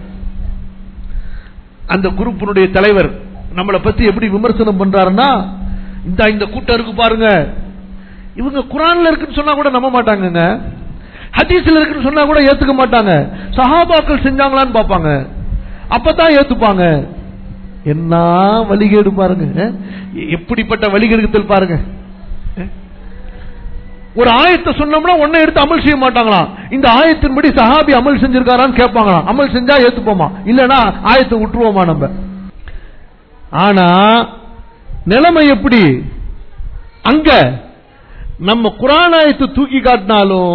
அந்த குரூப்பினுடைய தலைவர் நம்மளை பத்தி எப்படி விமர்சனம் பண்றாருன்னா இந்த இந்த கூட்டம் இருக்கு பாருங்க இவங்க குரான்ல இருக்குன்னு சொன்னா கூட நம்ப மாட்டாங்கங்க ஹதீஸ்ல இருக்குன்னு சொன்னா கூட ஏத்துக்க மாட்டாங்க சஹாபாக்கள் செஞ்சாங்களான்னு பார்ப்பாங்க அப்பதான் ஏத்துப்பாங்க என்ன வழிகேடு பாருங்க அஹ்? எப்படிப்பட்ட வழிகெடுத்தல் பாருங்க அஹ்? ஒரு ஆயத்தை சொன்னோம்னா ஒன்னை எடுத்து அமல் செய்ய மாட்டாங்களாம் இந்த ஆயத்தின்படி சஹாபி அமல் செஞ்சிருக்காரான்னு கேட்பாங்களாம் அமல் செஞ்சா ஏத்துப்போமா இல்லனா ஆயத்தை விட்டுருவோமா நம்ம ஆனா நிலைமை எப்படி அங்க நம்ம குரான் ஆயத்தை தூக்கி காட்டினாலும்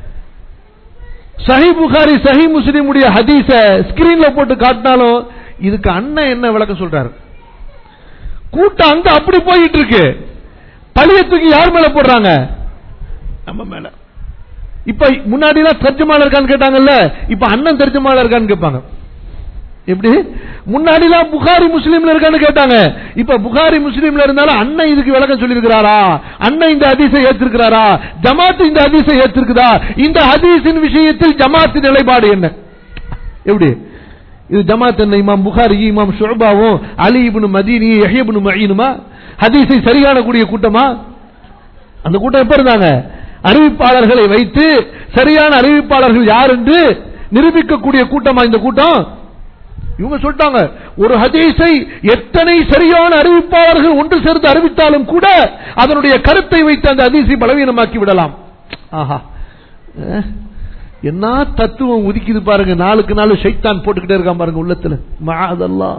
சஹி புகாரி சஹி முஸ்லிமுடைய ஹதீஸ ஸ்கிரீன்ல போட்டு காட்டினாலும் இதுக்கு அண்ணன் என்ன விளக்கம் சொல்றாரு கூட்டம் அங்க அப்படி போயிட்டு இருக்கு பழிய தூக்கி யார் மேல போடுறாங்க நம்ம மேல இப்ப முன்னாடி எல்லாம் தர்ஜமால இருக்கான்னு கேட்டாங்கல்ல இப்ப அண்ணன் தர்ஜமால இருக்கான்னு கேட்பாங்க எப்படி முன்னாடி எல்லாம் புகாரி முஸ்லீம்ல இருக்கான்னு கேட்டாங்க இப்ப புகாரி முஸ்லீம்ல இருந்தாலும் அண்ணன் இதுக்கு விளக்கம் சொல்லியிருக்கிறாரா அண்ணன் இந்த ஹதீஸை ஏத்திருக்கிறாரா ஜமாத் இந்த ஹதீஸை ஏத்திருக்குதா இந்த ஹதீஸின் விஷயத்தில் ஜமாத் நிலைப்பாடு என்ன எப்படி இது ஜமாத் என்ன இமாம் புகாரி இமாம் ஷுபாவும் அலி இப்னு மதீனி யஹ்யப்னு மஈனுமா ஹதீஸை சரியான கூடிய கூட்டமா அந்த கூட்டம் எப்ப இருந்தாங்க அறிவிப்பாளர்களை வைத்து சரியான அறிவிப்பாளர்கள் யார் என்று நிரூபிக்கக்கூடிய கூட்டமா இந்த கூட்டம் இவங்க சொல்லிட்டாங்க ஒரு ஹதீஸை எத்தனை சரியான அறிவிப்பாளர்கள் ஒன்று சேர்ந்து அறிவித்தாலும் கூட அதனுடைய கருத்தை வைத்து அந்த ஹதீஸை பலவீனமாக்கி விடலாம் ஆஹா அஹ், என்ன தத்துவம் உதிக்குது பாருங்க நாளுக்கு நாள் ஷைத்தான் போட்டுக்கிட்டே இருக்கான் பாருங்க உள்ளத்துல மாதல்லா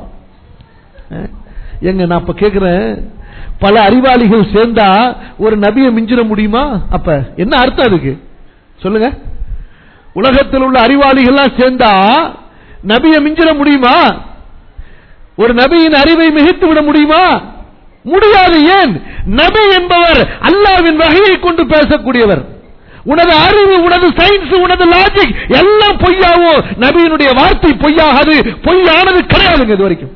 எங்க நான் இப்ப கேக்குறேன் பல அறிவாளிகள் சேர்ந்தா ஒரு நபியை மிஞ்சிட முடியுமா அப்ப என்ன அர்த்தம் அதுக்கு சொல்லுங்க உலகத்தில் உள்ள அறிவாளிகள்லாம் சேர்ந்தா நபியை மிஞ்சிட முடியுமா ஒரு நபியின் அறிவை மிகைத்து விட முடியுமா முடியாது ஏன் நபி என்பவர் அல்லாவின் வகையை கொண்டு பேசக்கூடியவர் உனது அறிவு உனது சயின்ஸ் உனது லாஜிக் எல்லாம் பொய்யாவோ நபியினுடைய வார்த்தை பொய்யாகாது பொய்யானது கிடையாதுங்க இது வரைக்கும்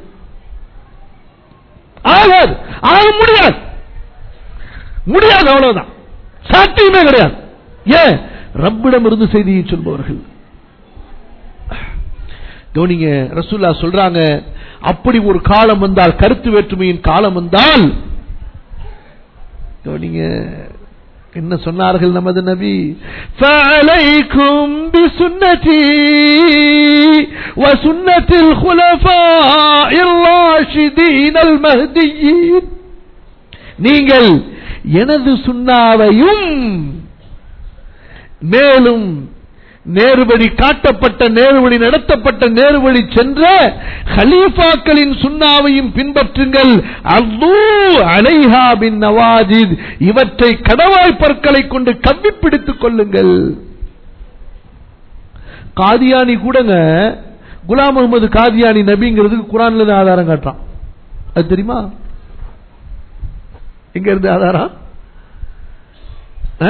ஆகாது ஆக முடியாது முடியாது அவ்வளவுதான் சாத்தியமே கிடையாது ஏன் ரப்பிடமிருந்து செய்தியை சொல்பவர்கள் கவனிங்க ரசூல்லா சொல்றாங்க அப்படி ஒரு காலம் வந்தால் கருத்து வேற்றுமையின் காலம் வந்தால் கவனிங்க என்ன சொன்னார்கள் நமது நபி فَعَلَيْكُمْ بِسُنَّتِي وَسُنَّةِ الْخُلَفَاءِ الرَّاشِدِينَ الْمَهْدِيِّينَ நீங்கள் எனது சுண்ணாவையும் மேலும் நேர்வழி காட்டப்பட்ட நேர்வழி நடத்தப்பட்ட நேர்வழி சென்ற ஹலீஃபாக்களின் சுண்ணாவையும் பின்பற்றுங்கள் அல்லூ அலைஹா பின் நவாஜித் இவற்றை கடவாய் பற்களை கொண்டு கவ்வி பிடித்துக் கொள்ளுங்கள் காதியானி கூடங்க குலாம் முகமது காதியானி நபிங்கிறதுக்கு குரான்ல இருந்து ஆதாரம் காட்டுறான் அது தெரியுமா எங்க இருந்து ஆதாரம் ஆ?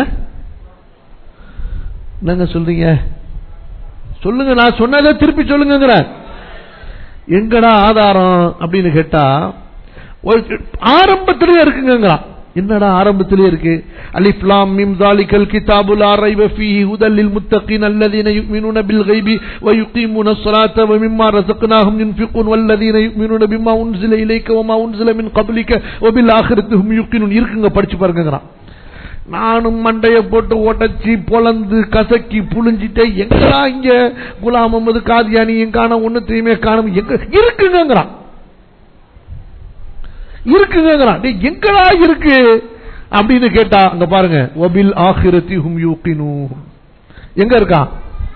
என்னங்க சொல்றீங்க சொல்லுங்க நான் சொன்னதை திருப்பி சொல்லுங்க எங்கடா ஆதாரம் அப்படின்னு கேட்டா ஒரு ஆரம்பத்திலேயே இருக்குங்கிறான் என்னடா ஆரம்பத்திலே இருக்கு அலிஃப் லாம் மிம் ذالிகல் கிதாபு லா ரைப ஃபீஹி ஹுதல் லில் முத்தகீன் அல்லதீன யுமினூன பில் கைபி வ யுகீமூன الصلاة ومما رزقناهم ينفقون والذين يؤمنون بما انزل اليك وما انزل من قبلك وبالآخرة هم يوقنون இருக்குங்க படிச்சு பாருங்கங்கறான் நானும் மண்டைய போட்டு உடைச்சி பொளந்து கசக்கி புழிஞ்சிட்டே எங்கடா இங்க குலாம் முகமது காதியானியும் காணோம் ஒன்னத்தையுமே காணும் எங்க இருக்குங்கிறான் இருக்குங்கிறான் டேய், எங்கடா இருக்கு அப்படின்னு கேட்டா அங்க பாருங்க ஒபில் ஆஹிரத்தி ஹும் யூக்கினு எங்க இருக்கான்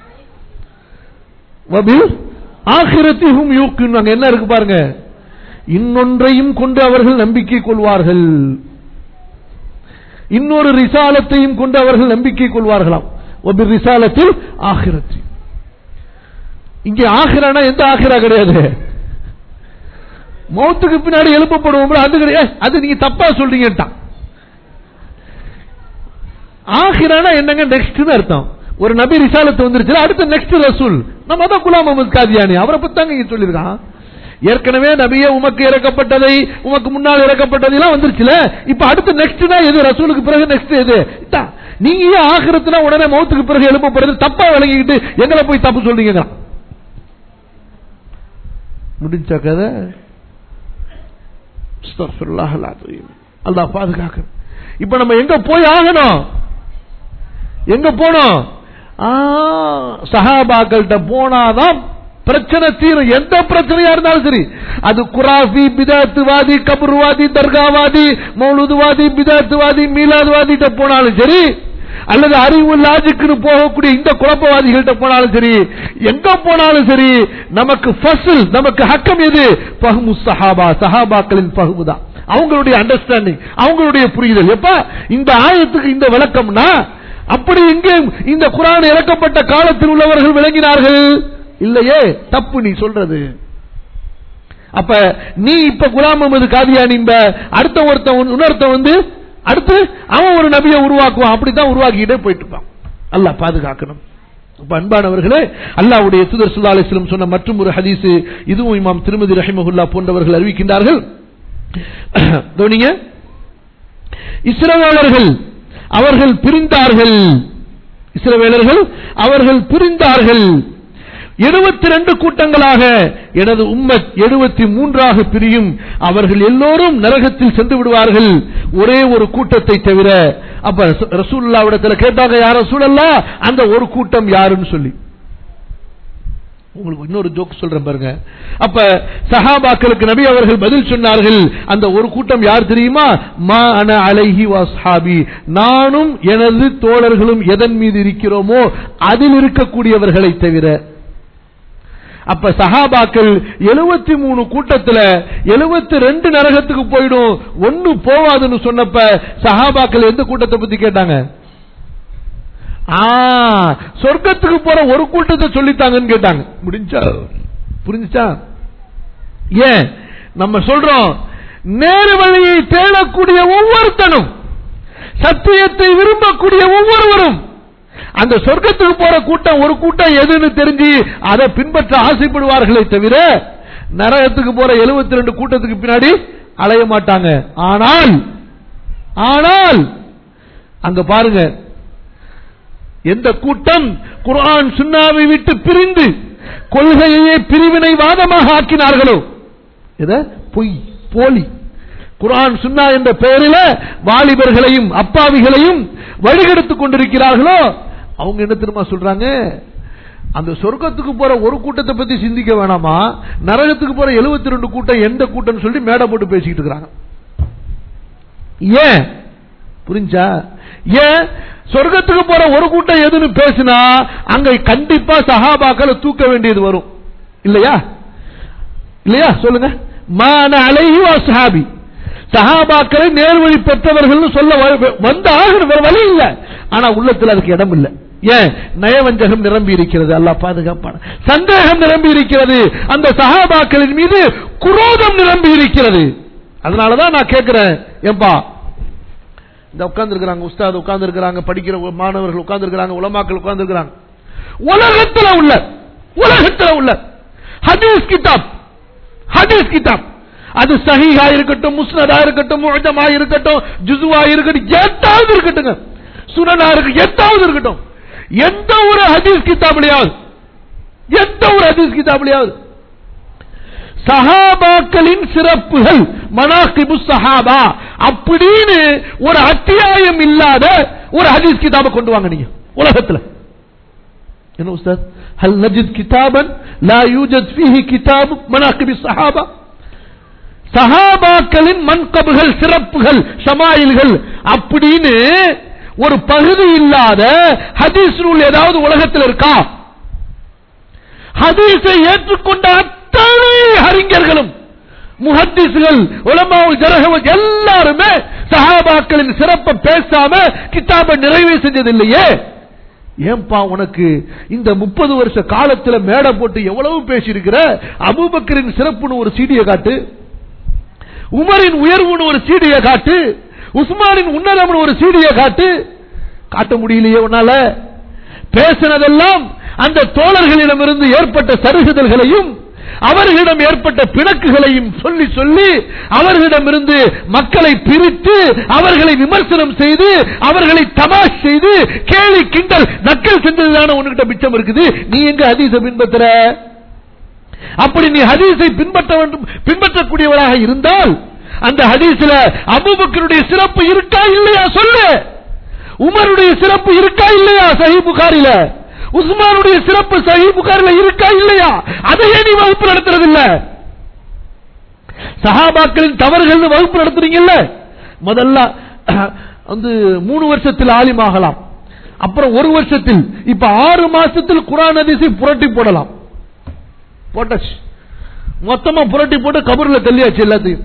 வபில் ஆஹிரத்தி ஹும் யூக்கினு அங்க என்ன இருக்கு பாருங்க இன்னொன்றையும் கொண்டு அவர்கள் நம்பிக்கை கொள்வார்கள் இன்னொரு ரிசாலத்தையும் கொண்டு அவர்கள் நம்பிக்கை கொள்வார்களாம் ஒபில் ரிசாலத்தில் ஆகிரத்தி இங்கே ஆகிரானா எந்த ஆகிரா கிடையாது மௌத்துக்கு பின்னாடி எழுப்பப்படுவோம் அது கிடையாது அது நீங்க தப்பா சொல்றீங்கட்டான் ஆகிரானா என்னங்க நெக்ஸ்ட் அர்த்தம் ஒரு நபி ரிசாலத்து வந்துருச்சு அடுத்த நெக்ஸ்ட் ரசூல் நம்ம தான் குலாம் முகமது காதியானி அவரை பத்தி தாங்க இங்க சொல்லியிருக்கான் ஏற்கனவே நபியே உமக்கு இறக்கப்பட்டதை உமக்கு முன்னால் இறக்கப்பட்டதெல்லாம் வந்துருச்சுல இப்ப அடுத்த நெக்ஸ்ட் எது ரசூலுக்கு பிறகு நெக்ஸ்ட் எது இதான். நீங்க ஏன் ஆகிரத்துனா உடனே மௌத்துக்கு பிறகு எழுப்பப்படுறது தப்பா விளங்கிக்கிட்டு எங்களை போய் தப்பு சொல்றீங்க முடிஞ்ச கதை அஸ்தக்ஃபிருல்லாஹ் அல்-அஸீம். அல்லாஹ் பாதுகாக்க இப்ப நம்ம எங்க போய் ஆகணும் எங்க போனோம் ஆ, சஹாபாக்கள்கிட்ட போனாதான் பிரச்சனை தீரும் எந்த பிரச்சனையா இருந்தாலும் சரி அது குராஃபி பிதாத்துவாதி கபர்வாதி தர்காவாதி மௌலுதுவாதி பிதாத்துவாதி மீலாதுவாதிட்ட போனாலும் சரி அல்லது அறிவு லாஜிக்குன்னு போகக்கூடிய இந்த குழப்பவாதிகள்கிட்ட போனாலும் சரி எங்க போனாலும் சரி நமக்கு ஃபஸ்ல் நமக்கு ஹக்கம் எது பஹ்மு சஹாபா சஹாபாக்களின் பஹ்மு தான் அவங்களுடைய அண்டர்ஸ்டாண்டிங் அவங்களுடைய புரிதல் எப்ப இந்த ஆயத்துக்கு இந்த விளக்கம்னா அப்படி இங்கே இந்த குரான் இறக்கப்பட்ட காலத்தில் உள்ளவர்கள் விளங்கினார்கள் இல்லையே தப்பு நீ சொல்றது அப்ப நீ இப்ப குலாம் முகமது காதியானி அடுத்த ஒருத்தன் இன்னொருத்தன் வந்து அடுத்து அவன் ஒரு நபியை உருவாக்குவான் அப்படித்தான் உருவாக்கிட்டே போயிட்டு இருப்பான் அல்லாஹ் பாதுகாக்கணும் அப்ப அன்பானவர்களே அல்லாஹ்வுடைய தூதர் ஸல்லல்லாஹு அலைஹி வஸல்லம் சொன்ன மற்றும் ஒரு ஹதீஸ் இதுவும் இமாம் திருமதி ரஹிமஹுல்லா போன்றவர்கள் அறிவிக்கின்றார்கள் கவனிங்க இஸ்ரவேலர்கள் அவர்கள் பிரிந்தார்கள் இஸ்ரவேலர்கள் அவர்கள் பிரிந்தார்கள் எழுபத்தி ரெண்டு கூட்டங்களாக எனது உம்மத் எழுபத்தி மூன்றாக பிரியும் அவர்கள் எல்லோரும் நரகத்தில் சென்று விடுவார்கள் ஒரே ஒரு கூட்டத்தை தவிர அப்ப ரசூல்லாவிடத்துல கேட்டாங்க யார் ரசூலல்லா அந்த ஒரு கூட்டம் யாருன்னு சொல்லி உங்களுக்கு இன்னொரு ஜோக் சொல்றேன் பாருங்க அப்ப சஹாபாக்களுக்கு நபி அவர்கள் பதில் சொன்னார்கள் அந்த ஒரு கூட்டம் யார் தெரியுமா மா அன அலைஹி வாஸ்ஹாபி நானும் எனது தோழர்களும் எதன் மீது இருக்கிறோமோ அதில் இருக்கக்கூடியவர்களை தவிர அப்ப சஹாபாக்கள் எழுபத்தி மூணு கூட்டத்துல எழுபத்தி ரெண்டு நரகத்துக்கு போயிடும் ஒன்னு போவாதுன்னு சொன்னப்ப சஹாபாக்கள் எந்த கூட்டத்தை பத்தி கேட்டாங்க சொர்க்கத்துக்கு போற ஒரு கூட்டத்தை சொல்லித்தாங்கன்னு கேட்டாங்க முடிஞ்சா புரிஞ்சுச்சா ஏன் நம்ம சொல்றோம் நேரு வழியை தேடக்கூடிய ஒவ்வொருத்தனும் சத்தியத்தை விரும்பக்கூடிய ஒவ்வொருவரும் அந்த சொர்க்கத்துக்கு போற கூட்டம் ஒரு கூட்டம் எதுன்னு தெரிஞ்சு அதை பின்பற்ற ஆசைப்படுவார்களே தவிர நரகத்துக்கு போற எழுபத்தி ரெண்டு கூட்டத்துக்கு பின்னாடி அலைய மாட்டாங்க ஆனால் ஆனால் அங்க பாருங்க எந்த கூட்டம் குர்ஆன் சுன்னாவை விட்டு பிரிந்து கொள்கையே பிரிவினை வாதமாக ஆக்கினார்களோ எத பொய் போலி குர்ஆன் சுன்னா என்ற பெயரில் வாலிபர்களையும் அப்பாவிகளையும் வழிகெடுத்துக் கொண்டிருக்கிறார்களோ அவங்க என்ன தெரியுமா சொல்றாங்க அந்த சொர்க்கத்துக்கு போற ஒரு கூட்டத்தை பத்தி சிந்திக்க வேணாமா நரகத்துக்கு போற எழுபத்தி ரெண்டு கூட்டம் எந்த கூட்டம் சொல்லி மேடை போட்டு பேசிக்கிட்டு இருக்கிறாங்க ஏன் புரிஞ்சா ஏன் சொர்க்கத்துக்கு போற ஒரு கூட்டம் எதுன்னு பேசினா அங்க கண்டிப்பா சஹாபாக்களை தூக்க வேண்டியது வரும் இல்லையா இல்லையா சொல்லுங்க மான அலைஹி சஹாபி சஹாபாக்களை நேர்வழி பெற்றவர்கள் சொல்ல வந்த ஆகிற வழி இல்ல ஆனா உள்ளத்தில் அதுக்கு இடம் இல்லை ஏன் நயவஞ்சகம் நிரம்பி இருக்கிறது அல்லா பாதுகாப்பான சந்தேகம் நிரம்பி இருக்கிறது அந்த சஹாபாக்களின் மீது குரோதம் நிரம்பி இருக்கிறது அதனாலதான் நான் கேட்கிறேன் ஏன்பா இந்த உட்கார்ந்து இருக்கிறாங்க உஸ்தாத் உட்கார்ந்து இருக்கிறாங்க படிக்கிற மாணவர்கள் உட்கார்ந்து இருக்கிறாங்க உலமாக்கள் உட்கார்ந்து இருக்கிறாங்க உலகத்தில் உள்ள உலகத்தில் உள்ள ஹதீஸ் கிதாப் ஹதீஸ் கிதாப் அது சஹீஹா இருக்கட்டும் முஸ்னதா இருக்கட்டும் முஜமா இருக்கட்டும் ஜுசுவா இருக்கட்டும் எத்தாவது இருக்கட்டுங்க சுனனா இருக்கு எத்தாவது இருக்கட்டும் எந்த ஒரு ஹதீஸ் கிதாப்லையாவது எந்த ஒரு ஹதீஸ் கிதாப்லையாவது சஹாபாக்களின் சிறப்புகள் மனாக்கிபு சஹாபா அப்படின்னு ஒரு அத்தியாயம் இல்லாத ஒரு ஹதீஸ் கிதாபை கொண்டு வாங்க நீங்க உலகத்துல என்ன உஸ்தாத் ஹல் நஜித் கிதாபன் லா யூஜத் ஃபீஹி கிதாபு மனாக்கிபு சஹாபா சஹாபாக்களின் மன்கபுகள் சிறப்புகள் ஷமாயில்கள் அப்படின்னு ஒரு பகுதி இல்லாத ஹதீஸ் நூல் ஏதாவது உலகத்தில் இருக்கா ஹதீஸை ஏற்றுக்கொண்ட அத்தனை அறிஞர்களும் முஹத்திஸ்கள் உலமாவுல் ஜரகவல் எல்லாருமே சஹாபாக்களின் சிறப்பை பேசாம கிதாபை நிறைவு செஞ்சது இல்லையே ஏன்பா உனக்கு இந்த முப்பது வருஷ காலத்துல மேடை போட்டு எவ்வளவு பேசியிருக்கிற அபூபக்கரின் சிறப்புன்னு ஒரு சீடியை காட்டு உமரின் உயர்வுன்னு ஒரு சீடியை காட்டு உஸ்மானின் உன்னதம்னு ஒரு சீடியை காட்டு காட்ட முடியலையே உன்னால பேசினதெல்லாம் அந்த தோழர்களிடமிருந்து ஏற்பட்ட சருகுதல்களையும் அவர்களிடம் ஏற்பட்ட பிணக்குகளையும் சொல்லி சொல்லி அவர்களிடமிருந்து மக்களை பிரித்து அவர்களை விமர்சனம் செய்து அவர்களை தமாஷ் செய்து கேலி கிண்டல் நக்கல் செஞ்சதுதான உன்கிட்ட மிச்சம் இருக்குது நீ எங்க ஹதீஸை பின்பற்றுற அப்படி நீ ஹதீஸை பின்பற்ற வேண்டும் பின்பற்றக்கூடியவராக இருந்தால் அந்த ஹதீஸ்ல அபுபக்கருடைய சிறப்பு இருக்கா இல்லையா சொல்லு உமருடைய சிறப்பு இருக்கா இல்லையா சஹி புகாரில உஸ்மானுடைய சிறப்பு சஹி புகாரில இருக்கா இல்லையா அதையே நீ வகுப்பு நடத்துறது இல்ல சஹாபாக்களின் தவறுகள் வகுப்பு நடத்துறீங்கல்ல முதல்ல வந்து மூணு வருஷத்தில் ஆலிமாகலாம் அப்புறம் ஒரு வருஷத்தில் இப்ப ஆறு மாசத்தில் குரான் அதிசை புரட்டி போடலாம் போட்டாச்சு மொத்தமா புரட்டி போட்டு கபூர்ல தள்ளியாச்சு எல்லாத்தையும்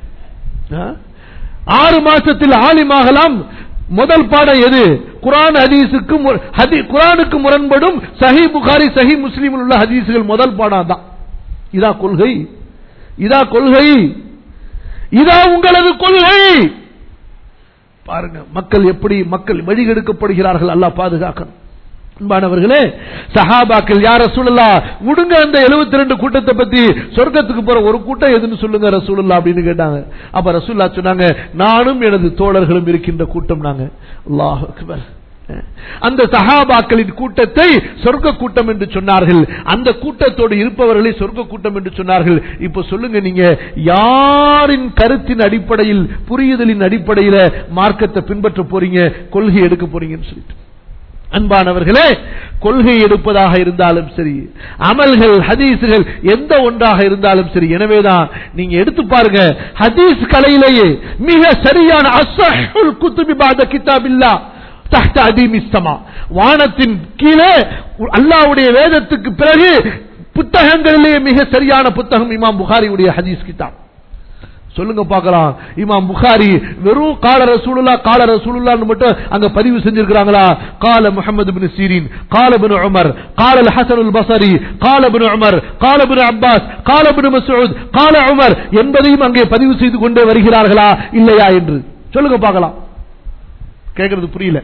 ஆறு மாசத்தில் ஆலிமாகலாம் முதல் பாடம் எது குரான் ஹதீஸுக்கு குரானுக்கு முரண்படும் சஹி புகாரி சஹி முஸ்லீமில் உள்ள ஹதீசுகள் முதல் பாடம் தான் இதா கொள்கை இதா கொள்கை இதா உங்களது கொள்கை பாருங்க மக்கள் எப்படி மக்கள் வழிகெடுக்கப்படுகிறார்கள் அல்லா பாதுகாக்கணும் அன்பானவர்களே சஹாபாக்கள் யார சூழலா விடுங்க அந்த எழுபத்தி ரெண்டு கூட்டத்தை பத்தி சொர்க்கத்துக்கு போற ஒரு கூட்டம் எதுன்னு சொல்லுங்க ரசூலுல்லா அப்படின்னு கேட்டாங்க அப்ப ரசூல்லா சொன்னாங்க நானும் எனது தோழர்களும் இருக்கின்ற கூட்டம் நாங்க அல்லாஹ் அக்பர் அந்த சஹாபாக்களின் கூட்டத்தை சொர்க்க கூட்டம் என்று சொன்னார்கள் அந்த கூட்டத்தோடு இருப்பவர்களை சொர்க்க கூட்டம் என்று சொன்னார்கள் இப்ப சொல்லுங்க நீங்க யாரின் கருத்தின் அடிப்படையில் புரியுதலின் அடிப்படையில் மார்க்கத்தை பின்பற்ற போறீங்க கொள்கை எடுக்க போறீங்கன்னு சொல்லிட்டு அன்பானவர்களே கொள்கை எடுப்பதாக இருந்தாலும் சரி அமல்கள் ஹதீஸுகள் எந்த ஒன்றாக இருந்தாலும் சரி எனவேதான் நீங்க எடுத்து பாருங்க ஹதீஸ் கலையிலேயே மிக சரியான அஸ்ஸஹுல் குத்துபி பாத கிதாபில்லா தஹ்த அதீமிஸ்தமா வானத்தின் கீழே அல்லாவுடைய வேதத்துக்கு பிறகு புத்தகங்களிலேயே மிக சரியான புத்தகம் இமாம் புகாரியுடைய ஹதீஸ் கிதாப் சொல்லுங்க பார்க்கலாம் இமாம் புகாரி வெறும் கால ரசூலுல்லா கால ரசூலுல்லான்னு மட்டும் அங்க பதிவு செஞ்சிருக்கிறாங்களா கால முகமது பின் சீரின் கால பின் உமர் கால ஹசன் பசரி கால பின் உமர் கால பின் அப்பாஸ் கால பின் மசூத் கால உமர் என்பதையும் அங்கே பதிவு செய்து கொண்டே வருகிறார்களா இல்லையா என்று சொல்லுங்க பார்க்கலாம் கேட்கறது புரியல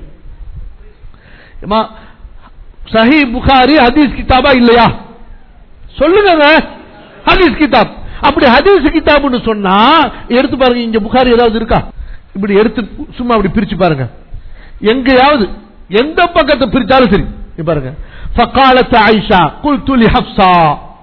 சஹி புகாரி ஹதீஸ் கிதாபா இல்லையா சொல்லுங்க ஹதீஸ் கிதாப் அப்படி ஹதீஸ் கிதாப்னு சொன்னா எடுத்து பாருங்க இங்க புகாரி ஏதாவது இருக்கா இப்படி எடுத்து சும்மா அப்படி பிரிச்சு பாருங்க எங்கேயாவது எந்த பக்கத்தை பிரிச்சாலும் சரி இங்க பாருங்க ஃபகாலத் ஆயிஷா குல்து லி ஹப்ஸா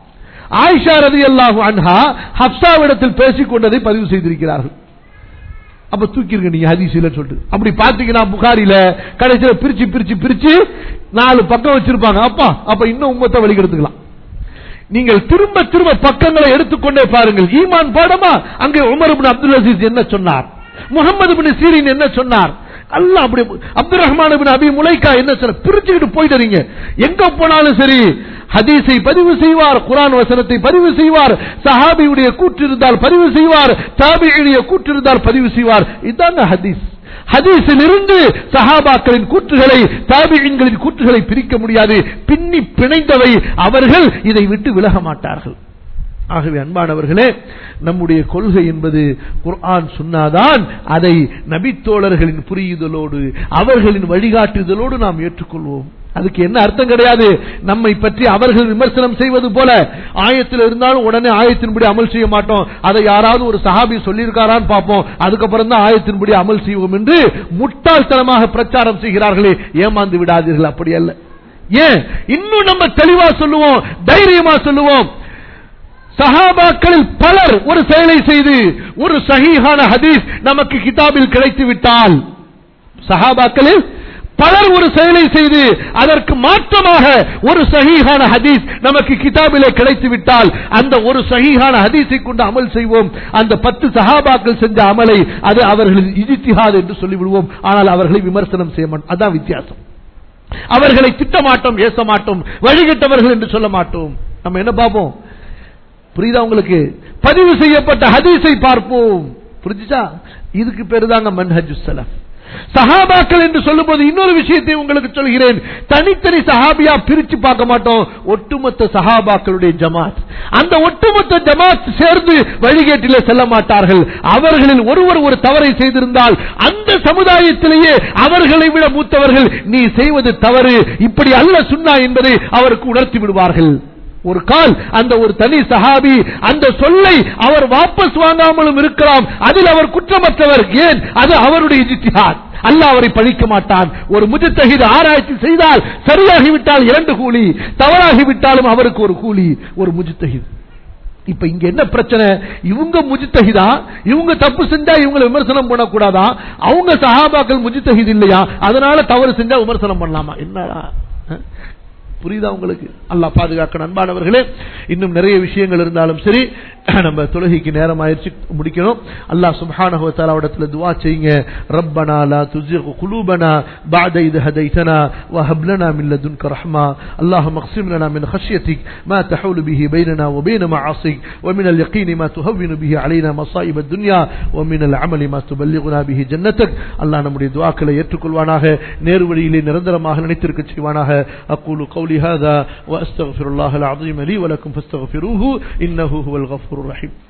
ஆயிஷா ரலியல்லாஹு அன்ஹா ஹப்ஸாவிடத்தில் பேசிக் கொண்டதை பதிவு செய்திருக்கிறார்கள் அப்ப தூக்கிருங்க நீங்க ஹதீஸ்ல சொல்லிட்டு அப்படி பாத்தீங்கன்னா புகாரில கடைசியில பிரிச்சு பிரிச்சு பிரிச்சு நாலு பக்கம் வச்சிருப்பாங்க அப்பா அப்ப இன்னும் உம்மத்தை வழிகெடுத்துக்கலாம் நீங்கள் திரும்ப திரும்ப பக்கங்களை எடுத்துக்கொண்டே பாருங்கள் ஈமான் பாடமா அங்கே உமர் பின் அப்துல் அசீஸ் என்ன சொன்னார் முகமது பின் சீரின் என்ன சொன்னார் அல்ல அப்படி அப்துல் ரஹ்மான் பின் அபி முலைக்கா என்ன சொல்ல பிரிச்சுக்கிட்டு போயிடுறீங்க எங்க போனாலும் சரி ஹதீஸை பதிவு செய்வார் குரான் வசனத்தை பதிவு செய்வார் சஹாபியுடைய கூற்று இருந்தால் பதிவு செய்வார் தாபியுடைய கூற்று இருந்தால் பதிவு செய்வார் இதாங்க ஹதீஸ் ஹதீஸில் இருந்து சஹாபாக்களின் கூற்றுகளை தாபிகளின் கூற்றுகளை பிரிக்க முடியாது பின்னி பிணைந்தவை அவர்கள் இதை விட்டு விலக மாட்டார்கள் ஆகவே அன்பானவர்களே நம்முடைய கொள்கை என்பது குர்ஆன் சொன்னாதான் அதை நபித்தோழர்களின் புரியுதலோடு அவர்களின் வழிகாட்டுதலோடு நாம் ஏற்றுக்கொள்வோம் அதுக்கு என்ன அர்த்தம் கிடையாது நம்மை பற்றி அவர்கள் விமர்சனம் செய்வது போல ஆயத்தில் இருந்தாலும் உடனே ஆயத்தின்படி அமல் செய்ய மாட்டோம் அதை யாராவது ஒரு சஹாபி சொல்லியிருக்காரான்னு பார்ப்போம் அதுக்கப்புறம் தான் ஆயத்தின்படி அமல் செய்வோம் என்று முட்டாள்தனமாக பிரச்சாரம் செய்கிறார்களே ஏமாந்து விடாதீர்கள் அப்படி அல்ல ஏன் இன்னும் நம்ம தெளிவா சொல்லுவோம் தைரியமா சொல்லுவோம் சஹாபாக்களில் பலர் ஒரு செயலை செய்து ஒரு சஹீஹான ஹதீஸ் நமக்கு கிதாபில் கிடைத்து விட்டால் சஹாபாக்களில் பலர் ஒரு செயலை செய்து அதற்கு மாற்றமாக ஒரு சஹீஹான ஹதீஸ் நமக்கு கிதாபிலே கிடைத்து விட்டால் அந்த ஒரு சஹீஹான ஹதீஸை கொண்டு அமல் செய்வோம் அந்த பத்து சஹாபாக்கள் செஞ்ச அமலை அது அவர்களின் இஜித்திஹாத் என்று சொல்லிவிடுவோம் ஆனால் அவர்களை விமர்சனம் செய்ய மாட்டோம் அதான் வித்தியாசம் அவர்களை திட்டமாட்டோம் ஏச மாட்டோம் வழிகட்டவர்கள் என்று சொல்ல மாட்டோம் நம்ம என்ன பார்ப்போம் புரியுதா உங்களுக்கு பதிவு செய்யப்பட்ட ஹதீஸை பார்ப்போம் புரிஞ்சுச்சா இதுக்கு பேரு தாங்க மன்ஹஜு சலஃப் சஹாபாக்கள் என்று சொல்லும்போது இன்னொரு விஷயத்தை உங்களுக்கு சொல்கிறேன் தனித்தனி சஹாபியா பிரிச்சு பார்க்க மாட்டோம் ஒட்டுமொத்த சஹாபாக்களுடைய ஜமாத் அந்த ஒட்டுமொத்த ஜமாத் சேர்ந்து வழிகேட்டிலே செல்ல மாட்டார்கள் அவர்களில் ஒருவர் ஒரு தவறை செய்திருந்தால் அந்த சமுதாயத்திலேயே அவர்களை விட மூத்தவர்கள் நீ செய்வது தவறு இப்படி அல்ல சுன்னா என்பதை அவருக்கு உணர்த்தி விடுவார்கள் ஒரு கால் அந்த ஒரு தனி சஹாபி அந்த சொல்லை அவர் வாபஸ் வாங்காமலும் இருக்கலாம் அதில் அவர் குற்றமற்றவர் ஏன் அது அவருடைய ஜித்திஹாத் அல்ல அவரை பழிக்க மாட்டான் ஒரு முஜத்தகித ஆராய்ச்சி செய்தால் சரியாகிவிட்டால் இரண்டு கூலி தவறாகிவிட்டாலும் அவருக்கு ஒரு கூலி ஒரு முஜத்தகித் இப்ப இங்க என்ன பிரச்சனை இவங்க முஜித்தகிதா இவங்க தப்பு செஞ்சா இவங்களை விமர்சனம் பண்ணக்கூடாதா அவங்க சஹாபாக்கள் முஜித்தகித் இல்லையா அதனால தவறு செஞ்சா விமர்சனம் பண்ணலாமா என்னடா புரியுதா உங்களுக்கு அல்லாஹ் பாதுகாக்க அன்பானவர்களே இன்னும் நிறைய விஷயங்கள் இருந்தாலும் சரி நம்ம தொழுகைக்கு நேரம் ஆயிடுச்சு முடிக்கணும் அல்லாஹ் சுப்ஹானஹு வ தஆலாவிடத்துல துஆ செய்யுங்க ரப்பனா லா துஸிக் குலூபனா பஅத இத் ஹதைதனா வ ஹப் லனா மின் லதுன்க ரஹ்மா اللهم اقسم لنا من خشيتك ما تحول به بيننا وبين معاصيك ومن اليقين ما تهون به علينا مصائب الدنيا ومن العمل ما تبلغنا به جنتك அல்லாஹ் நம்முடைய துஆக்களை ஏற்றுக்கொள்வானாக நேர் வழியிலே நிரந்தரமாக நினைத்திருக்க செய்வானாக அக்கூலு قولي هذا واستغفر الله العظيم لي ولكم فاستغفروه انه هو الغفور الرحيم